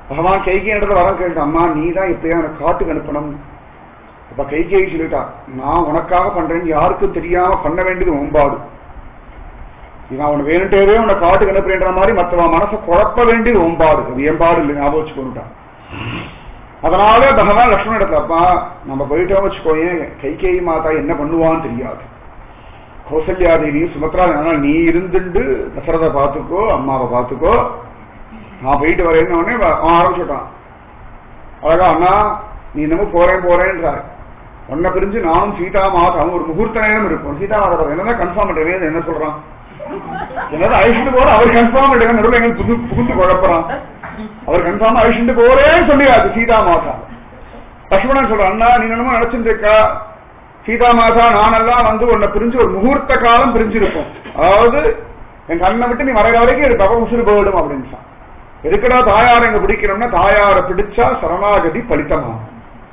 பகவான் கைகை இடத்துல வரம் கேட்டு அம்மா நீ தான் எப்படியா எனக்கு காட்டுக்கு அனுப்பணும் அப்ப கைகை சொல்லிட்டா நான் உனக்காக பண்றேன்னு யாருக்கும் தெரியாம பண்ண வேண்டியது ஒம்பாடு இவன் அவன் வேணுட்டேவே உன்னை காட்டுக்கு அனுப்புறேன்ற மாதிரி மற்றவன் மனசை குழப்ப வேண்டியது ஒம்பாடு அது ஏம்பாடு இல்லை ஞாபகம் வச்சுக்கொண்டுட்டான் அதனால பகவான் லக்ஷ்மண இடத்துல அப்பா நம்ம போயிட்டோம் வச்சுக்கோயேன் கைகேயி மாதா என்ன பண்ணுவான்னு தெரியாது கௌசல்யா தேவியும் சுமத்ரா அதனால நீ இருந்துட்டு தசரதை பார்த்துக்கோ அம்மாவை பார்த்துக்கோ நான் போயிட்டு வரேன்னு உடனே அவன் ஆரம்பிச்சுட்டான் அழகா அண்ணா நீ என்னமோ போறேன் போறேன்றார் உன்னை பிரிஞ்சு நானும் சீதா மாதாவும் ஒரு முகூர்த்த நேரம் இருக்கும் சீதா மாதா என்னதான் கன்ஃபார்ம் பண்றேன் என்ன சொல்றான் என்னதான் அழிச்சுட்டு போற அவர் கன்ஃபார்ம் பண்ணுங்க நடுவில் எங்க புது புகுந்து குழப்பறான் அவர் கன்ஃபார்ம் அழிச்சுட்டு போறேன்னு சொல்லியாது சீதா மாதா லக்ஷ்மணன் சொல்ற அண்ணா நீ என்னமோ நினைச்சிட்டு இருக்கா சீதா மாதா நானெல்லாம் வந்து உன்னை பிரிஞ்சு ஒரு முகூர்த்த காலம் பிரிஞ்சிருக்கும் அதாவது என் கண்ணை விட்டு நீ வரைகிற வரைக்கும் இது தவ உசுறு போயிடும் அப்படின்னு சொன்னான். எதுக்குடா தாயாரை இங்க பிடிக்கணும்னா தாயாரை பிடிச்சா சரணாகதி பலித்தமாகும்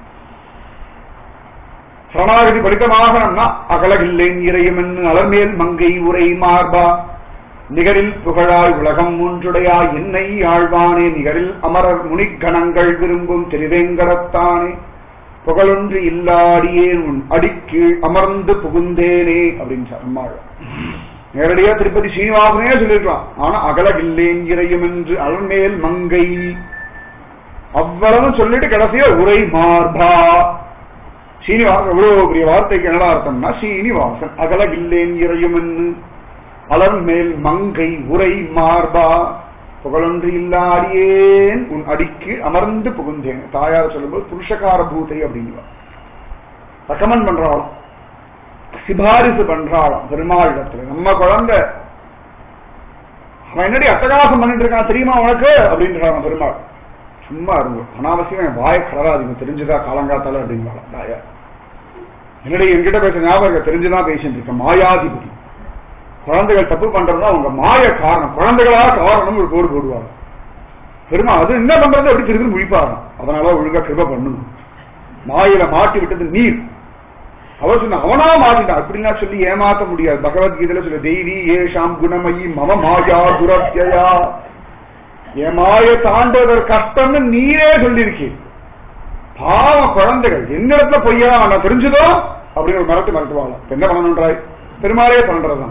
சரணாகதி பலித்தமாகணும்னா அகலகில்லேன் இறையுமென்னு அலர்மேல் மங்கை உரை மார்பா நிகரில் புகழாய் உலகம் மூன்றுடையா என்னை ஆழ்வானே நிகரில் அமரர் முனிக்கணங்கள் விரும்பும் திருவேங்கடத்தானே புகழொன்று இல்லாடியேன் உன் அடிக்கீழ் அமர்ந்து புகுந்தேனே அப்படின்னு சொன்னாள் நேரடியா திருப்பதி சீனிவாசனே சொல்லிருக்கான் ஆனா அகலகில்லேன் இறையும் என்று அலர்மேல் மங்கை அவ்வளவு சொல்லிட்டு கடைசியா உரை மார்பா சீனிவாசன் எவ்வளவு பெரிய வார்த்தைக்கு என்னடா அர்த்தம்னா சீனிவாசன் அகலகில்லேன் இறையும் என்று அலர்மேல் மங்கை உரை மார்பா புகழொன்று இல்லாடியேன் உன் அடிக்கு அமர்ந்து புகுந்தேன் தாயார் சொல்லும்போது புருஷகார பூதை அப்படிங்குவா ரெக்கமெண்ட் பண்றாளாம் சிபாரிசு பண்றாளாம் பெருமாள் இடத்துல நம்ம குழந்தை அவன் என்னடி அட்டகாசம் பண்ணிட்டு இருக்கான் தெரியுமா உனக்கு அப்படின்றான் பெருமாள் சும்மா இருங்க அனாவசியம் என் வாய கலராதிங்க தெரிஞ்சுதா காலங்காத்தால அப்படிங்கிறாளாம் தாயார் என்னடி என்கிட்ட பேச ஞாபகம் தெரிஞ்சுதான் பேசிட்டு இருக்கேன் மாயாதிபதி குழந்தைகள் தப்பு பண்றதுனா அவங்க மாய காரணம் குழந்தைகளா காரணம் ஒரு போடு போடுவாங்க பெருமா அது என்ன பண்றது அப்படி திருப்பி முழிப்பாராம் அதனால ஒழுங்கா கிருப பண்ணணும் மாயில மாட்டி விட்டது நீர் அவர் சொன்ன அவனா மாட்டிட்டான் அப்படிலாம் சொல்லி ஏமாத்த முடியாது பகவத்கீதையில சொல்ல தெய்வி ஏஷாம் குணமயி மம மாயா துரத்தியா என் மாய தாண்டுவதற்கு கஷ்டம்னு நீரே சொல்லியிருக்கீர் பாவ குழந்தைகள் எந்த இடத்துல பொய்யா நான் தெரிஞ்சதோ அப்படின்னு ஒரு மரத்தை மறந்துவாங்க என்ன பண்ணணுன்றாய் பெருமாளே பண்றதுதான்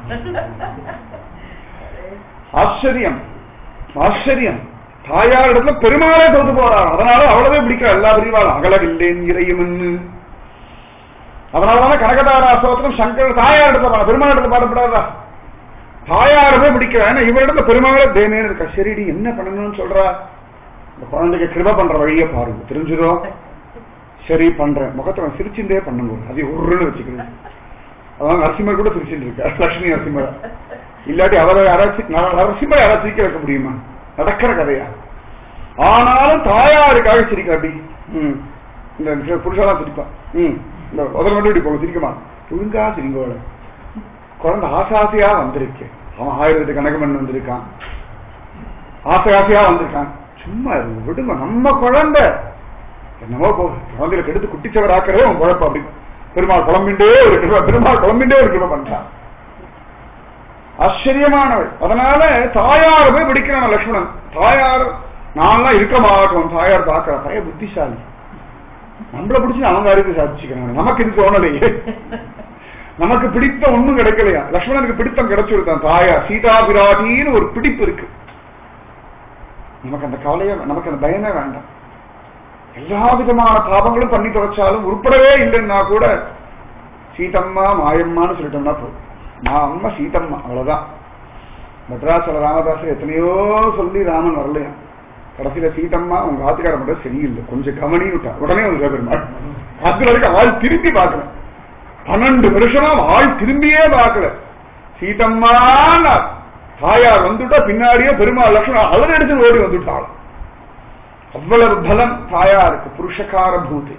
ஆச்சரியம் ஆச்சரியம் தாயார் இடத்துல பெருமாளே தோத்து போறார் அதனால அவ்வளவே பிடிக்க எல்லா பிரிவாலும் அகலவில்லேன் இறையுமென்னு அதனாலதான கனகதார அசோத்திரம் சங்கர் தாயார் இடத்துல பாட பெருமாள் இடத்துல பாடப்படாதா தாயாரவே பிடிக்கல ஏன்னா இவரிடத்துல பெருமாளே தேனேன்னு இருக்கா சரிடி என்ன பண்ணணும்னு சொல்றா இந்த குழந்தைக்கு கிருப பண்ற வழியை பாருங்க தெரிஞ்சதோ சரி பண்றேன் முகத்தை நான் சிரிச்சுட்டே பண்ணுங்க அது உருன்னு வச்சுக்கணும் அதான் நரசிம்மர் கூட சிரிச்சுட்டு இருக்கார் லட்சுமி நரசிம்மர் இல்லாட்டி அவரை யாராச்சும் நரசிம்மர் யாராவது சிரிக்க வைக்க முடியுமா நடக்கிற கதையா ஆனாலும் தாயாருக்காக சிரிக்காட்டி ம் இந்த புருஷாலாம் சிரிப்பா ம் இந்த உதவி மட்டும் இப்படி போங்க சிரிக்குமா ஒழுங்கா சிரிங்கோட குழந்தை ஆசாசையா வந்திருக்கு அவன் ஆயிரத்து கணக்கு பண்ணி வந்திருக்கான் ஆசை ஆசையா வந்திருக்கான் சும்மா இருங்க விடுங்க நம்ம குழந்தை என்னமோ போ குழந்தையில கெடுத்து குட்டிச்சவர் ஆக்கிறதே உன் குழப்பம் அப்படி பெருமாள் குழம்பிண்டே ஒரு கிருப பெருமாள் குழம்பிண்டே ஒரு கிருப பண்றான் ஆச்சரியமானவள் அதனால தாயார் போய் பிடிக்கிறான் லக்ஷ்மணன் தாயார் நான்லாம் இருக்க மாட்டோம் தாயார் பார்க்கிற பய புத்திசாலி நம்மள பிடிச்சி அவங்க அறிவு சாதிச்சுக்கிறாங்க நமக்கு இது தோணலையே நமக்கு பிடித்த ஒண்ணும் கிடைக்கலையா லக்ஷ்மணனுக்கு பிடித்தம் கிடைச்சிருக்கான் தாயா சீதா பிராட்டின்னு ஒரு பிடிப்பு இருக்கு நமக்கு அந்த கவலையே நமக்கு அந்த பயமே வேண்டாம் எல்லா விதமான பாவங்களும் பண்ணி தொலைச்சாலும் உருப்படவே இல்லைன்னா கூட சீதம்மா மாயம்மான்னு சொல்லிட்டோம்னா போதும் நான் அம்மா சீதம்மா அவ்வளவுதான் மெட்ராஸ்ல ராமதாசர் எத்தனையோ சொல்லி ராமன் வரலையா கடைசியில சீதம்மா உங்க ஆத்துக்கார மட்டும் சரியில்லை கொஞ்சம் கவனி விட்டா உடனே வந்து பெருமாள் அது வரைக்கும் ஆள் திரும்பி பார்க்கல பன்னெண்டு வருஷமா ஆள் திரும்பியே பார்க்கல சீதம்மா தாயார் வந்துட்டா பின்னாடியே பெருமாள் லட்சணம் அலர் எடுத்து ஓடி வந்துட்டாள் அவ்வளவு பலம் தாயாருக்கு புருஷகார பூதி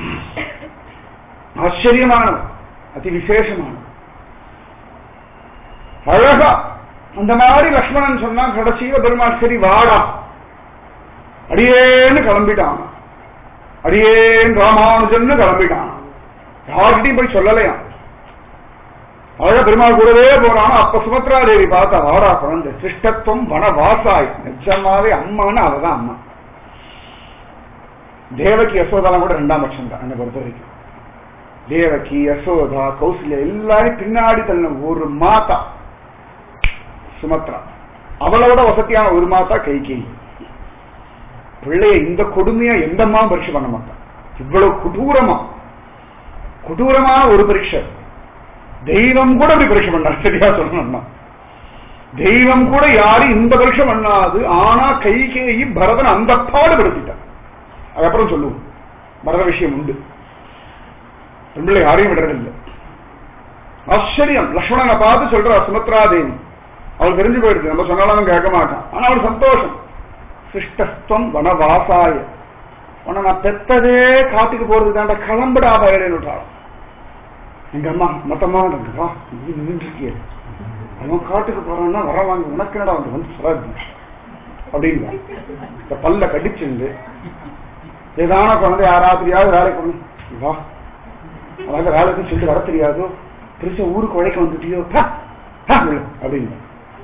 ஆச்சரியமானது அதி விசேஷமானது அழகா அந்த மாதிரி லக்ஷ்மணன் சொன்னா கடைசியில பெருமாள் சரி வாடா அடியேன்னு கிளம்பிட்டான் அடியேன் ராமானுஜன்னு கிளம்பிட்டான் யார்கிட்டையும் போய் சொல்லலையாம் அழகா பெருமாள் கூடவே போறான் அப்ப சுமத்ரா தேவி பார்த்தா வாடா குழந்தை சிஷ்டத்துவம் வனவாசாய் நிஜமாவே அம்மான்னு அவதான் அம்மா தேவகி யசோதாலாம் கூட ரெண்டாம் பட்சம் தான் என்னை பொறுத்த வரைக்கும் தேவகி யசோதா கௌசல்யா எல்லாரும் பின்னாடி தள்ள ஒரு மாதா சுமத்ரா அவளோட வசதியான ஒரு மாதா கைகேயி பிள்ளைய இந்த கொடுமையா எந்த அம்மா பரீட்சை பண்ண மாட்டான் இவ்வளவு கொடூரமா கொடூரமான ஒரு பரீட்சை தெய்வம் கூட அப்படி பரீட்சை பண்ணார் சரியா சொல்லணும்னா தெய்வம் கூட யாரும் இந்த பரீட்சை பண்ணாது ஆனா கைகேயி பரதன் அந்த பாடுபடுத்திட்டான் அதுக்கப்புறம் சொல்லுவோம் பரத விஷயம் உண்டு பெண்பிள்ளை யாரையும் விடுறதில்லை ஆச்சரியம் லக்ஷ்மணனை பார்த்து சொல்றா சுமத்ரா தேவி அவள் தெரிஞ்சு போயிடுது நம்ம சொன்னாலும் கேட்க மாட்டான் ஆனா அவள் சந்தோஷம் சிருஷ்டஸ்தம் வனவாசாய உன்னை நான் பெத்ததே காட்டுக்கு போறது தாண்ட கிளம்புடா பயலேன்னு விட்டாலும் எங்க அம்மா மொத்தமா வா நின்றுருக்கிய அவன் காட்டுக்கு போறான்னா வர வாங்க உனக்கு என்னடா வந்து வந்து சொல்லாது அப்படின்னு இந்த பல்ல கடிச்சுண்டு ஏதான குழந்தை யாராவது வேலைக்கு கொண்டு வா அழகா வேலைக்கு சொல்லிட்டு வர தெரியாதோ பெருசா ஊருக்கு உழைக்க வந்துட்டியோ ஹா, ஹா, உள்ள, அப்படின்னு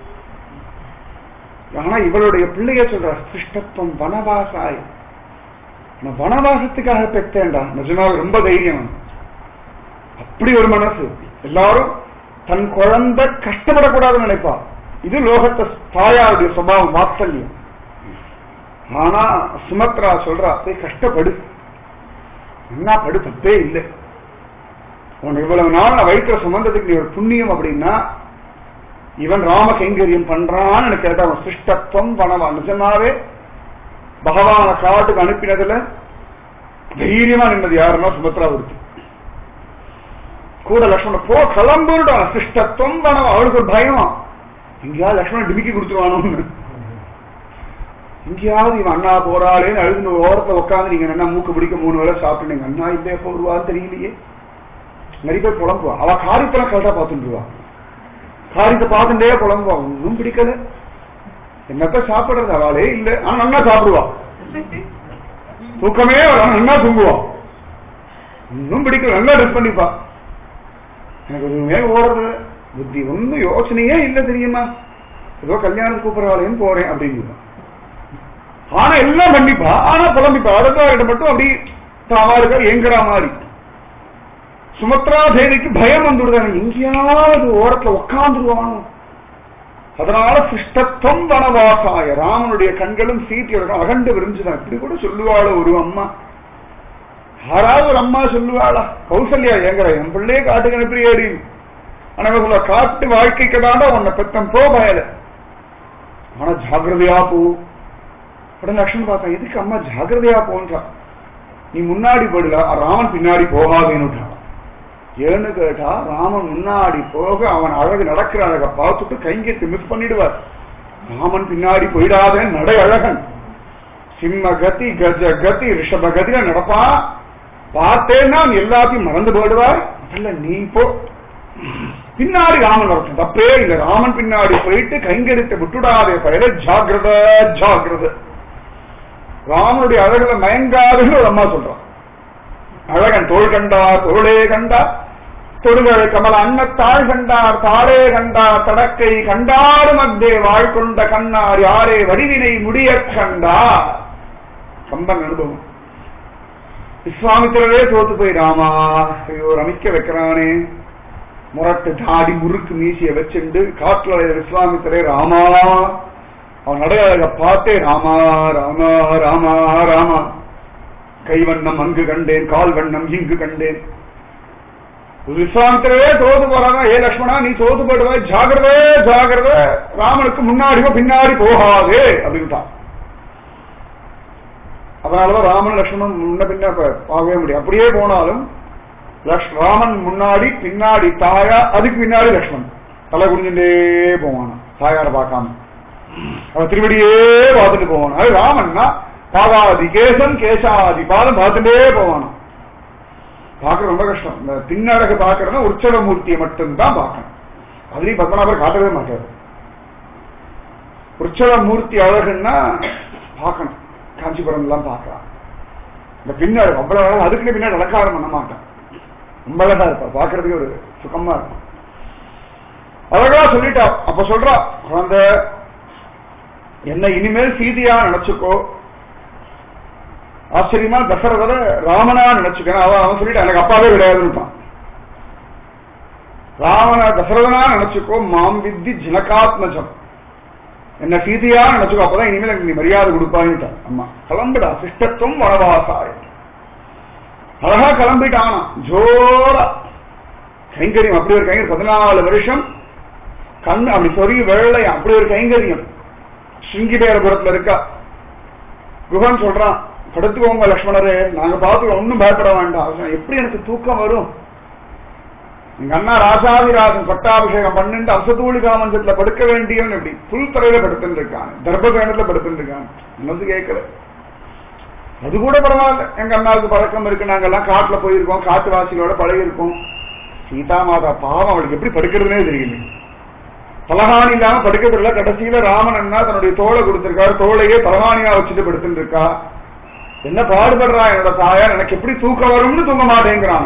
ஆனா இவளுடைய பிள்ளைய சொல்ற சிருஷ்டத்துவம் வனவாசாய நான் வனவாசத்துக்காக பெற்றேன்டா நிஜமாக ரொம்ப தைரியம் அப்படி ஒரு மனசு எல்லாரும் தன் குழந்தை கஷ்டப்படக்கூடாதுன்னு நினைப்பா இது லோகத்தை தாயாருடைய சுபாவம் வாத்சல்யம் ஆனா சுமத்ரா சொல்றா போய் கஷ்டப்படு என்ன படு தப்பே இல்லை உன் இவ்வளவு நாள் நான் வயிற்றுல சுமந்ததுக்கு நீ ஒரு புண்ணியம் அப்படின்னா இவன் ராம கைங்கரியம் பண்றான்னு எனக்கு கேட்டா அவன் சிருஷ்டத்துவம் வனவா நிஜமாவே பகவான காட்டுக்கு அனுப்பினதுல தைரியமா நின்னது யாருன்னா சுமத்ரா ஒருத்தி கூட லக்ஷ்மணன் போ கிளம்புடா சிருஷ்டத்துவம் வனவா அவளுக்கு ஒரு பயம் எங்கேயாவது லக்ஷ்மணன் டிமிக்கி கொடுத்துருவானோன்னு எங்கேயாவது இவன் அண்ணா போறாளேன்னு அழுது ஒரு ஓரத்தை உட்காந்து நீங்க என்ன மூக்கு பிடிக்க மூணு வேளை சாப்பிட்டுங்க அண்ணா இல்லையே போடுவான்னு தெரியலையே நிறைய பேர் புலம்புவா அவ காரியத்தெல்லாம் கரெக்டா பார்த்துருவா காரியத்தை பார்த்துட்டே புலம்புவா ஒன்றும் பிடிக்கல என்னத்த சாப்பிடுறது அவளே இல்ல ஆனா நல்லா சாப்பிடுவா தூக்கமே வர நல்லா தூங்குவா ஒன்றும் பிடிக்கல நல்லா ட்ரெஸ் பண்ணிப்பா எனக்கு எதுவுமே ஓடுறது புத்தி ஒன்றும் யோசனையே இல்லை தெரியுமா ஏதோ கல்யாணம் கூப்பிடுறாளேன்னு போறேன் அப்படின்னு ஆனா எல்லாம் பண்ணிப்பா ஆனா புலம்பிப்பா அடுத்த மட்டும் அப்படி தாவாருக்கா ஏங்குற மாதிரி சுமத்ரா தேவிக்கு பயம் வந்துடுதாங்க எங்கேயாவது ஓரத்துல உட்காந்துருவானோ அதனால சிஷ்டத்துவம் வனவாசாய ராமனுடைய கண்களும் சீட்டியோட அகண்டு விரிஞ்சுதான் இப்படி கூட சொல்லுவாளோ ஒரு அம்மா யாராவது ஒரு அம்மா சொல்லுவாளா கௌசல்யா ஏங்குற என் பிள்ளையே காட்டுக்கு அனுப்பியேடி ஆனா சொல்ல காட்டு வாழ்க்கைக்கு தாண்டா உன்னை பெத்தம் போ பயல ஆனா ஜாகிரதையா போ உடனே லட்சுமணன் பார்த்தா எதுக்கு அம்மா ஜாகிரதையா போன்றா நீ முன்னாடி போயிடல ராமன் பின்னாடி போகாதேன்னு ஏன்னு கேட்டா ராமன் முன்னாடி போக அவன் அழகு நடக்கிற அழக பார்த்துட்டு கைங்கெட்டு மிஸ் பண்ணிடுவார் ராமன் பின்னாடி போயிடாத நடை அழகன் சிம்ம கதி கஜ கதி ரிஷப கதியில நடப்பான் பார்த்தேன்னா நீ எல்லாத்தையும் மறந்து போயிடுவார் இல்ல நீ போ பின்னாடி ராமன் வரட்டும் தப்பே இல்ல ராமன் பின்னாடி போயிட்டு கைங்கெடுத்து விட்டுடாதே பயிர ஜாகிரத ஜாகிரத ராமனுடைய அழகுல மயங்காதுன்னு ஒரு அம்மா சொல்றான் அழகன் தோள் கண்டார் தோளே கண்டார் தொடுகழை கமல அன்னத்தாள் கண்டார் தாளே கண்டார் தடக்கை கண்டார் மத்தே வாழ்கொண்ட கண்ணார் யாரே வடிவினை முடிய கண்டார் கம்பன் அனுபவம் விஸ்வாமித்திரரே தோத்து போய் ராமா ஐயோ ரமிக்க வைக்கிறானே முரட்டு தாடி முறுக்கு மீசிய வச்சுண்டு காட்டுல விஸ்வாமித்திரே ராமா அவன் நடையழக பார்த்தே ராமா ராமா ராமா ராமா கைவண்ணம் அங்கு கண்டேன் கால் வண்ணம் இங்கு கண்டேன் விஸ்வாமித்திரவே தோது போறாங்க ஏ லக்ஷ்மணா நீ தோது போடுவாய் ஜாகிரதே ஜாகிரத ராமனுக்கு முன்னாடி பின்னாடி போகாதே அப்படின்ட்டான் அதனாலதான் ராமன் லக்ஷ்மணன் முன்ன பின்ன பார்க்கவே முடியும் அப்படியே போனாலும் ராமன் முன்னாடி பின்னாடி தாயா அதுக்கு பின்னாடி லக்ஷ்மணன் தலை குடிஞ்சுட்டே போவான் தாயார பார்க்காம அவன் திருவடியே பார்த்துட்டு போவான் அது ராமன்னா பாதாதி கேசம் கேசாதி பாதம் பார்த்துட்டே போவானா பார்க்க ரொம்ப கஷ்டம் இந்த பின்னழகு பார்க்கறதுனா உற்சவ மூர்த்தியை மட்டும்தான் பார்க்கணும் அதுலயும் பத்மநாபர் காட்டவே மாட்டார் உற்சவ மூர்த்தி அழகுன்னா பார்க்கணும் காஞ்சிபுரம் எல்லாம் பார்க்கலாம் இந்த பின்னழகு அவ்வளவு அழகு அதுக்குன்னு பின்னாடி அலங்காரம் பண்ண மாட்டான் ரொம்ப அழகா இருப்பா பார்க்கறதுக்கு ஒரு சுகமா இருக்கும் அழகா சொல்லிட்டா அப்ப சொல்றா குழந்தை என்ன இனிமேல் சீதியா நினைச்சுக்கோ ஆச்சரியமா தசரதரை ராமனா நினைச்சுக்கணும் அவன் அவன் சொல்லிட்டு எனக்கு அப்பாவே கிடையாதுன்னுட்டான் ராவண தசரதனா நினைச்சுக்கோ மாம் வித்தி ஜனகாத்மஜம் என்ன சீதையா நினைச்சுக்கோ அப்பதான் இனிமேல் எனக்கு நீ மரியாதை கொடுப்பான்னுட்டான் அம்மா கிளம்புடா சிஷ்டத்துவம் வனவாசாய அழகா கிளம்பிட்டானா ஜோரா கைங்கரியம் அப்படி ஒரு கைங்கரியம் பதினாலு வருஷம் கண் அப்படி சொறி வெள்ளை அப்படி ஒரு கைங்கரியம் சிங்கிபேரபுரத்துல இருக்கா குகன் சொல்றான் படுத்துக்கோங்க லக்ஷ்மணரே நாங்க பார்த்து ஒன்னும் பயப்பட வேண்டாம் அவன் எப்படி எனக்கு தூக்கம் வரும் எங்க அண்ணா ராசாதிராஜன் பட்டாபிஷேகம் பண்ணிட்டு அசதூளிகா மஞ்சத்துல படுக்க வேண்டியவன் எப்படி புல் தரையில படுத்துட்டு இருக்கான் தர்பகேணத்துல படுத்துட்டு இருக்கான் என்னது கேட்கல அது கூட பரவாயில்ல எங்க அண்ணாவுக்கு பழக்கம் இருக்கு நாங்கெல்லாம் காட்டுல போயிருக்கோம் காட்டுவாசிகளோட பழகி இருக்கோம் சீதா மாதா பாவம் அவளுக்கு எப்படி படுக்கிறதுனே தெரியல தலகாணி இல்லாம படுக்கிறதுல கடைசியில ராமன் அண்ணா தன்னுடைய தோலை கொடுத்திருக்காரு தோலையே தலகாணியா வச்சுட்டு படுத்துட்டு இருக்கா என்ன பாடுபடுறா என்னோட தாயார் எனக்கு எப்படி தூக்கம் வரும்னு தூங்க மாட்டேங்கிறான்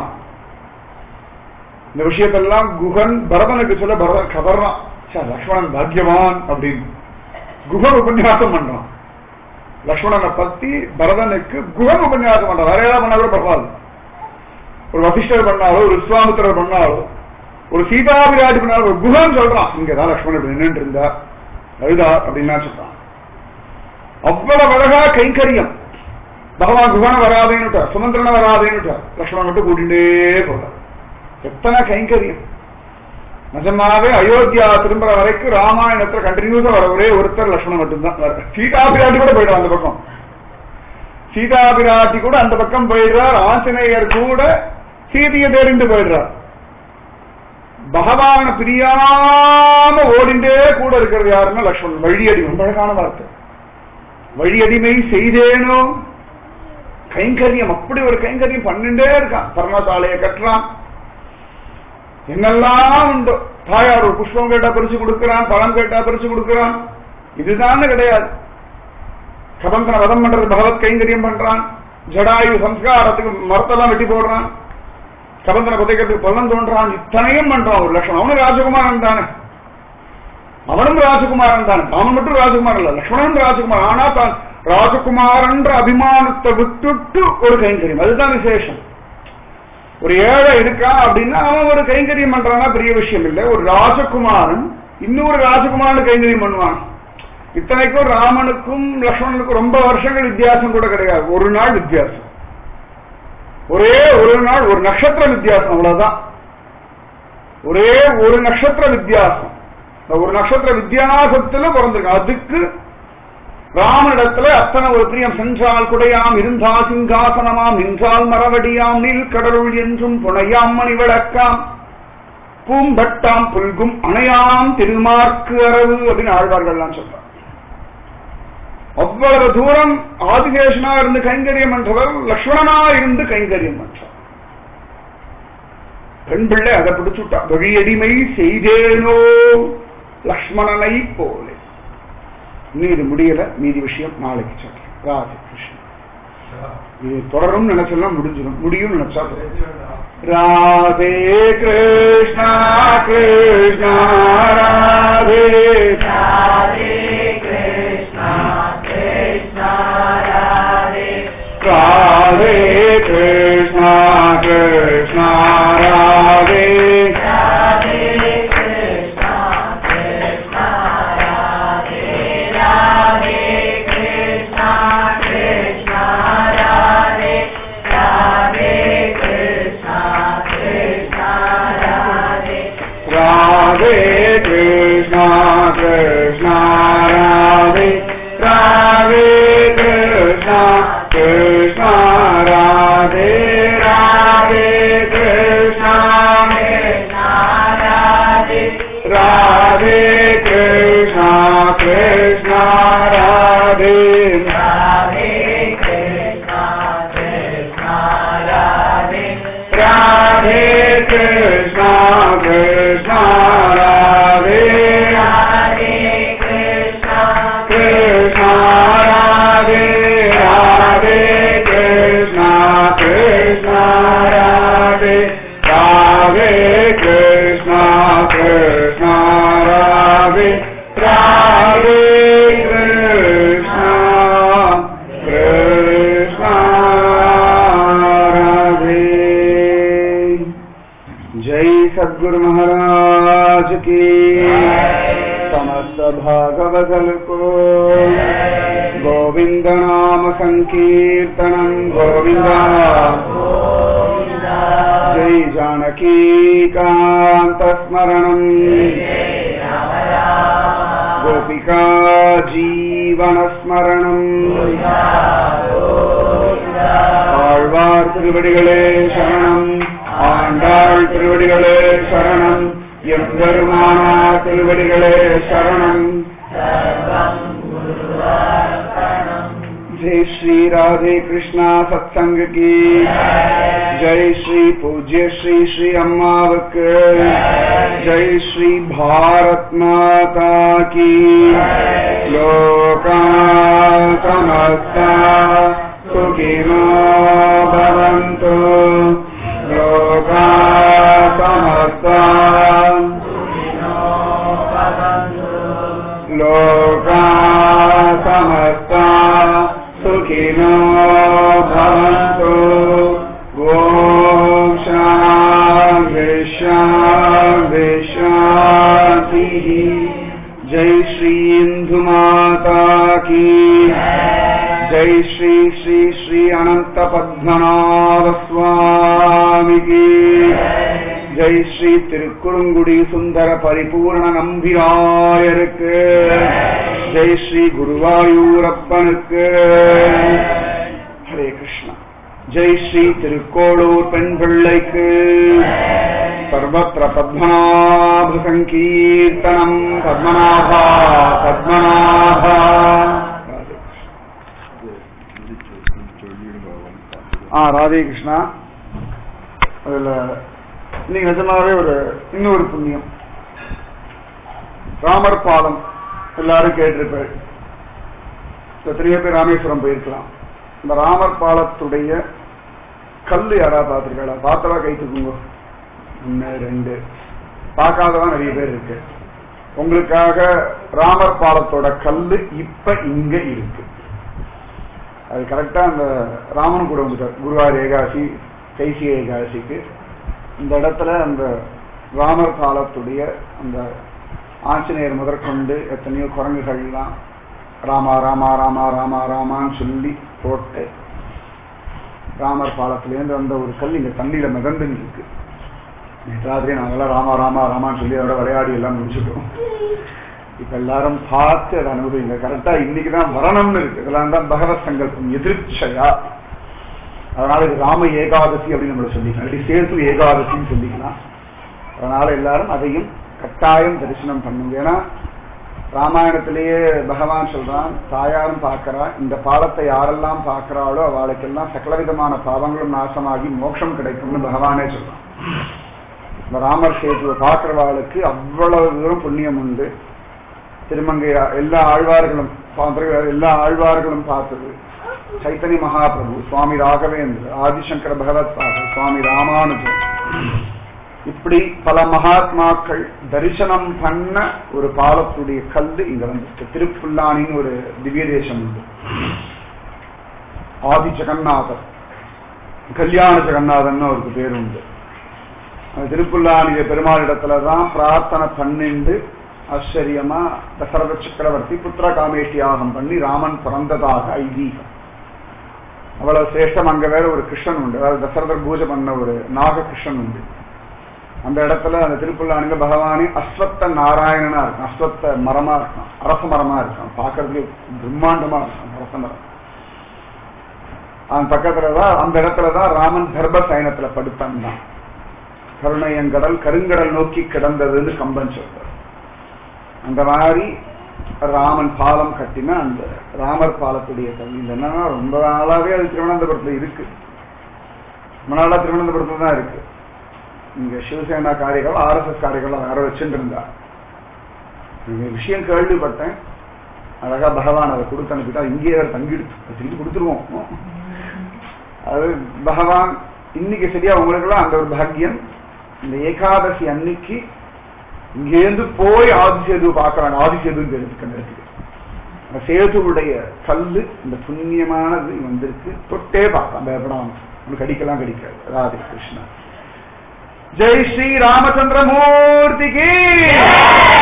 இந்த விஷயத்தெல்லாம் குகன் பரதனுக்கு சொல்ல பரதன் கதறான் ச்சே, லக்ஷ்மணன் பாக்யவான் அப்படின்னு குகன் உபன்யாசம் பண்றான் லக்ஷ்மணனை பத்தி பரதனுக்கு குகன் உபன்யாசம் பண்றான் வேற ஏதாவது பண்ணா கூட பரவாயில்ல ஒரு வசிஷ்டர் பண்ணாலோ ஒரு விஸ்வாமித்திரர் பண்ணாலோ ஒரு சீதாபிராஜ் பண்ணாலும் ஒரு குகன் சொல்றான் இங்கதான் லக்ஷ்மணன் இப்படி நின்று இருந்தா அழுதா அப்படின்னா சொல்றான் அவ்வளவு அழகா கைங்கரியம் பகவான் குகன வராதேன்னுட்டா சுமந்திரன வராதேன்னுட்டா லக்ஷ்மணன் மட்டும் கூட்டிகிட்டே போறார் எத்தனை கைங்கரியம் நிஜமாவே அயோத்தியா திரும்புற வரைக்கும் ராமாயணத்துல கண்டினியூஸா வர ஒரே ஒருத்தர் லக்ஷ்மணன் மட்டும்தான் வர சீதாபிராட்டி கூட போயிடும் அந்த பக்கம் சீதாபிராட்டி கூட அந்த பக்கம் போயிடுறார் ஆஞ்சநேயர் கூட சீதையை தேடிண்டு போயிடுறார் பகவான பிரியாம ஓடிண்டே கூட இருக்கிறது யாருன்னா லக்ஷ்மணன் வழியடி ரொம்ப அழகான வார்த்தை வழியடிமை செய்தேனோ கைங்கரியம் அப்படி ஒரு கைங்கரியம் பண்ணிட்டே இருக்கான் பர்ணசாலையை கட்டுறான் என்னெல்லாம் உண்டோ தாயார் ஒரு புஷ்பம் கேட்டா பறிச்சு கொடுக்கிறான் பழம் கேட்டா பறிச்சு கொடுக்கிறான் இதுதான் கிடையாது கபந்தன வதம் பண்றது பகவத் கைங்கரியம் பண்றான் ஜடாயு சம்ஸ்காரத்துக்கு மரத்தெல்லாம் வெட்டி போடுறான் கபந்தன புதைக்கிறதுக்கு பள்ளம் தோன்றான் இத்தனையும் பண்றான் ஒரு லட்சணம் அவனும் ராஜகுமாரன் தானே அவனும் ராஜகுமாரன் தானே அவன் மட்டும் ராஜகுமாரன் இல்ல லக்ஷ்மணன் ராஜகுமாரன் ஆனா தான் ராஜகுமாரன்ற அபிமானத்தை விட்டுட்டு ஒரு கைங்கரியம் அதுதான் விசேஷம் ஒரு ஏழை இருக்கான் அப்படின்னா அவன் ஒரு கைங்கரியம் பண்றான்னா பெரிய விஷயம் இல்லை ஒரு ராஜகுமாரன் இன்னொரு ராஜகுமாரன் கைங்கரியம் பண்ணுவான் இத்தனைக்கும் ராமனுக்கும் லக்ஷ்மணனுக்கும் ரொம்ப வருஷங்கள் வித்தியாசம் கூட கிடையாது ஒரு நாள் வித்தியாசம் ஒரே ஒரு நாள் ஒரு நட்சத்திர வித்தியாசம் அவ்வளவுதான் ஒரே ஒரு நட்சத்திர வித்தியாசம் இந்த ஒரு நட்சத்திர வித்தியாசத்துல பிறந்திருக்கான் அதுக்கு ராமனிடத்துல அத்தனை ஒரு பிரியம் சென்றால் குடையாம் இருந்தா சிங்காசனமாம் நின்றால் மரவடியாம் நீல் கடலுள் என்றும் புனையாம் மணி விளக்காம் பூம்பட்டாம் புல்கும் அணையாம் திருமார்க்கு அரவு அப்படின்னு ஆழ்வார்கள்லாம் சொல்றார் அவ்வளவு தூரம் ஆதிகேஷனா இருந்து கைங்கரியம் பண்றவர் லக்ஷ்மணனா இருந்து கைங்கரியம் பண்றார் பெண் பிள்ளை அதை பிடிச்சுட்டா வழியடிமை செய்தேனோ லக்ஷ்மணனை போலே இன்னும் இது முடியல மீதி விஷயம் நாளைக்கு சொல்றேன் ராதே கிருஷ்ணன் இது தொடரும் நினைச்செல்லாம் முடிஞ்சிடும் முடியும் நினைச்சா போதும். ராதே கிருஷ்ணா கிருஷ்ணா ராதே ராதே கிருஷ்ணா கிருஷ்ணா ராதே ராதே கிருஷ்ணா கிருஷ்ணா ராதே ராதே கிருஷ்ணா கிருஷ்ணா ராதே ராதே கிருஷ்ணா கிருஷ்ணா ராதே ராதே கிருஷ்ணா கிருஷ்ணா ராதே ராதே கிருஷ்ணா கிருஷ்ணா ராதே ராதே கிருஷ்ணா கிருஷ்ணா ராதே ராதே கிருஷ்ணா கிருஷ்ணா ராதே ராதே கிருஷ்ணா கிருஷ்ணா ராதே ராதே கிருஷ்ணா கிருஷ்ணா ராதே ராதே கிருஷ்ணா கிருஷ்ணா ராதே ராதே கிருஷ்ணா भागवतल्को गोविन्द नाम सङ्कीर्तनम् गोविन्द जय जानकीकान्तस्मरणम् गोपिका जीवनस्मरणम् ஆழ்வார் திருவடிகளே சரணம் ஆண்டாள் திருவடிகளே சரணம் எம்பெருமானா திருவடிகளே சரணம் जय श्री राधे कृष्णा सत्संग की जय श्री पूज्य श्री श्री अम्मावक जय श्री भारत माता की लोका समस्ता सुखिनो भवन्तु लोका समस्ता लोका समस्ता सुखिनो भवन्तु ॐ शान्ति शान्ति शान्तिः जय श्री इंदु माता की जय श्री श्री श्री अनंत पद्मनाभ स्वामी की ஜெய் ஸ்ரீ திருக்குறுங்குடி சுந்தர பரிபூர்ண நம்பிராயருக்கு ஜெய் ஸ்ரீ குருவாயூரப்பனுக்கு ஹரே கிருஷ்ணா ஜெய் ஸ்ரீ திருக்கோளூர் பெண் பிள்ளைக்கு சர்வத்திர பத்மநாப சங்கீர்த்தனம் பத்மநாபா பத்மநாபா ஆ ராதே கிருஷ்ணா அதுல இன்னைக்கு நிஜமாவே ஒரு இன்னொரு புண்ணியம் ராமர் பாலம் எல்லாரும் கேட்டிருப்பார் எத்தனையோ பேர் ராமேஸ்வரம் போயிருக்கலாம் இந்த ராமர் பாலத்துடைய கல் யாரா பார்த்திருக்காளா பார்த்தவா கை தூக்குங்க ஒன்னு ரெண்டு பார்க்காதவா நிறைய பேர் இருக்கு உங்களுக்காக ராமர் பாலத்தோட கல்லு இப்ப இங்க இருக்கு அது கரெக்டா அந்த ராமன் கூட வந்துட்டார் குருவார் ஏகாசி கைசி ஏகாசிக்கு இந்த இடத்துல அந்த ராமர் காலத்துடைய அந்த ஆஞ்சநேயர் முதற்கொண்டு எத்தனையோ குரங்குகள்லாம் ராமா ராமா ராமா ராமா ராமான்னு சொல்லி போட்டு ராமர் பாலத்திலேருந்து வந்த ஒரு கல் இங்க தண்ணியில மிதந்து இருக்கு நேற்று ராத்திரி நாங்கெல்லாம் ராமா ராமா ராமான்னு சொல்லி அதோட விளையாடி எல்லாம் முடிச்சுட்டோம் இப்ப எல்லாரும் பார்த்து அதை அனுபவிங்க கரெக்டா இன்னைக்குதான் வரணும்னு இருக்கு இதெல்லாம் தான் பகவத் சங்கல்பம் எதிர்ச்சையா அதனால இது ராம ஏகாதசி அப்படின்னு நம்மள சொல்லிக்கலாம் இப்படி சேர்த்து ஏகாதசின்னு சொல்லிக்கலாம் அதனால எல்லாரும் அதையும் கட்டாயம் தரிசனம் பண்ணுங்க ஏன்னா ராமாயணத்திலேயே பகவான் சொல்றான் தாயாரும் பார்க்கிறா இந்த பாலத்தை யாரெல்லாம் பார்க்கிறாளோ அவளுக்கெல்லாம் சகலவிதமான பாவங்களும் நாசமாகி மோட்சம் கிடைக்கும்னு பகவானே சொல்றான் இந்த ராமர் சேதுவை பார்க்கிறவாளுக்கு அவ்வளவு தூரம் புண்ணியம் உண்டு திருமங்கை எல்லா ஆழ்வார்களும் எல்லா ஆழ்வார்களும் பார்த்தது சைத்தன்ய மகாபிரபு சுவாமி ராகவேந்திர ஆதிசங்கர பகவத் பாதர் சுவாமி ராமானுஜன் இப்படி பல மகாத்மாக்கள் தரிசனம் பண்ண ஒரு பாலத்துடைய கல்லு இங்க வந்துச்சு திருப்புல்லானின்னு ஒரு திவ்ய தேசம் உண்டு ஆதி ஜெகநாதர் கல்யாண ஜெகநாதன் அவருக்கு பேர் உண்டு திருப்புல்லானிய பெருமாள் இடத்துலதான் பிரார்த்தனை பண்ணிண்டு ஆச்சரியமா தசரத சக்கரவர்த்தி புத்திர காமேட்டி யாகம் பண்ணி ராமன் பிறந்ததாக ஐதீகம் அவ்வளவு சிரேஷ்டம் அங்க வேற ஒரு கிருஷ்ணன் உண்டு அதாவது தசரதர் பூஜை பண்ண ஒரு நாக கிருஷ்ணன் உண்டு அந்த இடத்துல அந்த திருப்புள்ளானுங்க பகவானே அஸ்வத்த நாராயணனா இருக்கும் அஸ்வத்த மரமா இருக்கும் அரச மரமா இருக்கும் பாக்குறதுக்கு பிரம்மாண்டமா இருக்கும் அரச மரம் அந்த பக்கத்துலதான் அந்த இடத்துலதான் ராமன் கர்ப்ப சயனத்துல படுத்தான் தான் கருணையங்கடல் கருங்கடல் நோக்கி கிடந்ததுன்னு கம்பன் சொல்றார் அந்த மாதிரி ராமன் பாலம் கட்டின அந்த ராமர் பாலத்துடைய கல்வி என்னன்னா ரொம்ப நாளாவே அது திருவனந்தபுரத்துல இருக்கு ரொம்ப நாளா திருவனந்தபுரத்துல தான் இருக்கு இங்க சிவசேனா காரிகள் ஆர் எஸ் எஸ் காரிகள் வேற வச்சுட்டு இருந்தா விஷயம் கேள்விப்பட்டேன் அழகா பகவான் அதை கொடுத்து அனுப்பிட்டா இங்கேயே வேற தங்கிடுச்சு திருப்பி கொடுத்துருவோம் அது பகவான் இன்னைக்கு சரியா உங்களுக்கு எல்லாம் அந்த ஒரு பாக்கியம் இந்த ஏகாதசி அன்னைக்கு இங்கேருந்து போய் ஆதிசேது பார்க்கறாங்க ஆதிசேதுன்னு தெரிஞ்சுக்க அந்த சேதுவுடைய கல்லு இந்த புண்ணியமானது வந்திருக்கு தொட்டே பார்க்கலாம் பயப்படாம உனக்கு கடிக்கலாம் கடிக்காது ராதே கிருஷ்ணா ஜெய் ஸ்ரீ ராமச்சந்திர மூர்த்திக்கு